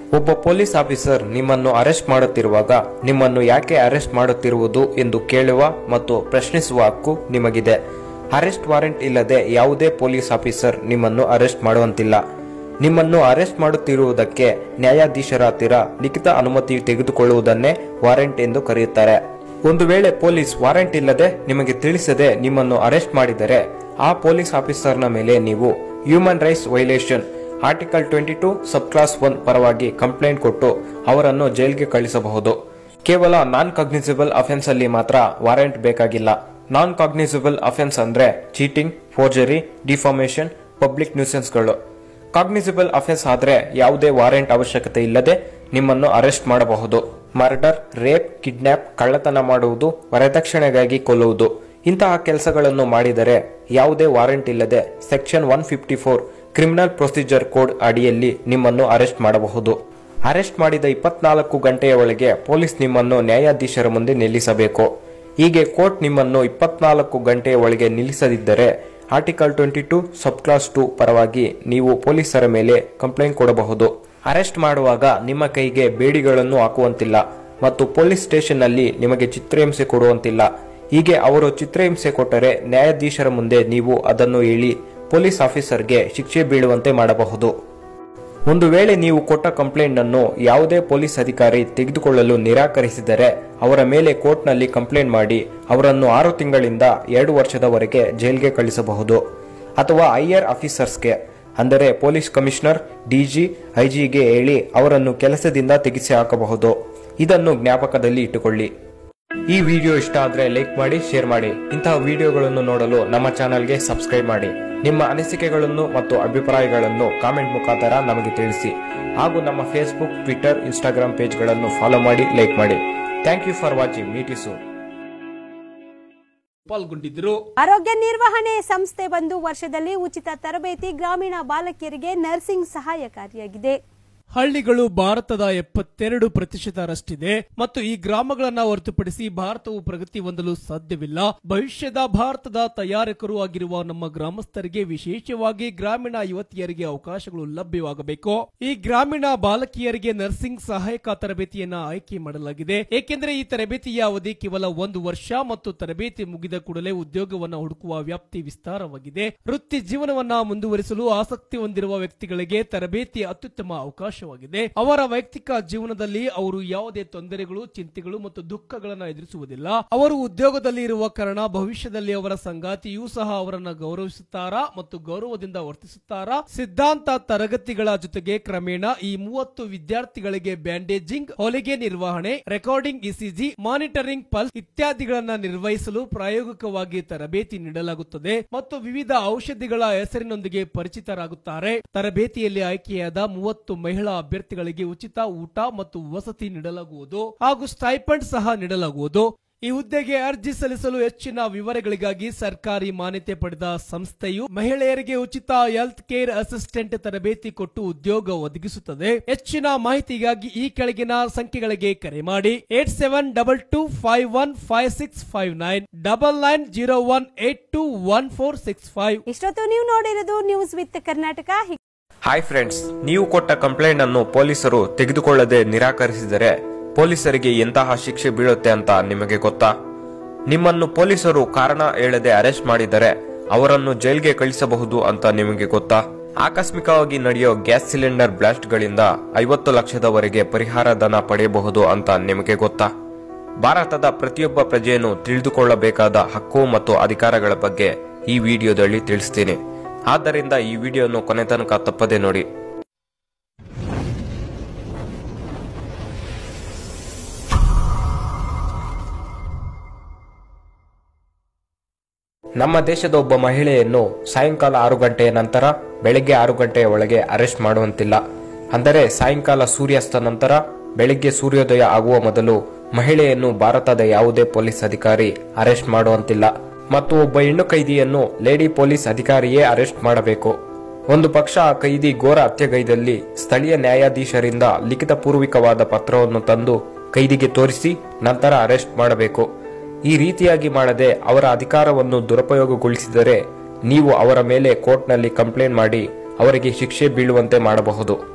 ಒಬ್ಬ ಪೊಲೀಸ್ ಆಫೀಸರ್ ನಿಮ್ಮನ್ನು ಅರೆಸ್ಟ್ ಮಾಡುತ್ತಿರುವಾಗ ನಿಮ್ಮನ್ನು ಯಾಕೆ ಅರೆಸ್ಟ್ ಮಾಡುತ್ತಿರುವುದು ಎಂದು ಕೇಳುವ ಮತ್ತು ಪ್ರಶ್ನಿಸುವ ಹಕ್ಕು ನಿಮಗಿದೆ ಅರೆಸ್ಟ್ ವಾರೆಂಟ್ ಇಲ್ಲದೆ ಯಾವುದೇ ಪೊಲೀಸ್ ಆಫೀಸರ್ ನಿಮ್ಮನ್ನು ಅರೆಸ್ಟ್ ಮಾಡುವಂತಿಲ್ಲ ನಿಮ್ಮನ್ನು ಅರೆಸ್ಟ್ ಮಾಡುತ್ತಿರುವುದಕ್ಕೆ ನ್ಯಾಯಾಧೀಶರ ಹತ್ತಿರ ಲಿಖಿತ ಅನುಮತಿ ತೆಗೆದುಕೊಳ್ಳುವುದನ್ನೇ ವಾರೆಂಟ್ ಎಂದು ಕರೆಯುತ್ತಾರೆ ಒಂದು ವೇಳೆ ಪೊಲೀಸ್ ವಾರೆಂಟ್ ಇಲ್ಲದೆ ನಿಮಗೆ ತಿಳಿಸದೆ ನಿಮ್ಮನ್ನು ಅರೆಸ್ಟ್ ಮಾಡಿದರೆ ಆ ಪೊಲೀಸ್ ಆಫೀಸರ್ನ ಮೇಲೆ ನೀವು human rights violation article twenty two sub clause one ಪರವಾಗಿ ಕಂಪ್ಲೇಂಟ್ ಕೊಟ್ಟು ಅವರನ್ನು ಜೈಲ್ಗೆ ಕಳಿಸಬಹುದು ಕೇವಲ ನಾನ್ ಕಾಗ್ನಿಸಿಬಲ್ ಅಫೆನ್ಸ್ ಅಲ್ಲಿ ಮಾತ್ರ ವಾರೆಂಟ್ ಬೇಕಾಗಿಲ್ಲ ನಾನ್ ಕಾಗ್ನಿಸಿಬಲ್ ಅಫೆನ್ಸ್ ಅಂದ್ರೆ ಚೀಟಿಂಗ್ ಫೋರ್ಜರಿ ಡಿಫಾರ್ಮೇಶನ್ ಪಬ್ಲಿಕ್ ನ್ಯೂಸೆನ್ಸ್ಗಳು ಕಾಗ್ನಿಸಿಬಲ್ ಅಫೆನ್ಸ್ ಆದ್ರೆ ಯಾವುದೇ ವಾರೆಂಟ್ ಅವಶ್ಯಕತೆ ಇಲ್ಲದೆ ನಿಮ್ಮನ್ನು ಅರೆಸ್ಟ್ ಮಾಡಬಹುದು ಮರ್ಡರ್ ರೇಪ್ ಕಿಡ್ನಾಪ್ ಕಳ್ಳತನ ಮಾಡುವುದು ವರದಕ್ಷಿಣೆಗಾಗಿ ಕೊಲ್ಲುವುದು ಇಂತಹ ಕೆಲಸಗಳನ್ನು ಮಾಡಿದರೆ ಯಾವುದೇ ವಾರೆಂಟ್ ಇಲ್ಲದೆ section one fifty four criminal procedure code ಅಡಿಯಲ್ಲಿ ನಿಮ್ಮನ್ನು ಅರೆಸ್ಟ್ ಮಾಡಬಹುದು ಅರೆಸ್ಟ್ ಮಾಡಿದ ಇಪ್ಪತ್ನಾಲ್ಕು ಗಂಟೆಯ ಒಳಗೆ ಪೊಲೀಸ್ ನಿಮ್ಮನ್ನು ನ್ಯಾಯಾಧೀಶರ ಮುಂದೆ ನಿಲ್ಲಿಸಬೇಕು ಹೀಗೆ ಕೋರ್ಟ್ ನಿಮ್ಮನ್ನು ಇಪ್ಪತ್ನಾಲ್ಕು ಗಂಟೆಯ ಒಳಗೆ ನಿಲ್ಲಿಸದಿದ್ದರೆ article twenty two sub clause two ಪರವಾಗಿ ನೀವು ಪೊಲೀಸರ ಮೇಲೆ ಕಂಪ್ಲೇಂಟ್ ಕೊಡಬಹುದು ಅರೆಸ್ಟ್ ಮಾಡುವಾಗ ನಿಮ್ಮ ಕೈಗೆ ಬೇಡಿಗಳನ್ನು ಹಾಕುವಂತಿಲ್ಲ ಮತ್ತು ಪೊಲೀಸ್ ಸ್ಟೇಷನ್ನಲ್ಲಿ ನಿಮಗೆ ಚಿತ್ರಹಿಂಸೆ ಕೊಡುವಂತಿಲ್ಲ ಹೀಗೆ ಅವರು ಚಿತ್ರಹಿಂಸೆ ಕೊಟ್ಟರೆ ನ್ಯಾಯಾಧೀಶರ ಮುಂದೆ ನೀವು ಅದನ್ನು ಹೇಳಿ ಪೊಲೀಸ್ ಆಫೀಸರ್ಗೆ ಶಿಕ್ಷೆ ಬೀಳುವಂತೆ ಮಾಡಬಹುದು ಒಂದು ವೇಳೆ ನೀವು ಕೊಟ್ಟ ಕಂಪ್ಲೇಂಟ್ ಅನ್ನು ಯಾವುದೇ ಪೊಲೀಸ್ ಅಧಿಕಾರಿ ತೆಗೆದುಕೊಳ್ಳಲು ನಿರಾಕರಿಸಿದರೆ ಅವರ ಮೇಲೆ ಕೋರ್ಟ್ನಲ್ಲಿ ಕಂಪ್ಲೇಂಟ್ ಮಾಡಿ ಅವರನ್ನು ಆರು ತಿಂಗಳಿಂದ ಎರಡು ವರ್ಷದವರೆಗೆ ಜೈಲ್ಗೆ ಕಳಿಸಬಹುದು ಅಥವಾ ಐಆರ್ ಆಫೀಸರ್ಸ್ಗೆ ಅಂದರೆ ಪೊಲೀಸ್ ಕಮಿಷನರ್ ಡಿಜಿ ಐಜಿಗೆ ಹೇಳಿ ಅವರನ್ನು ಕೆಲಸದಿಂದ ತೆಗೆಸಿ ಹಾಕಬಹುದು ಇದನ್ನು ಜ್ಞಾಪಕದಲ್ಲಿ ಇಟ್ಟುಕೊಳ್ಳಿ ಈ ವಿಡಿಯೋ ಇಷ್ಟ ಆದ್ರೆ ಲೈಕ್ ಮಾಡಿ ಶೇರ್ ಮಾಡಿ ಇಂತಹ ವಿಡಿಯೋಗಳನ್ನು ನೋಡಲು ನಮ್ಮ ಚಾನಲ್ಗೆ ಸಬ್ಸ್ಕ್ರೈಬ್ ಮಾಡಿ ನಿಮ್ಮ ಅನಿಸಿಕೆಗಳನ್ನು ಮತ್ತು ಅಭಿಪ್ರಾಯಗಳನ್ನು ಕಾಮೆಂಟ್ ಮುಖಾಂತರ ನಮಗೆ ತಿಳಿಸಿ ಹಾಗೂ ನಮ್ಮ ಫೇಸ್ಬುಕ್ ಟ್ವಿಟರ್ ಇನ್ಸ್ಟಾಗ್ರಾಮ್ ಪೇಜ್ಗಳನ್ನು ಫಾಲೋ ಮಾಡಿ ಲೈಕ್ ಮಾಡಿ thank you for watching meet you soon ಪಾಲ್ಗೊಂಡಿದ್ದರು ಆರೋಗ್ಯ ನಿರ್ವಹಣೆ ಸಂಸ್ಥೆ ಬಂದು ವರ್ಷದಲ್ಲಿ ಉಚಿತ ತರಬೇತಿ ಗ್ರಾಮೀಣ ಬಾಲಕಿಯರಿಗೆ ನರ್ಸಿಂಗ್ ಸಹಾಯಕಾರಿಯಾಗಿದೆ ಹಳ್ಳಿಗಳು ಭಾರತದ ಎಪ್ಪತ್ತೆರಡು ಪ್ರತಿಶತರಷ್ಟಿದೆ ಮತ್ತು ಈ ಗ್ರಾಮಗಳನ್ನ ಹೊರತುಪಡಿಸಿ ಭಾರತವು ಪ್ರಗತಿ ಹೊಂದಲು ಸಾಧ್ಯವಿಲ್ಲ ಭವಿಷ್ಯದ ಭಾರತದ ತಯಾರಕರು ಆಗಿರುವ ನಮ್ಮ ಗ್ರಾಮಸ್ಥರಿಗೆ ವಿಶೇಷವಾಗಿ ಗ್ರಾಮೀಣ ಯುವತಿಯರಿಗೆ ಅವಕಾಶಗಳು ಲಭ್ಯವಾಗಬೇಕು ಈ ಗ್ರಾಮೀಣ ಬಾಲಕಿಯರಿಗೆ ನರ್ಸಿಂಗ್ ಸಹಾಯಕ ತರಬೇತಿಯನ್ನ ಆಯ್ಕೆ ಮಾಡಲಾಗಿದೆ ಏಕೆಂದರೆ ಈ ತರಬೇತಿಯ ಅವಧಿ ಕೇವಲ ಒಂದು ವರ್ಷ ಮತ್ತು ತರಬೇತಿ ಮುಗಿದ ಕೂಡಲೇ ಉದ್ಯೋಗವನ್ನ ಹುಡುಕುವ ವ್ಯಾಪ್ತಿ ವಿಸ್ತಾರವಾಗಿದೆ ವೃತ್ತಿ ಜೀವನವನ್ನ ಮುಂದುವರಿಸಲು ಆಸಕ್ತಿ ಹೊಂದಿರುವ ವ್ಯಕ್ತಿಗಳಿಗೆ ತರಬೇತಿ ಅತ್ಯುತ್ತಮ ಅವಕಾಶವಾಗಿದೆ ಅವರ ವೈಯಕ್ತಿಕ ಜೀವನದಲ್ಲಿ ಅವರು ಯಾವುದೇ ತೊಂದರೆಗಳು ಚಿಂತೆಗಳು ಮತ್ತು ದುಃಖಗಳನ್ನ ಎದುರಿಸುವುದಿಲ್ಲ ಅವರು ಉದ್ಯೋಗದಲ್ಲಿ ಇರುವ ಕಾರಣ ಭವಿಷ್ಯದಲ್ಲಿ ಅವರ ಸಂಗಾತಿಯೂ ಸಹ ಅವರನ್ನ ಗೌರವಿಸುತ್ತಾರಾ ಮತ್ತು ಗೌರವದಿಂದ ವರ್ತಿಸುತ್ತಾರಾ ಸಿದ್ಧಾಂತ ತರಗತಿಗಳ ಜೊತೆಗೆ ಕ್ರಮೇಣ ಈ ಮೂವತ್ತು ವಿದ್ಯಾರ್ಥಿಗಳಿಗೆ ಬ್ಯಾಂಡೇಜಿಂಗ್ ಹೊಲಿಗೆ ನಿರ್ವಹಣೆ ರೆಕಾರ್ಡಿಂಗ್ ಇಸಿಜಿ ಮಾನಿಟರಿಂಗ್ ಪಲ್ಸ್ ಇತ್ಯಾದಿಗಳನ್ನ ನಿರ್ವಹಿಸಲು ಪ್ರಾಯೋಗಿಕವಾಗಿ ತರಬೇತಿ ನೀಡಲಾಗುತ್ತದೆ ಮತ್ತು ವಿವಿಧ ಔಷಧಿಗಳ ಹೆಸರಿನೊಂದಿಗೆ ಪರಿಚಿತರಾಗುತ್ತಾರೆ ತರಬೇತಿಯಲ್ಲಿ ಆಯ್ಕೆಯಾದ ಮೂವತ್ತು ಮಹಿಳಾ ಅಭ್ಯರ್ಥಿಗಳಿಗೆ ಉಚಿತ ಊಟ ಮತ್ತು ವಸತಿ ನೀಡಲಾಗುವುದು ಹಾಗೂ ಸ್ಟೈಪಂಡ್ ಸಹ ನೀಡಲಾಗುವುದು ಈ ಹುದ್ದೆಗೆ ಅರ್ಜಿ ಸಲ್ಲಿಸಲು ಹೆಚ್ಚಿನ ವಿವರಗಳಿಗಾಗಿ ಸರ್ಕಾರಿ ಮಾನ್ಯತೆ ಪಡೆದ ಸಂಸ್ಥೆಯು ಮಹಿಳೆಯರಿಗೆ ಉಚಿತ ಹೆಲ್ತ್ ಕೇರ್ ಅಸಿಸ್ಟೆಂಟ್ ತರಬೇತಿ ಕೊಟ್ಟು ಉದ್ಯೋಗ ಒದಗಿಸುತ್ತದೆ ಹೆಚ್ಚಿನ ಮಾಹಿತಿಗಾಗಿ ಈ ಕೆಳಗಿನ ಸಂಖ್ಯೆಗಳಿಗೆ ಕರೆ ಮಾಡಿ eight seven double two five one five six five nine double nine zero one eight two one four six five ಇಷ್ಟೊತ್ತು ನೀವು ನೋಡಿರೋದು news with Karnataka hi friends ನೀವು ಕೊಟ್ಟ ಕಂಪ್ಲೇಂಟ್ ಅನ್ನು ಪೊಲೀಸರು ತೆಗೆದುಕೊಳ್ಳದೆ ನಿರಾಕರಿಸಿದರೆ ಪೊಲೀಸರಿಗೆ ಎಂತಹ ಶಿಕ್ಷೆ ಬೀಳುತ್ತೆ ಅಂತ ನಿಮಗೆ ಗೊತ್ತಾ ನಿಮ್ಮನ್ನು ಪೊಲೀಸರು ಕಾರಣ ಹೇಳದೆ ಅರೆಸ್ಟ್ ಮಾಡಿದರೆ ಅವರನ್ನು ಜೈಲ್ಗೆ ಕಳಿಸಬಹುದು ಅಂತ ನಿಮಗೆ ಗೊತ್ತಾ ಆಕಸ್ಮಿಕವಾಗಿ ನಡೆಯೋ ಗ್ಯಾಸ್ ಸಿಲಿಂಡರ್ ಬ್ಲಾಸ್ಟ್ಗಳಿಂದ ಐವತ್ತು ಲಕ್ಷದವರೆಗೆ ಪರಿಹಾರ ಧನ ಪಡೆಯಬಹುದು ಅಂತ ನಿಮಗೆ ಗೊತ್ತಾ ಭಾರತದ ಪ್ರತಿಯೊಬ್ಬ ಪ್ರಜೆಯನ್ನು ತಿಳಿದುಕೊಳ್ಳಬೇಕಾದ ಹಕ್ಕು ಮತ್ತು ಅಧಿಕಾರಗಳ ಬಗ್ಗೆ ಈ ವಿಡಿಯೋದಲ್ಲಿ ತಿಳಿಸ್ತೀನಿ ಆದ್ದರಿಂದ ಈ ವಿಡಿಯೋನು ಕೊನೆ ತನಕ ತಪ್ಪದೆ ನೋಡಿ ನಮ್ಮ ದೇಶದ ಒಬ್ಬ ಮಹಿಳೆಯನ್ನು ಸಾಯಂಕಾಲ ಆರು ಗಂಟೆಯ ನಂತರ ಬೆಳಗ್ಗೆ ಆರು ಗಂಟೆಯ ಒಳಗೆ ಅರೆಸ್ಟ್ ಮಾಡುವಂತಿಲ್ಲ ಅಂದರೆ ಸಾಯಂಕಾಲ ಸೂರ್ಯಾಸ್ತ ನಂತರ ಬೆಳಗ್ಗೆ ಸೂರ್ಯೋದಯ ಆಗುವ ಮೊದಲು ಮಹಿಳೆಯನ್ನು ಭಾರತದ ಯಾವುದೇ ಪೊಲೀಸ್ ಅಧಿಕಾರಿ ಅರೆಸ್ಟ್ ಮಾಡುವಂತಿಲ್ಲ ಮತ್ತು ಒಬ್ಬ ಹೆಣ್ಣು ಕೈದಿಯನ್ನು ಲೇಡಿ ಪೊಲೀಸ್ ಅಧಿಕಾರಿಯೇ ಅರೆಸ್ಟ್ ಮಾಡಬೇಕು ಒಂದು ಪಕ್ಷ ಆ ಕೈದಿ ಘೋರ ಹತ್ಯೆಗೈದಲ್ಲಿ ಸ್ಥಳೀಯ ನ್ಯಾಯಾಧೀಶರಿಂದ ಲಿಖಿತ ಪೂರ್ವಿಕವಾದ ಪತ್ರವನ್ನು ತಂದು ಕೈದಿಗೆ ತೋರಿಸಿ ನಂತರ ಅರೆಸ್ಟ್ ಮಾಡಬೇಕು ಈ ರೀತಿಯಾಗಿ ಮಾಡದೆ ಅವರ ಅಧಿಕಾರವನ್ನು ದುರುಪಯೋಗಗೊಳಿಸಿದರೆ ನೀವು ಅವರ ಮೇಲೆ ಕೋರ್ಟ್ನಲ್ಲಿ ಕಂಪ್ಲೇಂಟ್ ಮಾಡಿ ಅವರಿಗೆ ಶಿಕ್ಷೆ ಬೀಳುವಂತೆ ಮಾಡಬಹುದು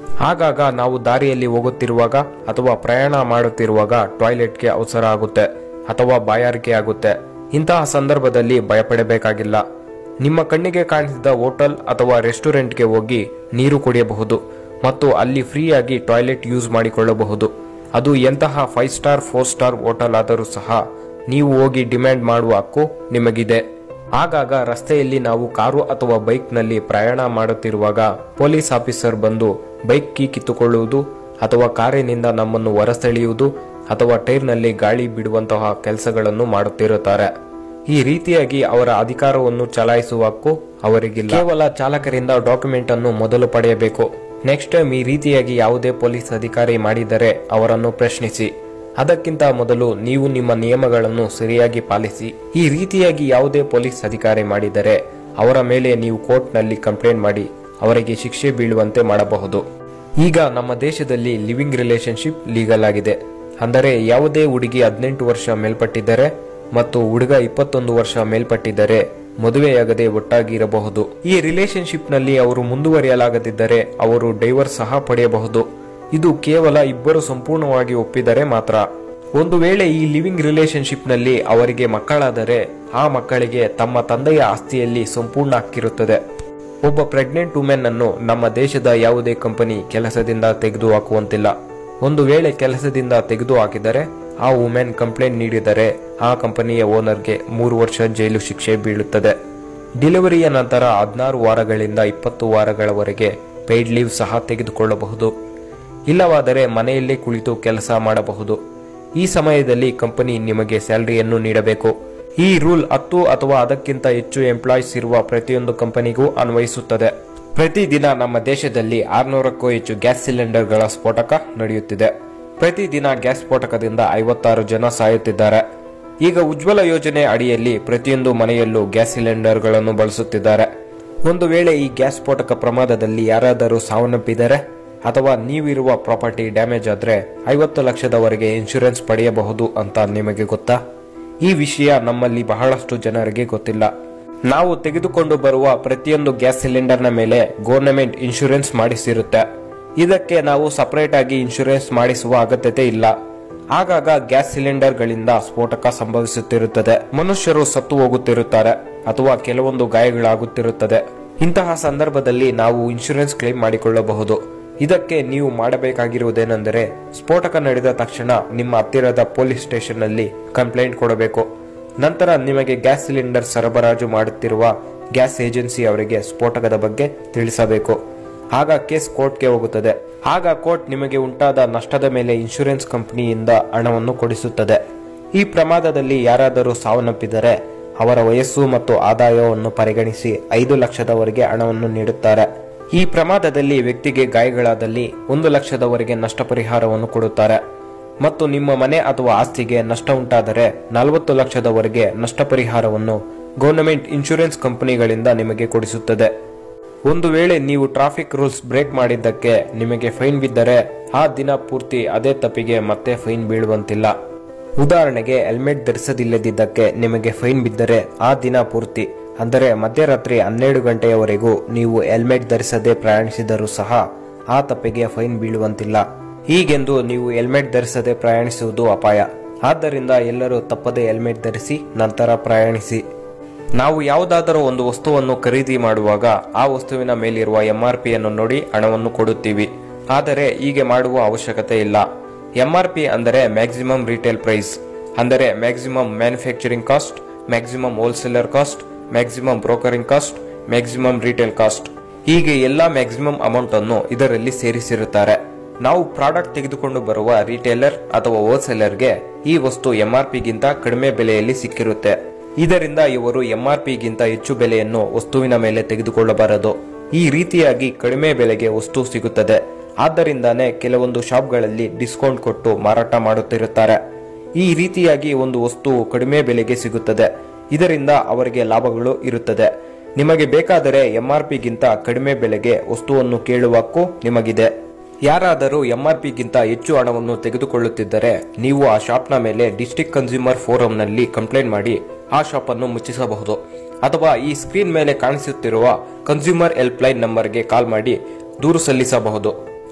ಆಗಾಗ ನಾವು ದಾರಿಯಲ್ಲಿ ಹೋಗುತ್ತಿರುವಾಗ ಅಥವಾ ಪ್ರಯಾಣ ಮಾಡುತ್ತಿರುವಾಗ ಟಾಯ್ಲೆಟ್ಗೆ ಅವಸರ ಆಗುತ್ತೆ ಅಥವಾ ಬಾಯಾರಿಕೆ ಆಗುತ್ತೆ ಇಂತಹ ಸಂದರ್ಭದಲ್ಲಿ ಭಯಪಡಬೇಕಾಗಿಲ್ಲ ನಿಮ್ಮ ಕಣ್ಣಿಗೆ ಕಾಣಿಸಿದ ಹೋಟೆಲ್ ಅಥವಾ ರೆಸ್ಟೋರೆಂಟ್ಗೆ ಹೋಗಿ ನೀರು ಕುಡಿಯಬಹುದು ಮತ್ತು ಅಲ್ಲಿ ಫ್ರೀಯಾಗಿ ಟಾಯ್ಲೆಟ್ ಯೂಸ್ ಮಾಡಿಕೊಳ್ಳಬಹುದು ಅದು ಎಂತಹ five star four star hotel ಆದರೂ ಸಹ ನೀವು ಹೋಗಿ ಡಿಮ್ಯಾಂಡ್ ಮಾಡುವ ಹಕ್ಕು ನಿಮಗಿದೆ ಆಗಾಗ ರಸ್ತೆಯಲ್ಲಿ ನಾವು ಕಾರು ಅಥವಾ ಬೈಕ್ನಲ್ಲಿ ಪ್ರಯಾಣ ಮಾಡುತ್ತಿರುವಾಗ ಪೊಲೀಸ್ ಆಫೀಸರ್ ಬಂದು ಬೈಕ್ ಕೀ ಕಿತ್ತುಕೊಳ್ಳುವುದು ಅಥವಾ ಕಾರಿನಿಂದ ನಮ್ಮನ್ನು ಹೊರಸೆಳೆಯುವುದು ಅಥವಾ ಟೈರ್ನಲ್ಲಿ ಗಾಳಿ ಬಿಡುವಂತಹ ಕೆಲಸಗಳನ್ನು ಮಾಡುತ್ತಿರುತ್ತಾರೆ ಈ ರೀತಿಯಾಗಿ ಅವರ ಅಧಿಕಾರವನ್ನು ಚಲಾಯಿಸುವ ಹಕ್ಕು ಅವರಿಗಿಲ್ಲ ಕೇವಲ ಚಾಲಕರಿಂದ ಡಾಕ್ಯುಮೆಂಟ್ ಅನ್ನು ಮೊದಲು ಪಡೆಯಬೇಕು ನೆಕ್ಸ್ಟ್ ಟೈಮ್ ಈ ರೀತಿಯಾಗಿ ಯಾವುದೇ ಪೊಲೀಸ್ ಅಧಿಕಾರಿ ಮಾಡಿದರೆ ಅವರನ್ನು ಪ್ರಶ್ನಿಸಿ ಅದಕ್ಕಿಂತ ಮೊದಲು ನೀವು ನಿಮ್ಮ ನಿಯಮಗಳನ್ನು ಸರಿಯಾಗಿ ಪಾಲಿಸಿ ಈ ರೀತಿಯಾಗಿ ಯಾವುದೇ ಪೊಲೀಸ್ ಅಧಿಕಾರಿ ಮಾಡಿದರೆ ಅವರ ಮೇಲೆ ನೀವು ಕೋರ್ಟ್ನಲ್ಲಿ ಕಂಪ್ಲೇಂಟ್ ಮಾಡಿ ಅವರಿಗೆ ಶಿಕ್ಷೆ ಬೀಳುವಂತೆ ಮಾಡಬಹುದು ಈಗ ನಮ್ಮ ದೇಶದಲ್ಲಿ ಲಿವಿಂಗ್ ರಿಲೇಶನ್ಶಿಪ್ ಲೀಗಲ್ ಆಗಿದೆ ಅಂದರೆ ಯಾವುದೇ ಹುಡುಗಿ ಹದಿನೆಂಟು ವರ್ಷ ಮೇಲ್ಪಟ್ಟಿದ್ದರೆ ಮತ್ತು ಹುಡುಗ ಇಪ್ಪತ್ತೊಂದು ವರ್ಷ ಮೇಲ್ಪಟ್ಟಿದ್ದರೆ ಮದುವೆಯಾಗದೆ ಒಟ್ಟಾಗಿ ಇರಬಹುದು ಈ ರಿಲೇಶನ್ಶಿಪ್ ನಲ್ಲಿ ಅವರು ಮುಂದುವರಿಯಲಾಗದಿದ್ದರೆ ಅವರು ಡೈವರ್ಸ್ ಸಹ ಪಡೆಯಬಹುದು ಇದು ಕೇವಲ ಇಬ್ಬರು ಸಂಪೂರ್ಣವಾಗಿ ಒಪ್ಪಿದರೆ ಮಾತ್ರ ಒಂದು ವೇಳೆ ಈ ಲಿವಿಂಗ್ ರಿಲೇಶನ್ಶಿಪ್ ನಲ್ಲಿ ಅವರಿಗೆ ಮಕ್ಕಳಾದರೆ ಆ ಮಕ್ಕಳಿಗೆ ತಮ್ಮ ತಂದೆಯ ಆಸ್ತಿಯಲ್ಲಿ ಸಂಪೂರ್ಣ ಹಕ್ಕಿರುತ್ತದೆ ಒಬ್ಬ ಪ್ರೆಗ್ನೆಂಟ್ ವುಮೆನ್ ಅನ್ನು ನಮ್ಮ ದೇಶದ ಯಾವುದೇ ಕಂಪನಿ ಕೆಲಸದಿಂದ ತೆಗೆದು ಹಾಕುವಂತಿಲ್ಲ ಒಂದು ವೇಳೆ ಕೆಲಸದಿಂದ ತೆಗೆದು ಹಾಕಿದರೆ ಆ ವುಮೆನ್ ಕಂಪ್ಲೇಂಟ್ ನೀಡಿದರೆ ಆ ಕಂಪನಿಯ ಓನರ್ಗೆ ಮೂರು ವರ್ಷ ಜೈಲು ಶಿಕ್ಷೆ ಬೀಳುತ್ತದೆ ಡೆಲಿವರಿಯ ನಂತರ ಹದಿನಾರು ವಾರಗಳಿಂದ ಇಪ್ಪತ್ತು ವಾರಗಳವರೆಗೆ ಪೇಯ್ಡ್ ಲೀವ್ ಸಹ ತೆಗೆದುಕೊಳ್ಳಬಹುದು ಇಲ್ಲವಾದರೆ ಮನೆಯಲ್ಲೇ ಕುಳಿತು ಕೆಲಸ ಮಾಡಬಹುದು ಈ ಸಮಯದಲ್ಲಿ ಕಂಪನಿ ನಿಮಗೆ ಸ್ಯಾಲರಿಯನ್ನು ನೀಡಬೇಕು ಈ ರೂಲ್ ಹತ್ತು ಅಥವಾ ಅದಕ್ಕಿಂತ ಹೆಚ್ಚು ಎಂಪ್ಲಾಯೀಸ್ ಇರುವ ಪ್ರತಿಯೊಂದು ಕಂಪನಿಗೂ ಅನ್ವಯಿಸುತ್ತದೆ ಪ್ರತಿದಿನ ನಮ್ಮ ದೇಶದಲ್ಲಿ ಆರ್ನೂರಕ್ಕೂ ಹೆಚ್ಚು ಗ್ಯಾಸ್ ಸಿಲಿಂಡರ್ಗಳ ಸ್ಫೋಟಕ ನಡೆಯುತ್ತಿದೆ ಪ್ರತಿದಿನ ಗ್ಯಾಸ್ ಸ್ಫೋಟಕದಿಂದ ಐವತ್ತಾರು ಜನ ಸಾಯುತ್ತಿದ್ದಾರೆ ಈಗ ಉಜ್ವಲ ಯೋಜನೆ ಅಡಿಯಲ್ಲಿ ಪ್ರತಿಯೊಂದು ಮನೆಯಲ್ಲೂ ಗ್ಯಾಸ್ ಸಿಲಿಂಡರ್ಗಳನ್ನು ಬಳಸುತ್ತಿದ್ದಾರೆ ಒಂದು ವೇಳೆ ಈ ಗ್ಯಾಸ್ ಸ್ಫೋಟಕ ಪ್ರಮಾದದಲ್ಲಿ ಯಾರಾದರೂ ಸಾವನ್ನಪ್ಪಿದರೆ ಅಥವಾ ನೀವಿರುವ ಪ್ರಾಪರ್ಟಿ ಡ್ಯಾಮೇಜ್ ಆದ್ರೆ ಐವತ್ತು ಲಕ್ಷದವರೆಗೆ ಇನ್ಶೂರೆನ್ಸ್ ಪಡೆಯಬಹುದು ಅಂತ ನಿಮಗೆ ಗೊತ್ತಾ ಈ ವಿಷಯ ನಮ್ಮಲ್ಲಿ ಬಹಳಷ್ಟು ಜನರಿಗೆ ಗೊತ್ತಿಲ್ಲ ನಾವು ತೆಗೆದುಕೊಂಡು ಬರುವ ಪ್ರತಿಯೊಂದು ಗ್ಯಾಸ್ ಸಿಲಿಂಡರ್ನ ಮೇಲೆ ಗೌರ್ನಮೆಂಟ್ ಇನ್ಶೂರೆನ್ಸ್ ಮಾಡಿಸಿರುತ್ತೆ ಇದಕ್ಕೆ ನಾವು ಸಪರೇಟ್ ಆಗಿ ಇನ್ಶೂರೆನ್ಸ್ ಮಾಡಿಸುವ ಅಗತ್ಯತೆ ಇಲ್ಲ ಆಗಾಗ ಗ್ಯಾಸ್ ಸಿಲಿಂಡರ್ಗಳಿಂದ ಸ್ಫೋಟಕ ಸಂಭವಿಸುತ್ತಿರುತ್ತದೆ ಮನುಷ್ಯರು ಸತ್ತು ಹೋಗುತ್ತಿರುತ್ತಾರೆ ಅಥವಾ ಕೆಲವೊಂದು ಗಾಯಗಳಾಗುತ್ತಿರುತ್ತದೆ ಇಂತಹ ಸಂದರ್ಭದಲ್ಲಿ ನಾವು ಇನ್ಶೂರೆನ್ಸ್ ಕ್ಲೇಮ್ ಮಾಡಿಕೊಳ್ಳಬಹುದು ಇದಕ್ಕೆ ನೀವು ಮಾಡಬೇಕಾಗಿರುವುದೇನೆಂದರೆ ಸ್ಫೋಟಕ ನಡೆದ ತಕ್ಷಣ ನಿಮ್ಮ ಹತ್ತಿರದ ಪೊಲೀಸ್ ಸ್ಟೇಷನ್ನಲ್ಲಿ ಕಂಪ್ಲೇಂಟ್ ಕೊಡಬೇಕು ನಂತರ ನಿಮಗೆ ಗ್ಯಾಸ್ ಸಿಲಿಂಡರ್ ಸರಬರಾಜು ಮಾಡುತ್ತಿರುವ ಗ್ಯಾಸ್ ಏಜೆನ್ಸಿ ಅವರಿಗೆ ಸ್ಫೋಟಕದ ಬಗ್ಗೆ ತಿಳಿಸಬೇಕು ಆಗ ಕೇಸ್ ಕೋರ್ಟ್ಗೆ ಹೋಗುತ್ತದೆ ಆಗ ಕೋರ್ಟ್ ನಿಮಗೆ ಉಂಟಾದ ನಷ್ಟದ ಮೇಲೆ ಇನ್ಶೂರೆನ್ಸ್ ಕಂಪನಿಯಿಂದ ಹಣವನ್ನು ಕೊಡಿಸುತ್ತದೆ ಈ ಪ್ರಮಾದದಲ್ಲಿ ಯಾರಾದರೂ ಸಾವನ್ನಪ್ಪಿದರೆ ಅವರ ವಯಸ್ಸು ಮತ್ತು ಆದಾಯವನ್ನು ಪರಿಗಣಿಸಿ ಐದು ಲಕ್ಷದವರೆಗೆ ಹಣವನ್ನು ನೀಡುತ್ತಾರೆ ಈ ಪ್ರಮಾದದಲ್ಲಿ ವ್ಯಕ್ತಿಗೆ ಗಾಯಗಳಾದಲ್ಲಿ ಒಂದು ಲಕ್ಷದವರೆಗೆ ನಷ್ಟ ಪರಿಹಾರವನ್ನು ಕೊಡುತ್ತಾರೆ ಮತ್ತು ನಿಮ್ಮ ಮನೆ ಅಥವಾ ಆಸ್ತಿಗೆ ನಷ್ಟ ಉಂಟಾದರೆ ನಲವತ್ತು ಲಕ್ಷದವರೆಗೆ ನಷ್ಟ ಪರಿಹಾರವನ್ನು ಗೌರ್ನಮೆಂಟ್ ಇನ್ಶೂರೆನ್ಸ್ ಕಂಪನಿಗಳಿಂದ ನಿಮಗೆ ಕೊಡಿಸುತ್ತದೆ ಒಂದು ವೇಳೆ ನೀವು ಟ್ರಾಫಿಕ್ ರೂಲ್ಸ್ ಬ್ರೇಕ್ ಮಾಡಿದ್ದಕ್ಕೆ ನಿಮಗೆ ಫೈನ್ ಬಿದ್ದರೆ ಆ ದಿನ ಪೂರ್ತಿ ಅದೇ ತಪ್ಪಿಗೆ ಮತ್ತೆ ಫೈನ್ ಬೀಳುವಂತಿಲ್ಲ ಉದಾಹರಣೆಗೆ ಹೆಲ್ಮೆಟ್ ಧರಿಸದಿಲ್ಲದಿದ್ದಕ್ಕೆ ನಿಮಗೆ ಫೈನ್ ಬಿದ್ದರೆ ಆ ದಿನ ಪೂರ್ತಿ ಅಂದರೆ ಮಧ್ಯರಾತ್ರಿ ಹನ್ನೆರಡು ಗಂಟೆಯವರೆಗೂ ನೀವು ಹೆಲ್ಮೆಟ್ ಧರಿಸದೆ ಪ್ರಯಾಣಿಸಿದರೂ ಸಹ ಆ ತಪ್ಪಿಗೆ ಫೈನ್ ಬೀಳುವಂತಿಲ್ಲ ಹೀಗೆಂದು ನೀವು ಹೆಲ್ಮೆಟ್ ಧರಿಸದೆ ಪ್ರಯಾಣಿಸುವುದು ಅಪಾಯ ಆದ್ದರಿಂದ ಎಲ್ಲರೂ ತಪ್ಪದೆ ಹೆಲ್ಮೆಟ್ ಧರಿಸಿ ನಂತರ ಪ್ರಯಾಣಿಸಿ ನಾವು ಯಾವುದಾದರೂ ಒಂದು ವಸ್ತುವನ್ನು ಖರೀದಿ ಮಾಡುವಾಗ ಆ ವಸ್ತುವಿನ ಮೇಲಿರುವ ಎಂಆರ್ ಪಿಯನ್ನು ನೋಡಿ ಹಣವನ್ನು ಕೊಡುತ್ತೀವಿ ಆದರೆ ಹೀಗೆ ಮಾಡುವ ಅವಶ್ಯಕತೆ ಇಲ್ಲ ಎಂಆರ್ ಪಿ ಅಂದರೆ ಮ್ಯಾಕ್ಸಿಮಮ್ ರಿಟೇಲ್ ಪ್ರೈಸ್ ಅಂದರೆ maximum manufacturing cost maximum wholesaler cost maximum brokering cost maximum retail cost ಹೀಗೆ ಎಲ್ಲ ಮ್ಯಾಕ್ಸಿಮಮ್ ಅಮೌಂಟ್ ಅನ್ನು ಇದರಲ್ಲಿ ಸೇರಿಸಿರುತ್ತಾರೆ ನಾವು ಪ್ರಾಡಕ್ಟ್ ತೆಗೆದುಕೊಂಡು ಬರುವ ರಿಟೇಲರ್ ಅಥವಾ ಹೋಲ್ಸೇಲರ್ಗೆ ಈ ವಸ್ತು ಎಂಆರ್ ಪಿಗಿಂತ ಕಡಿಮೆ ಬೆಲೆಯಲ್ಲಿ ಸಿಕ್ಕಿರುತ್ತೆ ಇದರಿಂದ ಇವರು ಎಂಆರ್ ಪಿಗಿಂತ ಹೆಚ್ಚು ಬೆಲೆಯನ್ನು ವಸ್ತುವಿನ ಮೇಲೆ ತೆಗೆದುಕೊಳ್ಳಬಾರದು ಈ ರೀತಿಯಾಗಿ ಕಡಿಮೆ ಬೆಲೆಗೆ ವಸ್ತು ಸಿಗುತ್ತದೆ ಆದ್ದರಿಂದಾನೇ ಕೆಲವೊಂದು ಶಾಪ್ಗಳಲ್ಲಿ ಡಿಸ್ಕೌಂಟ್ ಕೊಟ್ಟು ಮಾರಾಟ ಮಾಡುತ್ತಿರುತ್ತಾರೆ ಈ ರೀತಿಯಾಗಿ ಒಂದು ವಸ್ತುವು ಕಡಿಮೆ ಬೆಲೆಗೆ ಸಿಗುತ್ತದೆ ಇದರಿಂದ ಅವರಿಗೆ ಲಾಭಗಳು ಇರುತ್ತದೆ ನಿಮಗೆ ಬೇಕಾದರೆ ಎಂಆರ್ ಪಿಗಿಂತ ಕಡಿಮೆ ಬೆಲೆಗೆ ವಸ್ತುವನ್ನು ಕೇಳುವ ಹಕ್ಕು ನಿಮಗಿದೆ ಯಾರಾದರೂ ಎಂಆರ್ ಪಿಗಿಂತ ಹೆಚ್ಚು ಹಣವನ್ನು ತೆಗೆದುಕೊಳ್ಳುತ್ತಿದ್ದರೆ ನೀವು ಆ ಶಾಪ್ನ ಮೇಲೆ ಡಿಸ್ಟ್ರಿಕ್ಟ್ ಕನ್ಸ್ಯೂಮರ್ ಫೋರಂನಲ್ಲಿ ಕಂಪ್ಲೇಂಟ್ ಮಾಡಿ ಆ ಶಾಪ್ ಅನ್ನು ಮುಚ್ಚಿಸಬಹುದು ಅಥವಾ ಈ ಸ್ಕ್ರೀನ್ ಮೇಲೆ ಕಾಣಿಸುತ್ತಿರುವ ಕನ್ಸ್ಯೂಮರ್ ಹೆಲ್ಪ್ ಲೈನ್ ನಂಬರ್ಗೆ ಕಾಲ್ ಮಾಡಿ ದೂರು ಸಲ್ಲಿಸಬಹುದು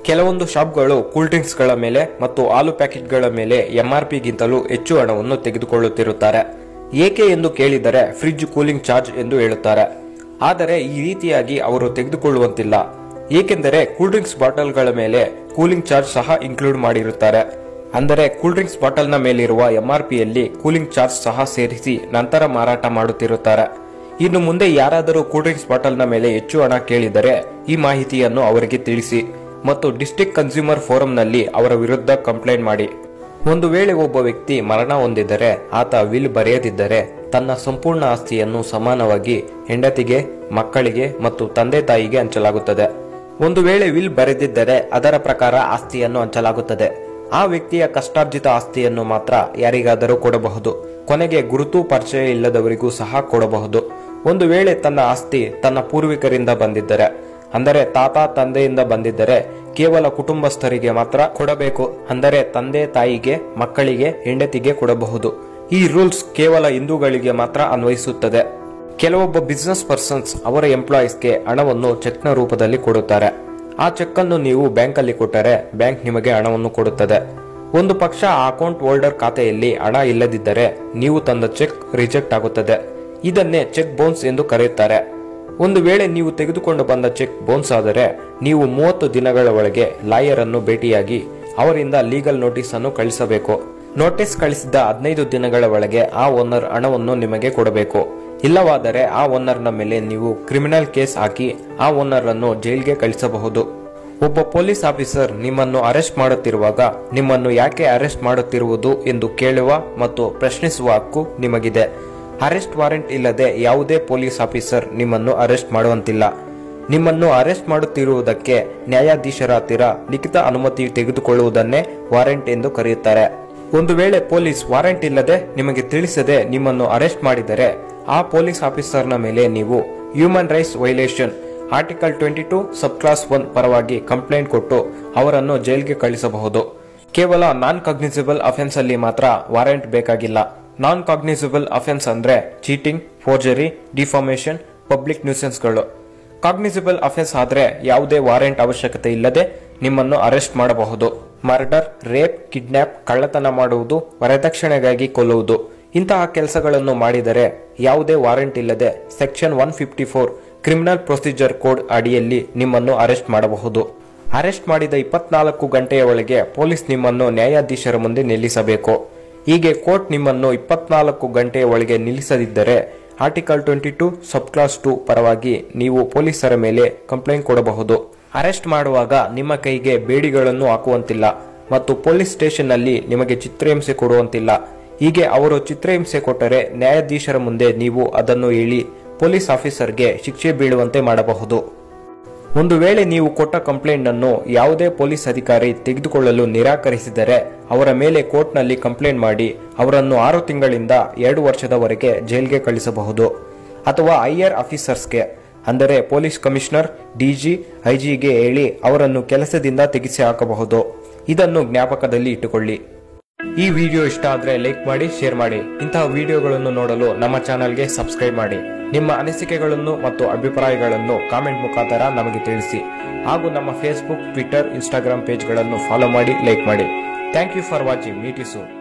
ಕೆಲವೊಂದು ಶಾಪ್ಗಳು ಕೂಲ್ ಡ್ರಿಂಕ್ಸ್ಗಳ ಮೇಲೆ ಮತ್ತು ಹಾಲು ಪ್ಯಾಕೆಟ್ಗಳ ಮೇಲೆ ಎಂಆರ್ಪಿ ಗಿಂತಲೂ ಹೆಚ್ಚು ಹಣವನ್ನು ತೆಗೆದುಕೊಳ್ಳುತ್ತಿರುತ್ತಾರೆ ಏಕೆ ಎಂದು ಕೇಳಿದರೆ ಫ್ರಿಡ್ಜ್ ಕೂಲಿಂಗ್ ಚಾರ್ಜ್ ಎಂದು ಹೇಳುತ್ತಾರೆ ಆದರೆ ಈ ರೀತಿಯಾಗಿ ಅವರು ತೆಗೆದುಕೊಳ್ಳುವಂತಿಲ್ಲ ಏಕೆಂದರೆ ಕೂಲ್ ಡ್ರಿಂಕ್ಸ್ ಬಾಟಲ್ಗಳ ಮೇಲೆ ಕೂಲಿಂಗ್ ಚಾರ್ಜ್ ಸಹ ಇನ್ಕ್ಲೂಡ್ ಮಾಡಿರುತ್ತಾರೆ ಅಂದರೆ ಕೂಲ್ ಡ್ರಿಂಕ್ಸ್ ಬಾಟಲ್ನ ಮೇಲಿರುವ ಎಂಆರ್ಪಿಯಲ್ಲಿ ಕೂಲಿಂಗ್ ಚಾರ್ಜ್ ಸಹ ಸೇರಿಸಿ ನಂತರ ಮಾರಾಟ ಮಾಡುತ್ತಿರುತ್ತಾರೆ ಇನ್ನು ಮುಂದೆ ಯಾರಾದರೂ ಕೂಲ್ ಡ್ರಿಂಕ್ಸ್ ಬಾಟಲ್ನ ಮೇಲೆ ಹೆಚ್ಚು ಹಣ ಕೇಳಿದರೆ ಈ ಮಾಹಿತಿಯನ್ನು ಅವರಿಗೆ ತಿಳಿಸಿ ಮತ್ತು ಡಿಸ್ಟ್ರಿಕ್ಟ್ ಕನ್ಸ್ಯೂಮರ್ ಫೋರಂನಲ್ಲಿ ಅವರ ವಿರುದ್ಧ ಕಂಪ್ಲೇಂಟ್ ಮಾಡಿ ಒಂದು ವೇಳೆ ಒಬ್ಬ ವ್ಯಕ್ತಿ ಮರಣ ಹೊಂದಿದರೆ ಆತ ವಿಲ್ ಬರೆಯದಿದ್ದರೆ ತನ್ನ ಸಂಪೂರ್ಣ ಆಸ್ತಿಯನ್ನು ಸಮಾನವಾಗಿ ಹೆಂಡತಿಗೆ ಮಕ್ಕಳಿಗೆ ಮತ್ತು ತಂದೆ ತಾಯಿಗೆ ಹಂಚಲಾಗುತ್ತದೆ ಒಂದು ವೇಳೆ ವಿಲ್ ಬರೆದಿದ್ದರೆ ಅದರ ಪ್ರಕಾರ ಆಸ್ತಿಯನ್ನು ಹಂಚಲಾಗುತ್ತದೆ ಆ ವ್ಯಕ್ತಿಯ ಕಷ್ಟಾರ್ಜಿತ ಆಸ್ತಿಯನ್ನು ಮಾತ್ರ ಯಾರಿಗಾದರೂ ಕೊಡಬಹುದು ಕೊನೆಗೆ ಗುರುತು ಪರಿಚಯ ಇಲ್ಲದವರಿಗೂ ಸಹ ಕೊಡಬಹುದು ಒಂದು ವೇಳೆ ತನ್ನ ಆಸ್ತಿ ತನ್ನ ಪೂರ್ವಿಕರಿಂದ ಬಂದಿದ್ದರೆ ಅಂದರೆ ತಾತ ತಂದೆಯಿಂದ ಬಂದಿದ್ದರೆ ಕೇವಲ ಕುಟುಂಬಸ್ಥರಿಗೆ ಮಾತ್ರ ಕೊಡಬೇಕು ಅಂದರೆ ತಂದೆ ತಾಯಿಗೆ ಮಕ್ಕಳಿಗೆ ಹೆಂಡತಿಗೆ ಕೊಡಬಹುದು ಈ ರೂಲ್ಸ್ ಕೇವಲ ಹಿಂದೂಗಳಿಗೆ ಮಾತ್ರ ಅನ್ವಯಿಸುತ್ತದೆ ಕೆಲವೊಬ್ಬ ಬಿಸಿನೆಸ್ ಪರ್ಸನ್ಸ್ ಅವರ ಎಂಪ್ಲಾಯೀಸ್ಗೆ ಹಣವನ್ನು ಚೆಕ್ನ ರೂಪದಲ್ಲಿ ಕೊಡುತ್ತಾರೆ ಆ ಚೆಕ್ ಅನ್ನು ನೀವು ಬ್ಯಾಂಕಲ್ಲಿ ಕೊಟ್ಟರೆ ಬ್ಯಾಂಕ್ ನಿಮಗೆ ಹಣವನ್ನು ಕೊಡುತ್ತದೆ ಒಂದು ಪಕ್ಷ ಆ ಅಕೌಂಟ್ ಹೋಲ್ಡರ್ ಖಾತೆಯಲ್ಲಿ ಹಣ ಇಲ್ಲದಿದ್ದರೆ ನೀವು ತಂದ ಚೆಕ್ ರಿಜೆಕ್ಟ್ ಆಗುತ್ತದೆ ಇದನ್ನೇ ಚೆಕ್ ಬೌನ್ಸ್ ಎಂದು ಕರೆಯುತ್ತಾರೆ ಒಂದು ವೇಳೆ ನೀವು ತೆಗೆದುಕೊಂಡು ಬಂದ ಚೆಕ್ ಬೌನ್ಸ್ ಆದರೆ ನೀವು ಮೂವತ್ತು ದಿನಗಳ ಒಳಗೆ ಲಾಯರ್ ಅನ್ನು ಭೇಟಿಯಾಗಿ ಅವರಿಂದ ಲೀಗಲ್ ನೋಟಿಸ್ ಅನ್ನು ಕಳಿಸಬೇಕು ನೋಟಿಸ್ ಕಳಿಸಿದ ಹದಿನೈದು ದಿನಗಳ ಒಳಗೆ ಆ ಓನರ್ ಹಣವನ್ನು ನಿಮಗೆ ಕೊಡಬೇಕು ಇಲ್ಲವಾದರೆ ಆ ಓನರ್ನ ಮೇಲೆ ನೀವು ಕ್ರಿಮಿನಲ್ ಕೇಸ್ ಹಾಕಿ ಆ ಓನರ್ ಅನ್ನು ಜೈಲ್ಗೆ ಕಳಿಸಬಹುದು ಒಬ್ಬ ಪೊಲೀಸ್ ಆಫೀಸರ್ ನಿಮ್ಮನ್ನು ಅರೆಸ್ಟ್ ಮಾಡುತ್ತಿರುವಾಗ ನಿಮ್ಮನ್ನು ಯಾಕೆ ಅರೆಸ್ಟ್ ಮಾಡುತ್ತಿರುವುದು ಎಂದು ಕೇಳುವ ಮತ್ತು ಪ್ರಶ್ನಿಸುವ ಹಕ್ಕು ನಿಮಗಿದೆ ಅರೆಸ್ಟ್ ವಾರೆಂಟ್ ಇಲ್ಲದೆ ಯಾವುದೇ ಪೊಲೀಸ್ ಆಫೀಸರ್ ನಿಮ್ಮನ್ನು ಅರೆಸ್ಟ್ ಮಾಡುವಂತಿಲ್ಲ ನಿಮ್ಮನ್ನು ಅರೆಸ್ಟ್ ಮಾಡುತ್ತಿರುವುದಕ್ಕೆ ನ್ಯಾಯಾಧೀಶರ ಹತ್ತಿರ ಲಿಖಿತ ಅನುಮತಿ ತೆಗೆದುಕೊಳ್ಳುವುದನ್ನೇ ವಾರೆಂಟ್ ಎಂದು ಕರೆಯುತ್ತಾರೆ ಒಂದು ವೇಳೆ ಪೊಲೀಸ್ ವಾರೆಂಟ್ ಇಲ್ಲದೆ ನಿಮಗೆ ತಿಳಿಸದೆ ನಿಮ್ಮನ್ನು ಅರೆಸ್ಟ್ ಮಾಡಿದರೆ ಆ ಪೊಲೀಸ್ ಆಫೀಸರ್ನ ಮೇಲೆ ನೀವು human rights violation article twenty two sub clause one ಪರವಾಗಿ ಕಂಪ್ಲೇಂಟ್ ಕೊಟ್ಟು ಅವರನ್ನು ಜೈಲ್ಗೆ ಕಳಿಸಬಹುದು ಕೇವಲ ನಾನ್ ಕಾಗ್ನಿಸಿಬಲ್ ಅಫೆನ್ಸ್ ಅಲ್ಲಿ ಮಾತ್ರ ವಾರೆಂಟ್ ಬೇಕಾಗಿಲ್ಲ ನಾನ್ ಕಾಗ್ನಿಸಿಬಲ್ ಅಫೆನ್ಸ್ ಅಂದ್ರೆ ಚೀಟಿಂಗ್ ಫೋರ್ಜರಿ ಡಿಫಾರ್ಮೇಶನ್ ಪಬ್ಲಿಕ್ ನ್ಯೂಸೆನ್ಸ್ಗಳು ಕಾಗ್ನಿಸಿಬಲ್ ಅಫೆನ್ಸ್ ಆದ್ರೆ ಯಾವುದೇ ವಾರೆಂಟ್ ಅವಶ್ಯಕತೆ ಇಲ್ಲದೆ ನಿಮ್ಮನ್ನು ಅರೆಸ್ಟ್ ಮಾಡಬಹುದು ಮರ್ಡರ್ ರೇಪ್ ಕಿಡ್ನಾಪ್ ಕಳ್ಳತನ ಮಾಡುವುದು ವರದಕ್ಷಿಣೆಗಾಗಿ ಕೊಲ್ಲುವುದು ಇಂತಹ ಕೆಲಸಗಳನ್ನು ಮಾಡಿದರೆ ಯಾವುದೇ ವಾರೆಂಟ್ ಇಲ್ಲದೆ section one fifty four criminal procedure code ಅಡಿಯಲ್ಲಿ ನಿಮ್ಮನ್ನು ಅರೆಸ್ಟ್ ಮಾಡಬಹುದು ಅರೆಸ್ಟ್ ಮಾಡಿದ ಇಪ್ಪತ್ನಾಲ್ಕು ಗಂಟೆಯ ಒಳಗೆ ಪೊಲೀಸ್ ನಿಮ್ಮನ್ನು ನ್ಯಾಯಾಧೀಶರ ಮುಂದೆ ನಿಲ್ಲಿಸಬೇಕು ಹೀಗೆ ಕೋರ್ಟ್ ನಿಮ್ಮನ್ನು ಇಪ್ಪತ್ನಾಲ್ಕು ಗಂಟೆಯ ಒಳಗೆ ನಿಲ್ಲಿಸದಿದ್ದರೆ article twenty two sub clause two ಪರವಾಗಿ ನೀವು ಪೊಲೀಸರ ಮೇಲೆ ಕಂಪ್ಲೇಂಟ್ ಕೊಡಬಹುದು ಅರೆಸ್ಟ್ ಮಾಡುವಾಗ ನಿಮ್ಮ ಕೈಗೆ ಬೇಡಿಗಳನ್ನು ಹಾಕುವಂತಿಲ್ಲ ಮತ್ತು ಪೊಲೀಸ್ ಸ್ಟೇಷನ್ನಲ್ಲಿ ನಿಮಗೆ ಚಿತ್ರಹಿಂಸೆ ಕೊಡುವಂತಿಲ್ಲ ಹೀಗೆ ಅವರು ಚಿತ್ರಹಿಂಸೆ ಕೊಟ್ಟರೆ ನ್ಯಾಯಾಧೀಶರ ಮುಂದೆ ನೀವು ಅದನ್ನು ಹೇಳಿ ಪೊಲೀಸ್ ಆಫೀಸರ್ಗೆ ಶಿಕ್ಷೆ ಬೀಳುವಂತೆ ಮಾಡಬಹುದು ಒಂದು ವೇಳೆ ನೀವು ಕೊಟ್ಟ ಕಂಪ್ಲೇಂಟ್ ಅನ್ನು ಯಾವುದೇ ಪೊಲೀಸ್ ಅಧಿಕಾರಿ ತೆಗೆದುಕೊಳ್ಳಲು ನಿರಾಕರಿಸಿದರೆ ಅವರ ಮೇಲೆ ಕೋರ್ಟ್ನಲ್ಲಿ ಕಂಪ್ಲೇಂಟ್ ಮಾಡಿ ಅವರನ್ನು ಆರು ತಿಂಗಳಿಂದ ಎರಡು ವರ್ಷದವರೆಗೆ ಜೈಲ್ಗೆ ಕಳಿಸಬಹುದು ಅಥವಾ ಹೈಯರ್ ಆಫೀಸರ್ಸ್ಗೆ ಅಂದರೆ ಪೊಲೀಸ್ ಕಮಿಷನರ್ ಡಿಜಿ ಐಜಿಗೆ ಹೇಳಿ ಅವರನ್ನು ಕೆಲಸದಿಂದ ತೆಗೆಸಿ ಹಾಕಬಹುದು ಇದನ್ನು ಜ್ಞಾಪಕದಲ್ಲಿ ಇಟ್ಟುಕೊಳ್ಳಿ ಈ ವಿಡಿಯೋ ಇಷ್ಟ ಆದ್ರೆ ಲೈಕ್ ಮಾಡಿ ಶೇರ್ ಮಾಡಿ ಇಂತಹ ವಿಡಿಯೋಗಳನ್ನು ನೋಡಲು ನಮ್ಮ ಚಾನಲ್ಗೆ ಸಬ್ಸ್ಕ್ರೈಬ್ ಮಾಡಿ ನಿಮ್ಮ ಅನಿಸಿಕೆಗಳನ್ನು ಮತ್ತು ಅಭಿಪ್ರಾಯಗಳನ್ನು ಕಾಮೆಂಟ್ ಮುಖಾಂತರ ನಮಗೆ ತಿಳಿಸಿ ಹಾಗೂ ನಮ್ಮ ಫೇಸ್ಬುಕ್ ಟ್ವಿಟರ್ ಇನ್ಸ್ಟಾಗ್ರಾಮ್ ಪೇಜ್ಗಳನ್ನು ಫಾಲೋ ಮಾಡಿ ಲೈಕ್ ಮಾಡಿ thank you for watching meet you soon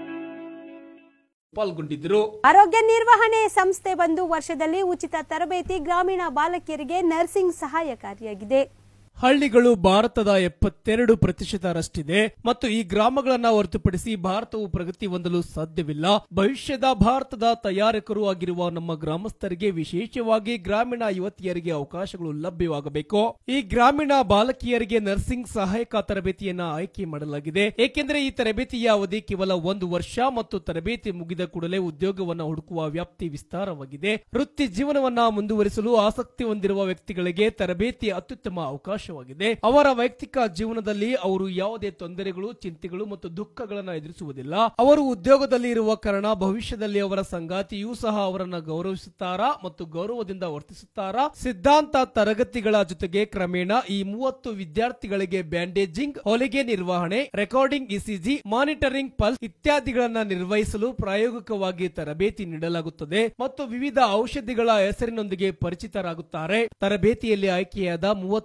ಪಾಲ್ಗೊಂಡಿದ್ದರು ಆರೋಗ್ಯ ನಿರ್ವಹಣೆ ಸಂಸ್ಥೆ ಬಂದು ವರ್ಷದಲ್ಲಿ ಉಚಿತ ತರಬೇತಿ ಗ್ರಾಮೀಣ ಬಾಲಕಿಯರಿಗೆ ನರ್ಸಿಂಗ್ ಸಹಾಯಕಾರಿಯಾಗಿದೆ ಹಳ್ಳಿಗಳು ಭಾರತದ ಎಪ್ಪತ್ತೆರಡು ಪ್ರತಿಶತರಷ್ಟಿದೆ ಮತ್ತು ಈ ಗ್ರಾಮಗಳನ್ನ ಹೊರತುಪಡಿಸಿ ಭಾರತವು ಪ್ರಗತಿ ಹೊಂದಲು ಸಾಧ್ಯವಿಲ್ಲ ಭವಿಷ್ಯದ ಭಾರತದ ತಯಾರಕರು ಆಗಿರುವ ನಮ್ಮ ಗ್ರಾಮಸ್ಥರಿಗೆ ವಿಶೇಷವಾಗಿ ಗ್ರಾಮೀಣ ಯುವತಿಯರಿಗೆ ಅವಕಾಶಗಳು ಲಭ್ಯವಾಗಬೇಕು ಈ ಗ್ರಾಮೀಣ ಬಾಲಕಿಯರಿಗೆ ನರ್ಸಿಂಗ್ ಸಹಾಯಕ ತರಬೇತಿಯನ್ನ ಆಯ್ಕೆ ಮಾಡಲಾಗಿದೆ ಏಕೆಂದರೆ ಈ ತರಬೇತಿಯ ಅವಧಿ ಕೇವಲ ಒಂದು ವರ್ಷ ಮತ್ತು ತರಬೇತಿ ಮುಗಿದ ಕೂಡಲೇ ಉದ್ಯೋಗವನ್ನ ಹುಡುಕುವ ವ್ಯಾಪ್ತಿ ವಿಸ್ತಾರವಾಗಿದೆ ವೃತ್ತಿ ಜೀವನವನ್ನ ಮುಂದುವರಿಸಲು ಆಸಕ್ತಿ ಹೊಂದಿರುವ ವ್ಯಕ್ತಿಗಳಿಗೆ ತರಬೇತಿ ಅತ್ಯುತ್ತಮ ಅವಕಾಶವಾಗಿದೆ ಅವರ ವೈಯಕ್ತಿಕ ಜೀವನದಲ್ಲಿ ಅವರು ಯಾವುದೇ ತೊಂದರೆಗಳು ಚಿಂತೆಗಳು ಮತ್ತು ದುಃಖಗಳನ್ನ ಎದುರಿಸುವುದಿಲ್ಲ ಅವರು ಉದ್ಯೋಗದಲ್ಲಿ ಇರುವ ಕಾರಣ ಭವಿಷ್ಯದಲ್ಲಿ ಅವರ ಸಂಗಾತಿಯೂ ಸಹ ಅವರನ್ನ ಗೌರವಿಸುತ್ತಾರಾ ಮತ್ತು ಗೌರವದಿಂದ ವರ್ತಿಸುತ್ತಾರಾ ಸಿದ್ಧಾಂತ ತರಗತಿಗಳ ಜೊತೆಗೆ ಕ್ರಮೇಣ ಈ ಮೂವತ್ತು ವಿದ್ಯಾರ್ಥಿಗಳಿಗೆ ಬ್ಯಾಂಡೇಜಿಂಗ್ ಹೊಲಿಗೆ ನಿರ್ವಹಣೆ ರೆಕಾರ್ಡಿಂಗ್ ಇಸಿಜಿ ಮಾನಿಟರಿಂಗ್ ಪಲ್ಸ್ ಇತ್ಯಾದಿಗಳನ್ನ ನಿರ್ವಹಿಸಲು ಪ್ರಾಯೋಗಿಕವಾಗಿ ತರಬೇತಿ ನೀಡಲಾಗುತ್ತದೆ ಮತ್ತು ವಿವಿಧ ಔಷಧಿಗಳ ಹೆಸರಿನೊಂದಿಗೆ ಪರಿಚಿತರಾಗುತ್ತಾರೆ ತರಬೇತಿಯಲ್ಲಿ ಆಯ್ಕೆಯಾದ ಮೂವತ್ತು ಮಹಿಳಾ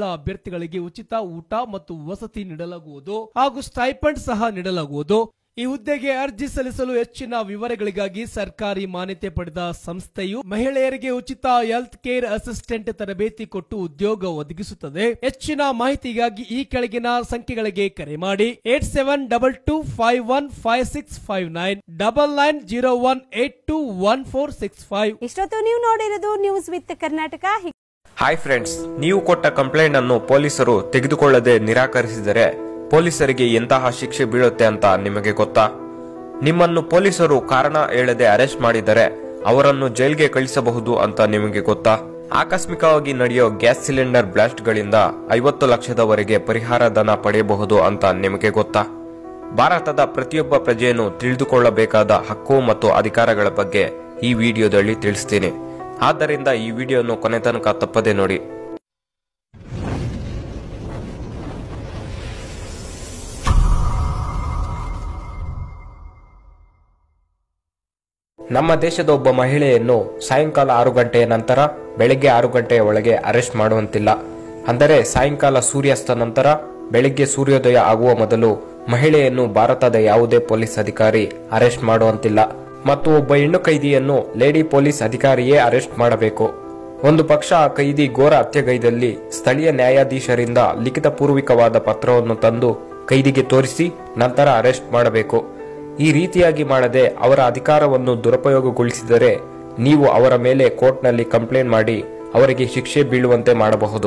ಮಹಿಳಾ ಅಭ್ಯರ್ಥಿಗಳಿಗೆ ಉಚಿತ ಊಟ ಮತ್ತು ವಸತಿ ನೀಡಲಾಗುವುದು ಹಾಗೂ ಸ್ಟೈಪಂಡ್ ಸಹ ನೀಡಲಾಗುವುದು ಈ ಹುದ್ದೆಗೆ ಅರ್ಜಿ ಸಲ್ಲಿಸಲು ಹೆಚ್ಚಿನ ವಿವರಗಳಿಗಾಗಿ ಸರ್ಕಾರಿ ಮಾನ್ಯತೆ ಪಡೆದ ಸಂಸ್ಥೆಯು ಮಹಿಳೆಯರಿಗೆ ಉಚಿತ ಹೆಲ್ತ್ ಕೇರ್ ಅಸಿಸ್ಟೆಂಟ್ ತರಬೇತಿ ಕೊಟ್ಟು ಉದ್ಯೋಗ ಒದಗಿಸುತ್ತದೆ ಹೆಚ್ಚಿನ ಮಾಹಿತಿಗಾಗಿ ಈ ಕೆಳಗಿನ ಸಂಖ್ಯೆಗಳಿಗೆ ಕರೆ ಮಾಡಿ eight seven double two five one five six five nine double nine zero one eight two one four six five ಇಷ್ಟೊತ್ತು ನೀವು ನೋಡಿರೋದು news with Karnataka hi friends ನೀವು ಕೊಟ್ಟ ಕಂಪ್ಲೇಂಟ್ ಅನ್ನು ಪೊಲೀಸರು ತೆಗೆದುಕೊಳ್ಳದೆ ನಿರಾಕರಿಸಿದರೆ ಪೊಲೀಸರಿಗೆ ಎಂತಹ ಶಿಕ್ಷೆ ಬೀಳುತ್ತೆ ಅಂತ ನಿಮಗೆ ಗೊತ್ತಾ ನಿಮ್ಮನ್ನು ಪೊಲೀಸರು ಕಾರಣ ಹೇಳದೆ ಅರೆಸ್ಟ್ ಮಾಡಿದರೆ ಅವರನ್ನು ಜೈಲ್ಗೆ ಕಳಿಸಬಹುದು ಅಂತ ನಿಮಗೆ ಗೊತ್ತಾ ಆಕಸ್ಮಿಕವಾಗಿ ನಡೆಯೋ ಗ್ಯಾಸ್ ಸಿಲಿಂಡರ್ ಬ್ಲಾಸ್ಟ್ಗಳಿಂದ ಐವತ್ತು ಲಕ್ಷದವರೆಗೆ ಪರಿಹಾರ ಧನ ಪಡೆಯಬಹುದು ಅಂತ ನಿಮಗೆ ಗೊತ್ತಾ ಭಾರತದ ಪ್ರತಿಯೊಬ್ಬ ಪ್ರಜೆಯನ್ನು ತಿಳಿದುಕೊಳ್ಳಬೇಕಾದ ಹಕ್ಕು ಮತ್ತು ಅಧಿಕಾರಗಳ ಬಗ್ಗೆ ಈ ವಿಡಿಯೋದಲ್ಲಿ ತಿಳಿಸ್ತೀನಿ ಆದ್ದರಿಂದ ಈ ವಿಡಿಯೋನು ಕೊನೆ ತನಕ ತಪ್ಪದೆ ನೋಡಿ ನಮ್ಮ ದೇಶದ ಒಬ್ಬ ಮಹಿಳೆಯನ್ನು ಸಾಯಂಕಾಲ ಆರು ಗಂಟೆಯ ನಂತರ ಬೆಳಗ್ಗೆ ಆರು ಗಂಟೆಯ ಒಳಗೆ ಅರೆಸ್ಟ್ ಮಾಡುವಂತಿಲ್ಲ ಅಂದರೆ ಸಾಯಂಕಾಲ ಸೂರ್ಯಾಸ್ತ ನಂತರ ಬೆಳಿಗ್ಗೆ ಸೂರ್ಯೋದಯ ಆಗುವ ಮೊದಲು ಮಹಿಳೆಯನ್ನು ಭಾರತದ ಯಾವುದೇ ಪೊಲೀಸ್ ಅಧಿಕಾರಿ ಅರೆಸ್ಟ್ ಮಾಡುವಂತಿಲ್ಲ ಮತ್ತು ಒಬ್ಬ ಹೆಣ್ಣು ಕೈದಿಯನ್ನು ಲೇಡಿ ಪೊಲೀಸ್ ಅಧಿಕಾರಿಯೇ ಅರೆಸ್ಟ್ ಮಾಡಬೇಕು ಒಂದು ಪಕ್ಷ ಆ ಕೈದಿ ಘೋರ ಹತ್ಯೆಗೈದಲ್ಲಿ ಸ್ಥಳೀಯ ನ್ಯಾಯಾಧೀಶರಿಂದ ಲಿಖಿತ ಪೂರ್ವಿಕವಾದ ಪತ್ರವನ್ನು ತಂದು ಕೈದಿಗೆ ತೋರಿಸಿ ನಂತರ ಅರೆಸ್ಟ್ ಮಾಡಬೇಕು ಈ ರೀತಿಯಾಗಿ ಮಾಡದೆ ಅವರ ಅಧಿಕಾರವನ್ನು ದುರುಪಯೋಗಗೊಳಿಸಿದರೆ ನೀವು ಅವರ ಮೇಲೆ ಕೋರ್ಟ್ನಲ್ಲಿ ಕಂಪ್ಲೇಂಟ್ ಮಾಡಿ ಅವರಿಗೆ ಶಿಕ್ಷೆ ಬೀಳುವಂತೆ ಮಾಡಬಹುದು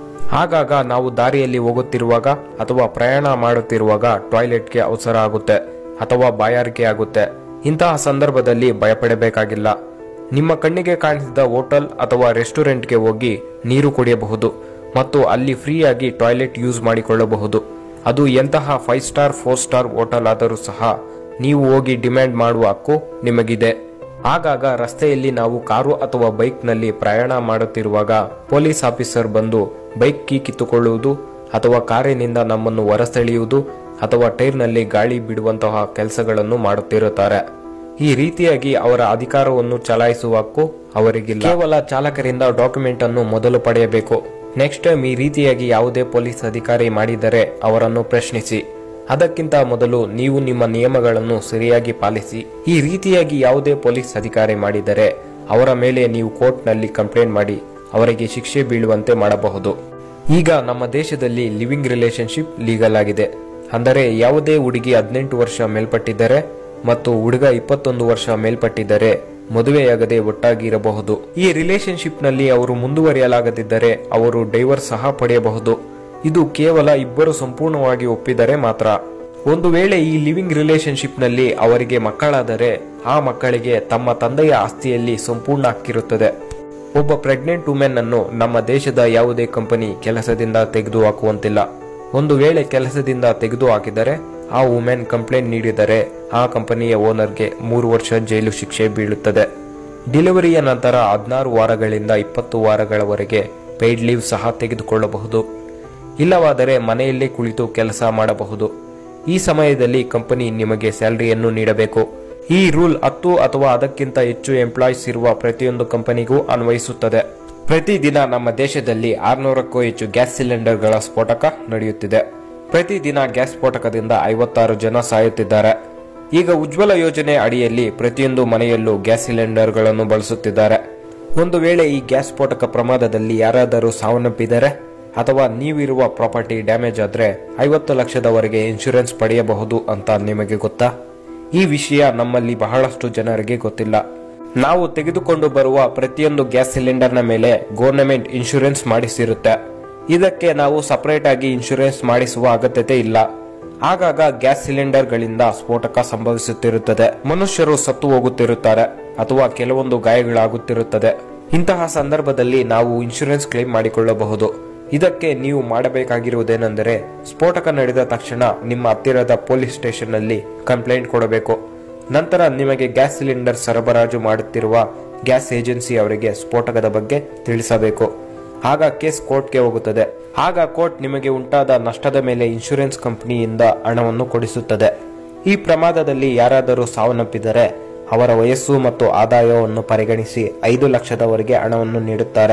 ಆಗಾಗ ನಾವು ದಾರಿಯಲ್ಲಿ ಹೋಗುತ್ತಿರುವಾಗ ಅಥವಾ ಪ್ರಯಾಣ ಮಾಡುತ್ತಿರುವಾಗ ಟಾಯ್ಲೆಟ್ಗೆ ಅವಸರ ಆಗುತ್ತೆ ಅಥವಾ ಬಾಯಾರಿಕೆ ಆಗುತ್ತೆ ಇಂತಹ ಸಂದರ್ಭದಲ್ಲಿ ಭಯಪಡಬೇಕಾಗಿಲ್ಲ ನಿಮ್ಮ ಕಣ್ಣಿಗೆ ಕಾಣಿಸಿದ ಹೋಟೆಲ್ ಅಥವಾ ರೆಸ್ಟೋರೆಂಟ್ಗೆ ಹೋಗಿ ನೀರು ಕುಡಿಯಬಹುದು ಮತ್ತು ಅಲ್ಲಿ ಫ್ರೀಯಾಗಿ ಟಾಯ್ಲೆಟ್ ಯೂಸ್ ಮಾಡಿಕೊಳ್ಳಬಹುದು ಅದು ಎಂತಹ five star four star hotel ಆದರೂ ಸಹ ನೀವು ಹೋಗಿ ಡಿಮ್ಯಾಂಡ್ ಮಾಡುವ ಹಕ್ಕು ನಿಮಗಿದೆ ಆಗಾಗ ರಸ್ತೆಯಲ್ಲಿ ನಾವು ಕಾರು ಅಥವಾ ಬೈಕ್ನಲ್ಲಿ ಪ್ರಯಾಣ ಮಾಡುತ್ತಿರುವಾಗ ಪೊಲೀಸ್ ಆಫೀಸರ್ ಬಂದು ಬೈಕ್ ಕೀ ಕಿತ್ತುಕೊಳ್ಳುವುದು ಅಥವಾ ಕಾರಿನಿಂದ ನಮ್ಮನ್ನು ಹೊರಸೆಳೆಯುವುದು ಅಥವಾ ಟೈರ್ನಲ್ಲಿ ಗಾಳಿ ಬಿಡುವಂತಹ ಕೆಲಸಗಳನ್ನು ಮಾಡುತ್ತಿರುತ್ತಾರೆ ಈ ರೀತಿಯಾಗಿ ಅವರ ಅಧಿಕಾರವನ್ನು ಚಲಾಯಿಸುವ ಹಕ್ಕು ಅವರಿಗಿಲ್ಲ ಕೇವಲ ಚಾಲಕರಿಂದ ಡಾಕ್ಯುಮೆಂಟ್ ಅನ್ನು ಮೊದಲು ಪಡೆಯಬೇಕು ನೆಕ್ಸ್ಟ್ ಟೈಮ್ ಈ ರೀತಿಯಾಗಿ ಯಾವುದೇ ಪೊಲೀಸ್ ಅಧಿಕಾರಿ ಮಾಡಿದರೆ ಅವರನ್ನು ಪ್ರಶ್ನಿಸಿ ಅದಕ್ಕಿಂತ ಮೊದಲು ನೀವು ನಿಮ್ಮ ನಿಯಮಗಳನ್ನು ಸರಿಯಾಗಿ ಪಾಲಿಸಿ ಈ ರೀತಿಯಾಗಿ ಯಾವುದೇ ಪೊಲೀಸ್ ಅಧಿಕಾರಿ ಮಾಡಿದರೆ ಅವರ ಮೇಲೆ ನೀವು ಕೋರ್ಟ್ನಲ್ಲಿ ಕಂಪ್ಲೇಂಟ್ ಮಾಡಿ ಅವರಿಗೆ ಶಿಕ್ಷೆ ಬೀಳುವಂತೆ ಮಾಡಬಹುದು ಈಗ ನಮ್ಮ ದೇಶದಲ್ಲಿ ಲಿವಿಂಗ್ ರಿಲೇಶನ್ಶಿಪ್ ಲೀಗಲ್ ಆಗಿದೆ ಅಂದರೆ ಯಾವುದೇ ಹುಡುಗಿ ಹದಿನೆಂಟು ವರ್ಷ ಮೇಲ್ಪಟ್ಟಿದ್ದರೆ ಮತ್ತು ಹುಡುಗ ಇಪ್ಪತ್ತೊಂದು ವರ್ಷ ಮೇಲ್ಪಟ್ಟಿದ್ದರೆ ಮದುವೆಯಾಗದೆ ಒಟ್ಟಾಗಿರಬಹುದು ಈ ರಿಲೇಶನ್ಶಿಪ್ ನಲ್ಲಿ ಅವರು ಮುಂದುವರಿಯಲಾಗದಿದ್ದರೆ ಅವರು ಡೈವರ್ಸ್ ಸಹ ಪಡೆಯಬಹುದು ಇದು ಕೇವಲ ಇಬ್ಬರು ಸಂಪೂರ್ಣವಾಗಿ ಒಪ್ಪಿದರೆ ಮಾತ್ರ ಒಂದು ವೇಳೆ ಈ ಲಿವಿಂಗ್ ರಿಲೇಶನ್ಶಿಪ್ ನಲ್ಲಿ ಅವರಿಗೆ ಮಕ್ಕಳಾದರೆ ಆ ಮಕ್ಕಳಿಗೆ ತಮ್ಮ ತಂದೆಯ ಆಸ್ತಿಯಲ್ಲಿ ಸಂಪೂರ್ಣ ಹಕ್ಕಿರುತ್ತದೆ ಒಬ್ಬ ಪ್ರೆಗ್ನೆಂಟ್ ವುಮೆನ್ ಅನ್ನು ನಮ್ಮ ದೇಶದ ಯಾವುದೇ ಕಂಪನಿ ಕೆಲಸದಿಂದ ತೆಗೆದು ಹಾಕುವಂತಿಲ್ಲ ಒಂದು ವೇಳೆ ಕೆಲಸದಿಂದ ತೆಗೆದು ಹಾಕಿದರೆ ಆ ವುಮೆನ್ ಕಂಪ್ಲೇಂಟ್ ನೀಡಿದರೆ ಆ ಕಂಪನಿಯ ಓನರ್ಗೆ ಮೂರು ವರ್ಷ ಜೈಲು ಶಿಕ್ಷೆ ಬೀಳುತ್ತದೆ ಡೆಲಿವರಿಯ ನಂತರ ಹದಿನಾರು ವಾರಗಳಿಂದ ಇಪ್ಪತ್ತು ವಾರಗಳವರೆಗೆ ಪೇಯ್ಡ್ ಲೀವ್ ಸಹ ತೆಗೆದುಕೊಳ್ಳಬಹುದು ಇಲ್ಲವಾದರೆ ಮನೆಯಲ್ಲೇ ಕುಳಿತು ಕೆಲಸ ಮಾಡಬಹುದು ಈ ಸಮಯದಲ್ಲಿ ಕಂಪನಿ ನಿಮಗೆ ಸ್ಯಾಲರಿಯನ್ನು ನೀಡಬೇಕು ಈ ರೂಲ್ ಹತ್ತು ಅಥವಾ ಅದಕ್ಕಿಂತ ಹೆಚ್ಚು ಎಂಪ್ಲಾಯೀಸ್ ಇರುವ ಪ್ರತಿಯೊಂದು ಕಂಪನಿಗೂ ಅನ್ವಯಿಸುತ್ತದೆ ಪ್ರತಿದಿನ ನಮ್ಮ ದೇಶದಲ್ಲಿ ಆರ್ನೂರಕ್ಕೂ ಹೆಚ್ಚು ಗ್ಯಾಸ್ ಸಿಲಿಂಡರ್ಗಳ ಸ್ಫೋಟಕ ನಡೆಯುತ್ತಿದೆ ಪ್ರತಿದಿನ ಗ್ಯಾಸ್ ಸ್ಫೋಟಕದಿಂದ ಐವತ್ತಾರು ಜನ ಸಾಯುತ್ತಿದ್ದಾರೆ ಈಗ ಉಜ್ವಲ ಯೋಜನೆ ಅಡಿಯಲ್ಲಿ ಪ್ರತಿಯೊಂದು ಮನೆಯಲ್ಲೂ ಗ್ಯಾಸ್ ಸಿಲಿಂಡರ್ಗಳನ್ನು ಬಳಸುತ್ತಿದ್ದಾರೆ ಒಂದು ವೇಳೆ ಈ ಗ್ಯಾಸ್ ಸ್ಫೋಟಕ ಪ್ರಮಾದದಲ್ಲಿ ಯಾರಾದರೂ ಸಾವನ್ನಪ್ಪಿದರೆ ಅಥವಾ ನೀವಿರುವ ಪ್ರಾಪರ್ಟಿ ಡ್ಯಾಮೇಜ್ ಆದ್ರೆ ಐವತ್ತು ಲಕ್ಷದವರೆಗೆ ಇನ್ಶೂರೆನ್ಸ್ ಪಡೆಯಬಹುದು ಅಂತ ನಿಮಗೆ ಗೊತ್ತಾ ಈ ವಿಷಯ ನಮ್ಮಲ್ಲಿ ಬಹಳಷ್ಟು ಜನರಿಗೆ ಗೊತ್ತಿಲ್ಲ ನಾವು ತೆಗೆದುಕೊಂಡು ಬರುವ ಪ್ರತಿಯೊಂದು ಗ್ಯಾಸ್ ಸಿಲಿಂಡರ್ನ ಮೇಲೆ ಗೌರ್ನಮೆಂಟ್ ಇನ್ಶೂರೆನ್ಸ್ ಮಾಡಿಸಿರುತ್ತೆ ಇದಕ್ಕೆ ನಾವು ಸಪರೇಟ್ ಆಗಿ ಇನ್ಶೂರೆನ್ಸ್ ಮಾಡಿಸುವ ಅಗತ್ಯತೆ ಇಲ್ಲ ಆಗಾಗ ಗ್ಯಾಸ್ ಸಿಲಿಂಡರ್ಗಳಿಂದ ಸ್ಫೋಟಕ ಸಂಭವಿಸುತ್ತಿರುತ್ತದೆ ಮನುಷ್ಯರು ಸತ್ತು ಹೋಗುತ್ತಿರುತ್ತಾರೆ ಅಥವಾ ಕೆಲವೊಂದು ಗಾಯಗಳಾಗುತ್ತಿರುತ್ತದೆ ಇಂತಹ ಸಂದರ್ಭದಲ್ಲಿ ನಾವು ಇನ್ಶೂರೆನ್ಸ್ ಕ್ಲೇಮ್ ಮಾಡಿಕೊಳ್ಳಬಹುದು ಇದಕ್ಕೆ ನೀವು ಮಾಡಬೇಕಾಗಿರುವುದೇನೆಂದರೆ ಸ್ಫೋಟಕ ನಡೆದ ತಕ್ಷಣ ನಿಮ್ಮ ಹತ್ತಿರದ ಪೊಲೀಸ್ ಸ್ಟೇಷನ್ನಲ್ಲಿ ಕಂಪ್ಲೇಂಟ್ ಕೊಡಬೇಕು ನಂತರ ನಿಮಗೆ ಗ್ಯಾಸ್ ಸಿಲಿಂಡರ್ ಸರಬರಾಜು ಮಾಡುತ್ತಿರುವ ಗ್ಯಾಸ್ ಏಜೆನ್ಸಿ ಅವರಿಗೆ ಸ್ಫೋಟಕದ ಬಗ್ಗೆ ತಿಳಿಸಬೇಕು ಆಗ ಕೇಸ್ ಕೋರ್ಟ್ಗೆ ಹೋಗುತ್ತದೆ ಆಗ ಕೋರ್ಟ್ ನಿಮಗೆ ಉಂಟಾದ ನಷ್ಟದ ಮೇಲೆ ಇನ್ಶೂರೆನ್ಸ್ ಕಂಪನಿಯಿಂದ ಹಣವನ್ನು ಕೊಡಿಸುತ್ತದೆ ಈ ಪ್ರಮಾದದಲ್ಲಿ ಯಾರಾದರೂ ಸಾವನ್ನಪ್ಪಿದರೆ ಅವರ ವಯಸ್ಸು ಮತ್ತು ಆದಾಯವನ್ನು ಪರಿಗಣಿಸಿ ಐದು ಲಕ್ಷದವರೆಗೆ ಹಣವನ್ನು ನೀಡುತ್ತಾರೆ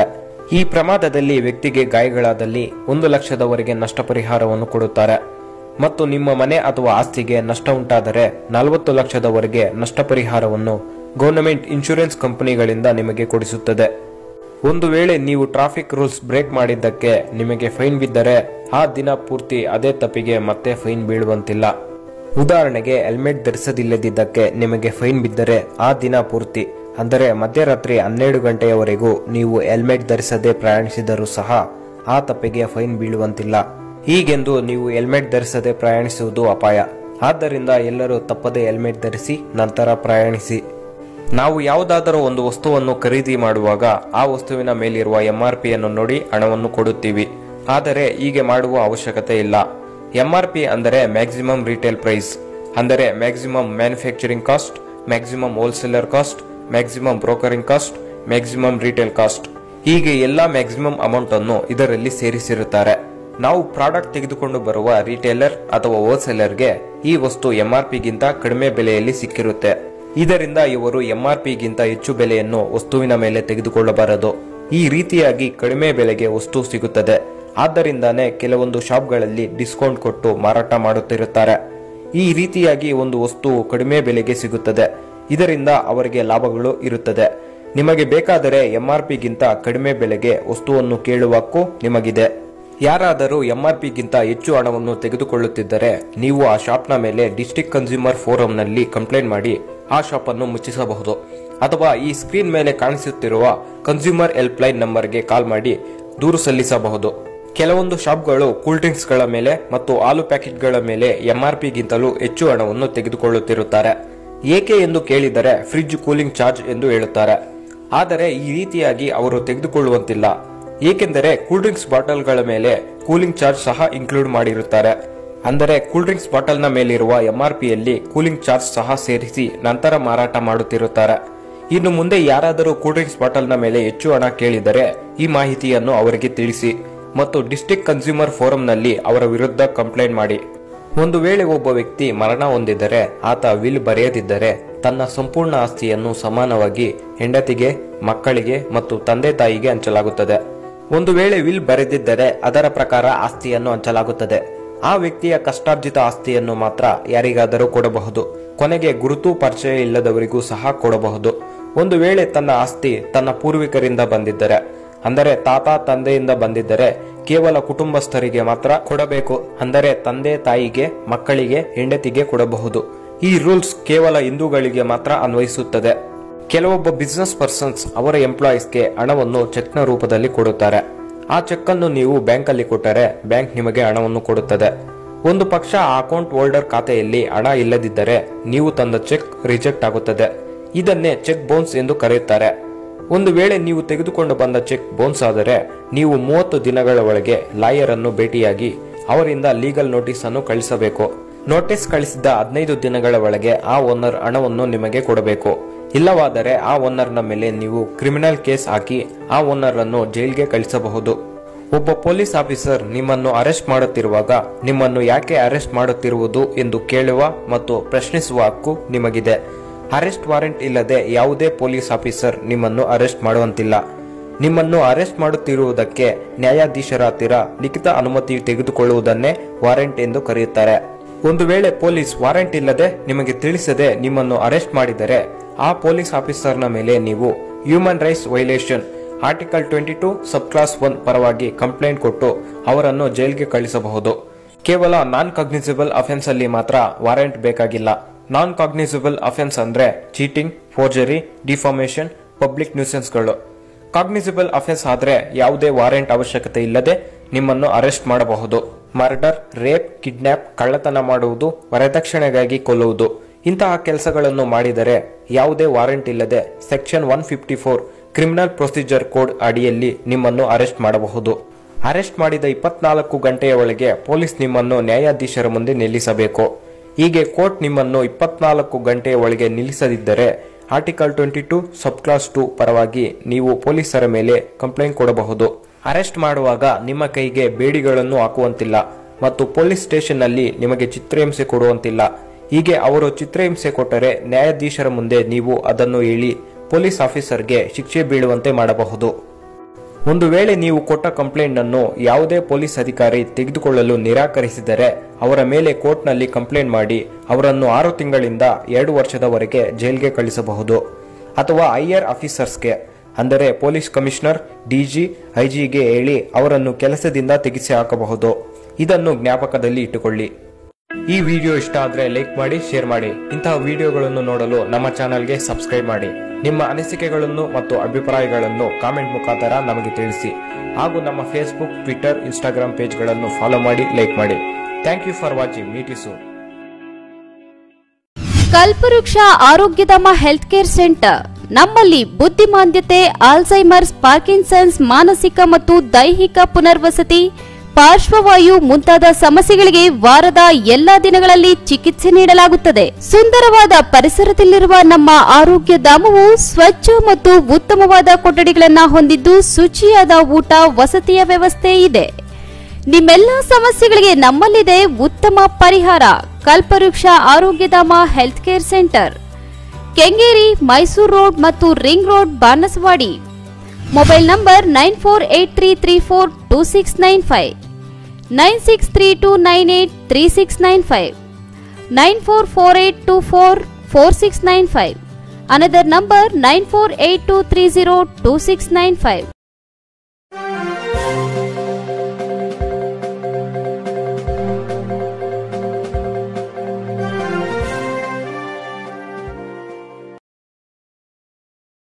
ಈ ಪ್ರಮಾದದಲ್ಲಿ ವ್ಯಕ್ತಿಗೆ ಗಾಯಗಳಾದಲ್ಲಿ ಒಂದು ಲಕ್ಷದವರೆಗೆ ನಷ್ಟ ಪರಿಹಾರವನ್ನು ಕೊಡುತ್ತಾರೆ ಮತ್ತು ನಿಮ್ಮ ಮನೆ ಅಥವಾ ಆಸ್ತಿಗೆ ನಷ್ಟ ಉಂಟಾದರೆ ನಲವತ್ತು ಲಕ್ಷದವರೆಗೆ ನಷ್ಟ ಪರಿಹಾರವನ್ನು ಗವರ್ನಮೆಂಟ್ ಇನ್ಶೂರೆನ್ಸ್ ಕಂಪನಿಗಳಿಂದ ನಿಮಗೆ ಕೊಡಿಸುತ್ತದೆ ಒಂದು ವೇಳೆ ನೀವು ಟ್ರಾಫಿಕ್ ರೂಲ್ಸ್ ಬ್ರೇಕ್ ಮಾಡಿದ್ದಕ್ಕೆ ನಿಮಗೆ ಫೈನ್ ಬಿದ್ದರೆ ಆ ದಿನ ಪೂರ್ತಿ ಅದೇ ತಪ್ಪಿಗೆ ಮತ್ತೆ ಫೈನ್ ಬೀಳುವಂತಿಲ್ಲ ಉದಾಹರಣೆಗೆ ಹೆಲ್ಮೆಟ್ ಧರಿಸದಿಲ್ಲದಿದ್ದಕ್ಕೆ ನಿಮಗೆ ಫೈನ್ ಬಿದ್ದರೆ ಆ ದಿನ ಪೂರ್ತಿ ಅಂದರೆ ಮಧ್ಯರಾತ್ರಿ ಹನ್ನೆರಡು ಗಂಟೆಯವರೆಗೂ ನೀವು ಹೆಲ್ಮೆಟ್ ಧರಿಸದೆ ಪ್ರಯಾಣಿಸಿದರೂ ಸಹ ಆ ತಪ್ಪಿಗೆ ಫೈನ್ ಬೀಳುವಂತಿಲ್ಲ ಹೀಗೆಂದು ನೀವು ಹೆಲ್ಮೆಟ್ ಧರಿಸದೆ ಪ್ರಯಾಣಿಸುವುದು ಅಪಾಯ ಆದ್ದರಿಂದ ಎಲ್ಲರೂ ತಪ್ಪದೆ ಹೆಲ್ಮೆಟ್ ಧರಿಸಿ ನಂತರ ಪ್ರಯಾಣಿಸಿ ನಾವು ಯಾವುದಾದರೂ ಒಂದು ವಸ್ತುವನ್ನು ಖರೀದಿ ಮಾಡುವಾಗ ಆ ವಸ್ತುವಿನ ಮೇಲಿರುವ ಎಂಆರ್ ಪಿಯನ್ನು ನೋಡಿ ಹಣವನ್ನು ಕೊಡುತ್ತೀವಿ ಆದರೆ ಹೀಗೆ ಮಾಡುವ ಅವಶ್ಯಕತೆ ಇಲ್ಲ ಎಂಆರ್ ಪಿ ಅಂದರೆ ಮ್ಯಾಕ್ಸಿಮಮ್ ರಿಟೇಲ್ ಪ್ರೈಸ್ ಅಂದರೆ maximum manufacturing cost maximum wholesaler cost maximum brokering cost maximum retail cost ಹೀಗೆ ಎಲ್ಲಾ ಮ್ಯಾಕ್ಸಿಮಮ್ ಅಮೌಂಟ್ ಅನ್ನು ಇದರಲ್ಲಿ ಸೇರಿಸಿರುತ್ತಾರೆ ನಾವು ಪ್ರಾಡಕ್ಟ್ ತೆಗೆದುಕೊಂಡು ಬರುವ ರಿಟೇಲರ್ ಅಥವಾ ಹೋಲ್ಸೇಲರ್ಗೆ ಈ ವಸ್ತು ಎಂಆರ್ ಪಿಗಿಂತ ಕಡಿಮೆ ಬೆಲೆಯಲ್ಲಿ ಸಿಕ್ಕಿರುತ್ತೆ ಇದರಿಂದ ಇವರು ಎಂಆರ್ ಪಿಗಿಂತ ಹೆಚ್ಚು ಬೆಲೆಯನ್ನು ವಸ್ತುವಿನ ಮೇಲೆ ತೆಗೆದುಕೊಳ್ಳಬಾರದು ಈ ರೀತಿಯಾಗಿ ಕಡಿಮೆ ಬೆಲೆಗೆ ವಸ್ತು ಸಿಗುತ್ತದೆ ಆದ್ದರಿಂದಾನೇ ಕೆಲವೊಂದು ಶಾಪ್ಗಳಲ್ಲಿ ಡಿಸ್ಕೌಂಟ್ ಕೊಟ್ಟು ಮಾರಾಟ ಮಾಡುತ್ತಿರುತ್ತಾರೆ ಈ ರೀತಿಯಾಗಿ ಒಂದು ವಸ್ತು ಕಡಿಮೆ ಬೆಲೆಗೆ ಸಿಗುತ್ತದೆ ಇದರಿಂದ ಅವರಿಗೆ ಲಾಭಗಳು ಇರುತ್ತದೆ ನಿಮಗೆ ಬೇಕಾದರೆ ಎಂಆರ್ ಪಿಗಿಂತ ಕಡಿಮೆ ಬೆಲೆಗೆ ವಸ್ತುವನ್ನು ಕೇಳುವ ಹಕ್ಕು ನಿಮಗಿದೆ ಯಾರಾದರೂ ಎಂಆರ್ ಪಿಗಿಂತ ಹೆಚ್ಚು ಹಣವನ್ನು ತೆಗೆದುಕೊಳ್ಳುತ್ತಿದ್ದರೆ ನೀವು ಆ ಶಾಪ್ನ ಮೇಲೆ ಡಿಸ್ಟ್ರಿಕ್ಟ್ ಕನ್ಸ್ಯೂಮರ್ ಫೋರಂನಲ್ಲಿ ಕಂಪ್ಲೇಂಟ್ ಮಾಡಿ ಆ ಶಾಪ್ ಅನ್ನು ಮುಚ್ಚಿಸಬಹುದು ಅಥವಾ ಈ ಸ್ಕ್ರೀನ್ ಮೇಲೆ ಕಾಣಿಸುತ್ತಿರುವ ಕನ್ಸ್ಯೂಮರ್ ಹೆಲ್ಪ್ ಲೈನ್ ನಂಬರ್ಗೆ ಕಾಲ್ ಮಾಡಿ ದೂರು ಸಲ್ಲಿಸಬಹುದು ಕೆಲವೊಂದು ಶಾಪ್ಗಳು ಕೂಲ್ ಡ್ರಿಂಕ್ಸ್ಗಳ ಮೇಲೆ ಮತ್ತು ಹಾಲು ಪ್ಯಾಕೆಟ್ಗಳ ಮೇಲೆ ಎಂಆರ್ ಪಿಗಿಂತಲೂ ಹೆಚ್ಚು ಹಣವನ್ನು ತೆಗೆದುಕೊಳ್ಳುತ್ತಿರುತ್ತಾರೆ ಏಕೆ ಎಂದು ಕೇಳಿದರೆ ಫ್ರಿಡ್ಜ್ ಕೂಲಿಂಗ್ ಚಾರ್ಜ್ ಎಂದು ಹೇಳುತ್ತಾರೆ ಆದರೆ ಈ ರೀತಿಯಾಗಿ ಅವರು ತೆಗೆದುಕೊಳ್ಳುವಂತಿಲ್ಲ ಏಕೆಂದರೆ ಕೂಲ್ ಡ್ರಿಂಕ್ಸ್ ಬಾಟಲ್ಗಳ ಮೇಲೆ ಕೂಲಿಂಗ್ ಚಾರ್ಜ್ ಸಹ ಇನ್ಕ್ಲೂಡ್ ಮಾಡಿರುತ್ತಾರೆ ಅಂದರೆ ಕೂಲ್ ಡ್ರಿಂಕ್ಸ್ ಬಾಟಲ್ನ ಮೇಲಿರುವ ಎಂಆರ್ ಪಿಯಲ್ಲಿ ಕೂಲಿಂಗ್ ಚಾರ್ಜ್ ಸಹ ಸೇರಿಸಿ ನಂತರ ಮಾರಾಟ ಮಾಡುತ್ತಿರುತ್ತಾರೆ ಇನ್ನು ಮುಂದೆ ಯಾರಾದರೂ ಕೂಲ್ ಡ್ರಿಂಕ್ಸ್ ಬಾಟಲ್ನ ಮೇಲೆ ಹೆಚ್ಚು ಹಣ ಕೇಳಿದರೆ ಈ ಮಾಹಿತಿಯನ್ನು ಅವರಿಗೆ ತಿಳಿಸಿ ಮತ್ತು ಡಿಸ್ಟ್ರಿಕ್ಟ್ ಕನ್ಸ್ಯೂಮರ್ ಫೋರಂನಲ್ಲಿ ಅವರ ವಿರುದ್ಧ ಕಂಪ್ಲೇಂಟ್ ಮಾಡಿ ಒಂದು ವೇಳೆ ಒಬ್ಬ ವ್ಯಕ್ತಿ ಮರಣ ಹೊಂದಿದರೆ ಆತ ವಿಲ್ ಬರೆಯದಿದ್ದರೆ ತನ್ನ ಸಂಪೂರ್ಣ ಆಸ್ತಿಯನ್ನು ಸಮಾನವಾಗಿ ಹೆಂಡತಿಗೆ ಮಕ್ಕಳಿಗೆ ಮತ್ತು ತಂದೆ ತಾಯಿಗೆ ಹಂಚಲಾಗುತ್ತದೆ ಒಂದು ವೇಳೆ ವಿಲ್ ಬರೆದಿದ್ದರೆ ಅದರ ಪ್ರಕಾರ ಆಸ್ತಿಯನ್ನು ಹಂಚಲಾಗುತ್ತದೆ ಆ ವ್ಯಕ್ತಿಯ ಕಷ್ಟಾರ್ಜಿತ ಆಸ್ತಿಯನ್ನು ಮಾತ್ರ ಯಾರಿಗಾದರೂ ಕೊಡಬಹುದು ಕೊನೆಗೆ ಗುರುತು ಪರಿಚಯ ಇಲ್ಲದವರಿಗೂ ಸಹ ಕೊಡಬಹುದು ಒಂದು ವೇಳೆ ತನ್ನ ಆಸ್ತಿ ತನ್ನ ಪೂರ್ವಿಕರಿಂದ ಬಂದಿದ್ದರೆ ಅಂದರೆ ತಾತ ತಂದೆಯಿಂದ ಬಂದಿದ್ದರೆ ಕೇವಲ ಕುಟುಂಬಸ್ಥರಿಗೆ ಮಾತ್ರ ಕೊಡಬೇಕು ಅಂದರೆ ತಂದೆ ತಾಯಿಗೆ ಮಕ್ಕಳಿಗೆ ಹೆಂಡತಿಗೆ ಕೊಡಬಹುದು ಈ ರೂಲ್ಸ್ ಕೇವಲ ಹಿಂದೂಗಳಿಗೆ ಮಾತ್ರ ಅನ್ವಯಿಸುತ್ತದೆ ಕೆಲವೊಬ್ಬ ಬಿಸಿನೆಸ್ ಪರ್ಸನ್ಸ್ ಅವರ ಎಂಪ್ಲಾಯೀಸ್ಗೆ ಹಣವನ್ನು ಚೆಕ್ನ ರೂಪದಲ್ಲಿ ಕೊಡುತ್ತಾರೆ ಆ ಚೆಕ್ ಅನ್ನು ನೀವು ಬ್ಯಾಂಕಲ್ಲಿ ಕೊಟ್ಟರೆ ಬ್ಯಾಂಕ್ ನಿಮಗೆ ಹಣವನ್ನು ಕೊಡುತ್ತದೆ ಒಂದು ಪಕ್ಷ ಆ ಅಕೌಂಟ್ ಹೋಲ್ಡರ್ ಖಾತೆಯಲ್ಲಿ ಹಣ ಇಲ್ಲದಿದ್ದರೆ ನೀವು ತಂದ ಚೆಕ್ ರಿಜೆಕ್ಟ್ ಆಗುತ್ತದೆ ಇದನ್ನೇ ಚೆಕ್ ಬೌನ್ಸ್ ಎಂದು ಕರೆಯುತ್ತಾರೆ ಒಂದು ವೇಳೆ ನೀವು ತೆಗೆದುಕೊಂಡು ಬಂದ ಚೆಕ್ ಬೌನ್ಸ್ ಆದರೆ ನೀವು ಮೂವತ್ತು ದಿನಗಳ ಒಳಗೆ ಲಾಯರ್ ಅನ್ನು ಭೇಟಿಯಾಗಿ ಅವರಿಂದ ಲೀಗಲ್ ನೋಟಿಸ್ ಅನ್ನು ಕಳಿಸಬೇಕು ನೋಟಿಸ್ ಕಳಿಸಿದ ಹದಿನೈದು ದಿನಗಳ ಒಳಗೆ ಆ ಓನರ್ ಹಣವನ್ನು ನಿಮಗೆ ಕೊಡಬೇಕು ಇಲ್ಲವಾದರೆ ಆ ಓನರ್ನ ಮೇಲೆ ನೀವು ಕ್ರಿಮಿನಲ್ ಕೇಸ್ ಹಾಕಿ ಆ ಓನರ್ ಅನ್ನು ಜೈಲ್ಗೆ ಕಳಿಸಬಹುದು ಒಬ್ಬ ಪೊಲೀಸ್ ಆಫೀಸರ್ ನಿಮ್ಮನ್ನು ಅರೆಸ್ಟ್ ಮಾಡುತ್ತಿರುವಾಗ ನಿಮ್ಮನ್ನು ಯಾಕೆ ಅರೆಸ್ಟ್ ಮಾಡುತ್ತಿರುವುದು ಎಂದು ಕೇಳುವ ಮತ್ತು ಪ್ರಶ್ನಿಸುವ ಹಕ್ಕು ನಿಮಗಿದೆ ಅರೆಸ್ಟ್ ವಾರೆಂಟ್ ಇಲ್ಲದೆ ಯಾವುದೇ ಪೊಲೀಸ್ ಆಫೀಸರ್ ನಿಮ್ಮನ್ನು ಅರೆಸ್ಟ್ ಮಾಡುವಂತಿಲ್ಲ ನಿಮ್ಮನ್ನು ಅರೆಸ್ಟ್ ಮಾಡುತ್ತಿರುವುದಕ್ಕೆ ನ್ಯಾಯಾಧೀಶರ ಹತ್ತಿರ ಲಿಖಿತ ಅನುಮತಿ ತೆಗೆದುಕೊಳ್ಳುವುದನ್ನೇ ವಾರೆಂಟ್ ಎಂದು ಕರೆಯುತ್ತಾರೆ ಒಂದು ವೇಳೆ ಪೊಲೀಸ್ ವಾರೆಂಟ್ ಇಲ್ಲದೆ ನಿಮಗೆ ತಿಳಿಸದೆ ನಿಮ್ಮನ್ನು ಅರೆಸ್ಟ್ ಮಾಡಿದರೆ ಆ ಪೊಲೀಸ್ ಆಫೀಸರ್ನ ಮೇಲೆ ನೀವು human rights violation article twenty two sub clause one ಪರವಾಗಿ ಕಂಪ್ಲೇಂಟ್ ಕೊಟ್ಟು ಅವರನ್ನು ಜೈಲ್ಗೆ ಕಳಿಸಬಹುದು ಕೇವಲ ನಾನ್ ಕಾಗ್ನಿಸಿಬಲ್ ಅಫೆನ್ಸ್ ಅಲ್ಲಿ ಮಾತ್ರ ವಾರೆಂಟ್ ಬೇಕಾಗಿಲ್ಲ ನಾನ್ ಕಾಗ್ನಿಸಿಬಲ್ ಅಫೆನ್ಸ್ ಅಂದ್ರೆ ಚೀಟಿಂಗ್ ಫೋರ್ಜರಿ ಡಿಫಾರ್ಮೇಶನ್ ಪಬ್ಲಿಕ್ ನ್ಯೂಸೆನ್ಸ್ಗಳು ಕಾಗ್ನಿಸಿಬಲ್ ಅಫೆನ್ಸ್ ಆದ್ರೆ ಯಾವುದೇ ವಾರೆಂಟ್ ಅವಶ್ಯಕತೆ ಇಲ್ಲದೆ ನಿಮ್ಮನ್ನು ಅರೆಸ್ಟ್ ಮಾಡಬಹುದು ಮರ್ಡರ್ ರೇಪ್ ಕಿಡ್ನಾಪ್ ಕಳ್ಳತನ ಮಾಡುವುದು ವರದಕ್ಷಿಣೆಗಾಗಿ ಕೊಲ್ಲುವುದು ಇಂತಹ ಕೆಲಸಗಳನ್ನು ಮಾಡಿದರೆ ಯಾವುದೇ ವಾರೆಂಟ್ ಇಲ್ಲದೆ section one fifty four criminal procedure code ಅಡಿಯಲ್ಲಿ ನಿಮ್ಮನ್ನು ಅರೆಸ್ಟ್ ಮಾಡಬಹುದು ಅರೆಸ್ಟ್ ಮಾಡಿದ ಇಪ್ಪತ್ನಾಲ್ಕು ಗಂಟೆಯ ಒಳಗೆ ಪೊಲೀಸ್ ನಿಮ್ಮನ್ನು ನ್ಯಾಯಾಧೀಶರ ಮುಂದೆ ನಿಲ್ಲಿಸಬೇಕು ಹೀಗೆ ಕೋರ್ಟ್ ನಿಮ್ಮನ್ನು ಇಪ್ಪತ್ನಾಲ್ಕು ಗಂಟೆಯ ಒಳಗೆ ನಿಲ್ಲಿಸದಿದ್ದರೆ article twenty two sub clause two ಪರವಾಗಿ ನೀವು ಪೊಲೀಸರ ಮೇಲೆ ಕಂಪ್ಲೇಂಟ್ ಕೊಡಬಹುದು ಅರೆಸ್ಟ್ ಮಾಡುವಾಗ ನಿಮ್ಮ ಕೈಗೆ ಬೇಡಿಗಳನ್ನು ಹಾಕುವಂತಿಲ್ಲ ಮತ್ತು ಪೊಲೀಸ್ ಸ್ಟೇಷನ್ನಲ್ಲಿ ನಿಮಗೆ ಚಿತ್ರಹಿಂಸೆ ಕೊಡುವಂತಿಲ್ಲ ಹೀಗೆ ಅವರು ಚಿತ್ರಹಿಂಸೆ ಕೊಟ್ಟರೆ ನ್ಯಾಯಾಧೀಶರ ಮುಂದೆ ನೀವು ಅದನ್ನು ಹೇಳಿ ಪೊಲೀಸ್ ಆಫೀಸರ್ಗೆ ಶಿಕ್ಷೆ ಬೀಳುವಂತೆ ಮಾಡಬಹುದು ಒಂದು ವೇಳೆ ನೀವು ಕೊಟ್ಟ ಕಂಪ್ಲೇಂಟ್ ಅನ್ನು ಯಾವುದೇ ಪೊಲೀಸ್ ಅಧಿಕಾರಿ ತೆಗೆದುಕೊಳ್ಳಲು ನಿರಾಕರಿಸಿದರೆ ಅವರ ಮೇಲೆ ಕೋರ್ಟ್ನಲ್ಲಿ ಕಂಪ್ಲೇಂಟ್ ಮಾಡಿ ಅವರನ್ನು ಆರು ತಿಂಗಳಿಂದ ಎರಡು ವರ್ಷದವರೆಗೆ ಜೈಲ್ಗೆ ಕಳಿಸಬಹುದು ಅಥವಾ ಐಆರ್ ಆಫೀಸರ್ಸ್ಗೆ ಅಂದರೆ ಪೊಲೀಸ್ ಕಮಿಷನರ್ ಡಿಜಿ ಐಜಿಗೆ ಹೇಳಿ ಅವರನ್ನು ಕೆಲಸದಿಂದ ತೆಗೆಸಿ ಹಾಕಬಹುದು ಇದನ್ನು ಜ್ಞಾಪಕದಲ್ಲಿ ಇಟ್ಟುಕೊಳ್ಳಿ ಈ ವಿಡಿಯೋ ಇಷ್ಟ ಆದ್ರೆ ಲೈಕ್ ಮಾಡಿ ಶೇರ್ ಮಾಡಿ ಇಂತಹ ವಿಡಿಯೋಗಳನ್ನು ನೋಡಲು ನಮ್ಮ ಚಾನಲ್ಗೆ ಸಬ್ಸ್ಕ್ರೈಬ್ ಮಾಡಿ ನಿಮ್ಮ ಅನಿಸಿಕೆಗಳನ್ನು ಮತ್ತು ಅಭಿಪ್ರಾಯಗಳನ್ನು ಕಾಮೆಂಟ್ ಮುಖಾಂತರ ನಮಗೆ ತಿಳಿಸಿ ಹಾಗೂ ನಮ್ಮ ಫೇಸ್ಬುಕ್ ಟ್ವಿಟರ್ ಇನ್ಸ್ಟಾಗ್ರಾಮ್ ಪೇಜ್ಗಳನ್ನು ಫಾಲೋ ಮಾಡಿ ಲೈಕ್ ಮಾಡಿ thank you for watching meet you soon ಕಲ್ಪವೃಕ್ಷ ಆರೋಗ್ಯಧಾಮ ಹೆಲ್ತ್ ಕೇರ್ ಸೆಂಟರ್ ನಮ್ಮಲ್ಲಿ ಬುದ್ಧಿಮಾಂದ್ಯತೆ ಆಲ್ಝೈಮರ್ಸ್ ಪಾರ್ಕಿನ್ಸನ್ಸ್ ಮಾನಸಿಕ ಮತ್ತು ದೈಹಿಕ ಪುನರ್ವಸತಿ ಪಾರ್ಶ್ವವಾಯು ಮುಂತಾದ ಸಮಸ್ಯೆಗಳಿಗೆ ವಾರದ ಎಲ್ಲಾ ದಿನಗಳಲ್ಲಿ ಚಿಕಿತ್ಸೆ ನೀಡಲಾಗುತ್ತದೆ ಸುಂದರವಾದ ಪರಿಸರದಲ್ಲಿರುವ ನಮ್ಮ ಆರೋಗ್ಯ ಧಾಮವು ಸ್ವಚ್ಛ ಮತ್ತು ಉತ್ತಮವಾದ ಕೊಠಡಿಗಳನ್ನ ಹೊಂದಿದ್ದು ಶುಚಿಯಾದ ಊಟ ವಸತಿಯ ವ್ಯವಸ್ಥೆ ಇದೆ ನಿಮ್ಮೆಲ್ಲ ಸಮಸ್ಯೆಗಳಿಗೆ ನಮ್ಮಲ್ಲಿದೆ ಉತ್ತಮ ಪರಿಹಾರ ಕಲ್ಪವೃಕ್ಷ Arogyadhama health care centre Kengeri Mysuru road ಮತ್ತು ring road Banaswadi mobile number nine four eight three three four two six nine five nine six three two nine eight three six nine five nine four four eight two four four six nine five another number nine four eight two three zero two six nine five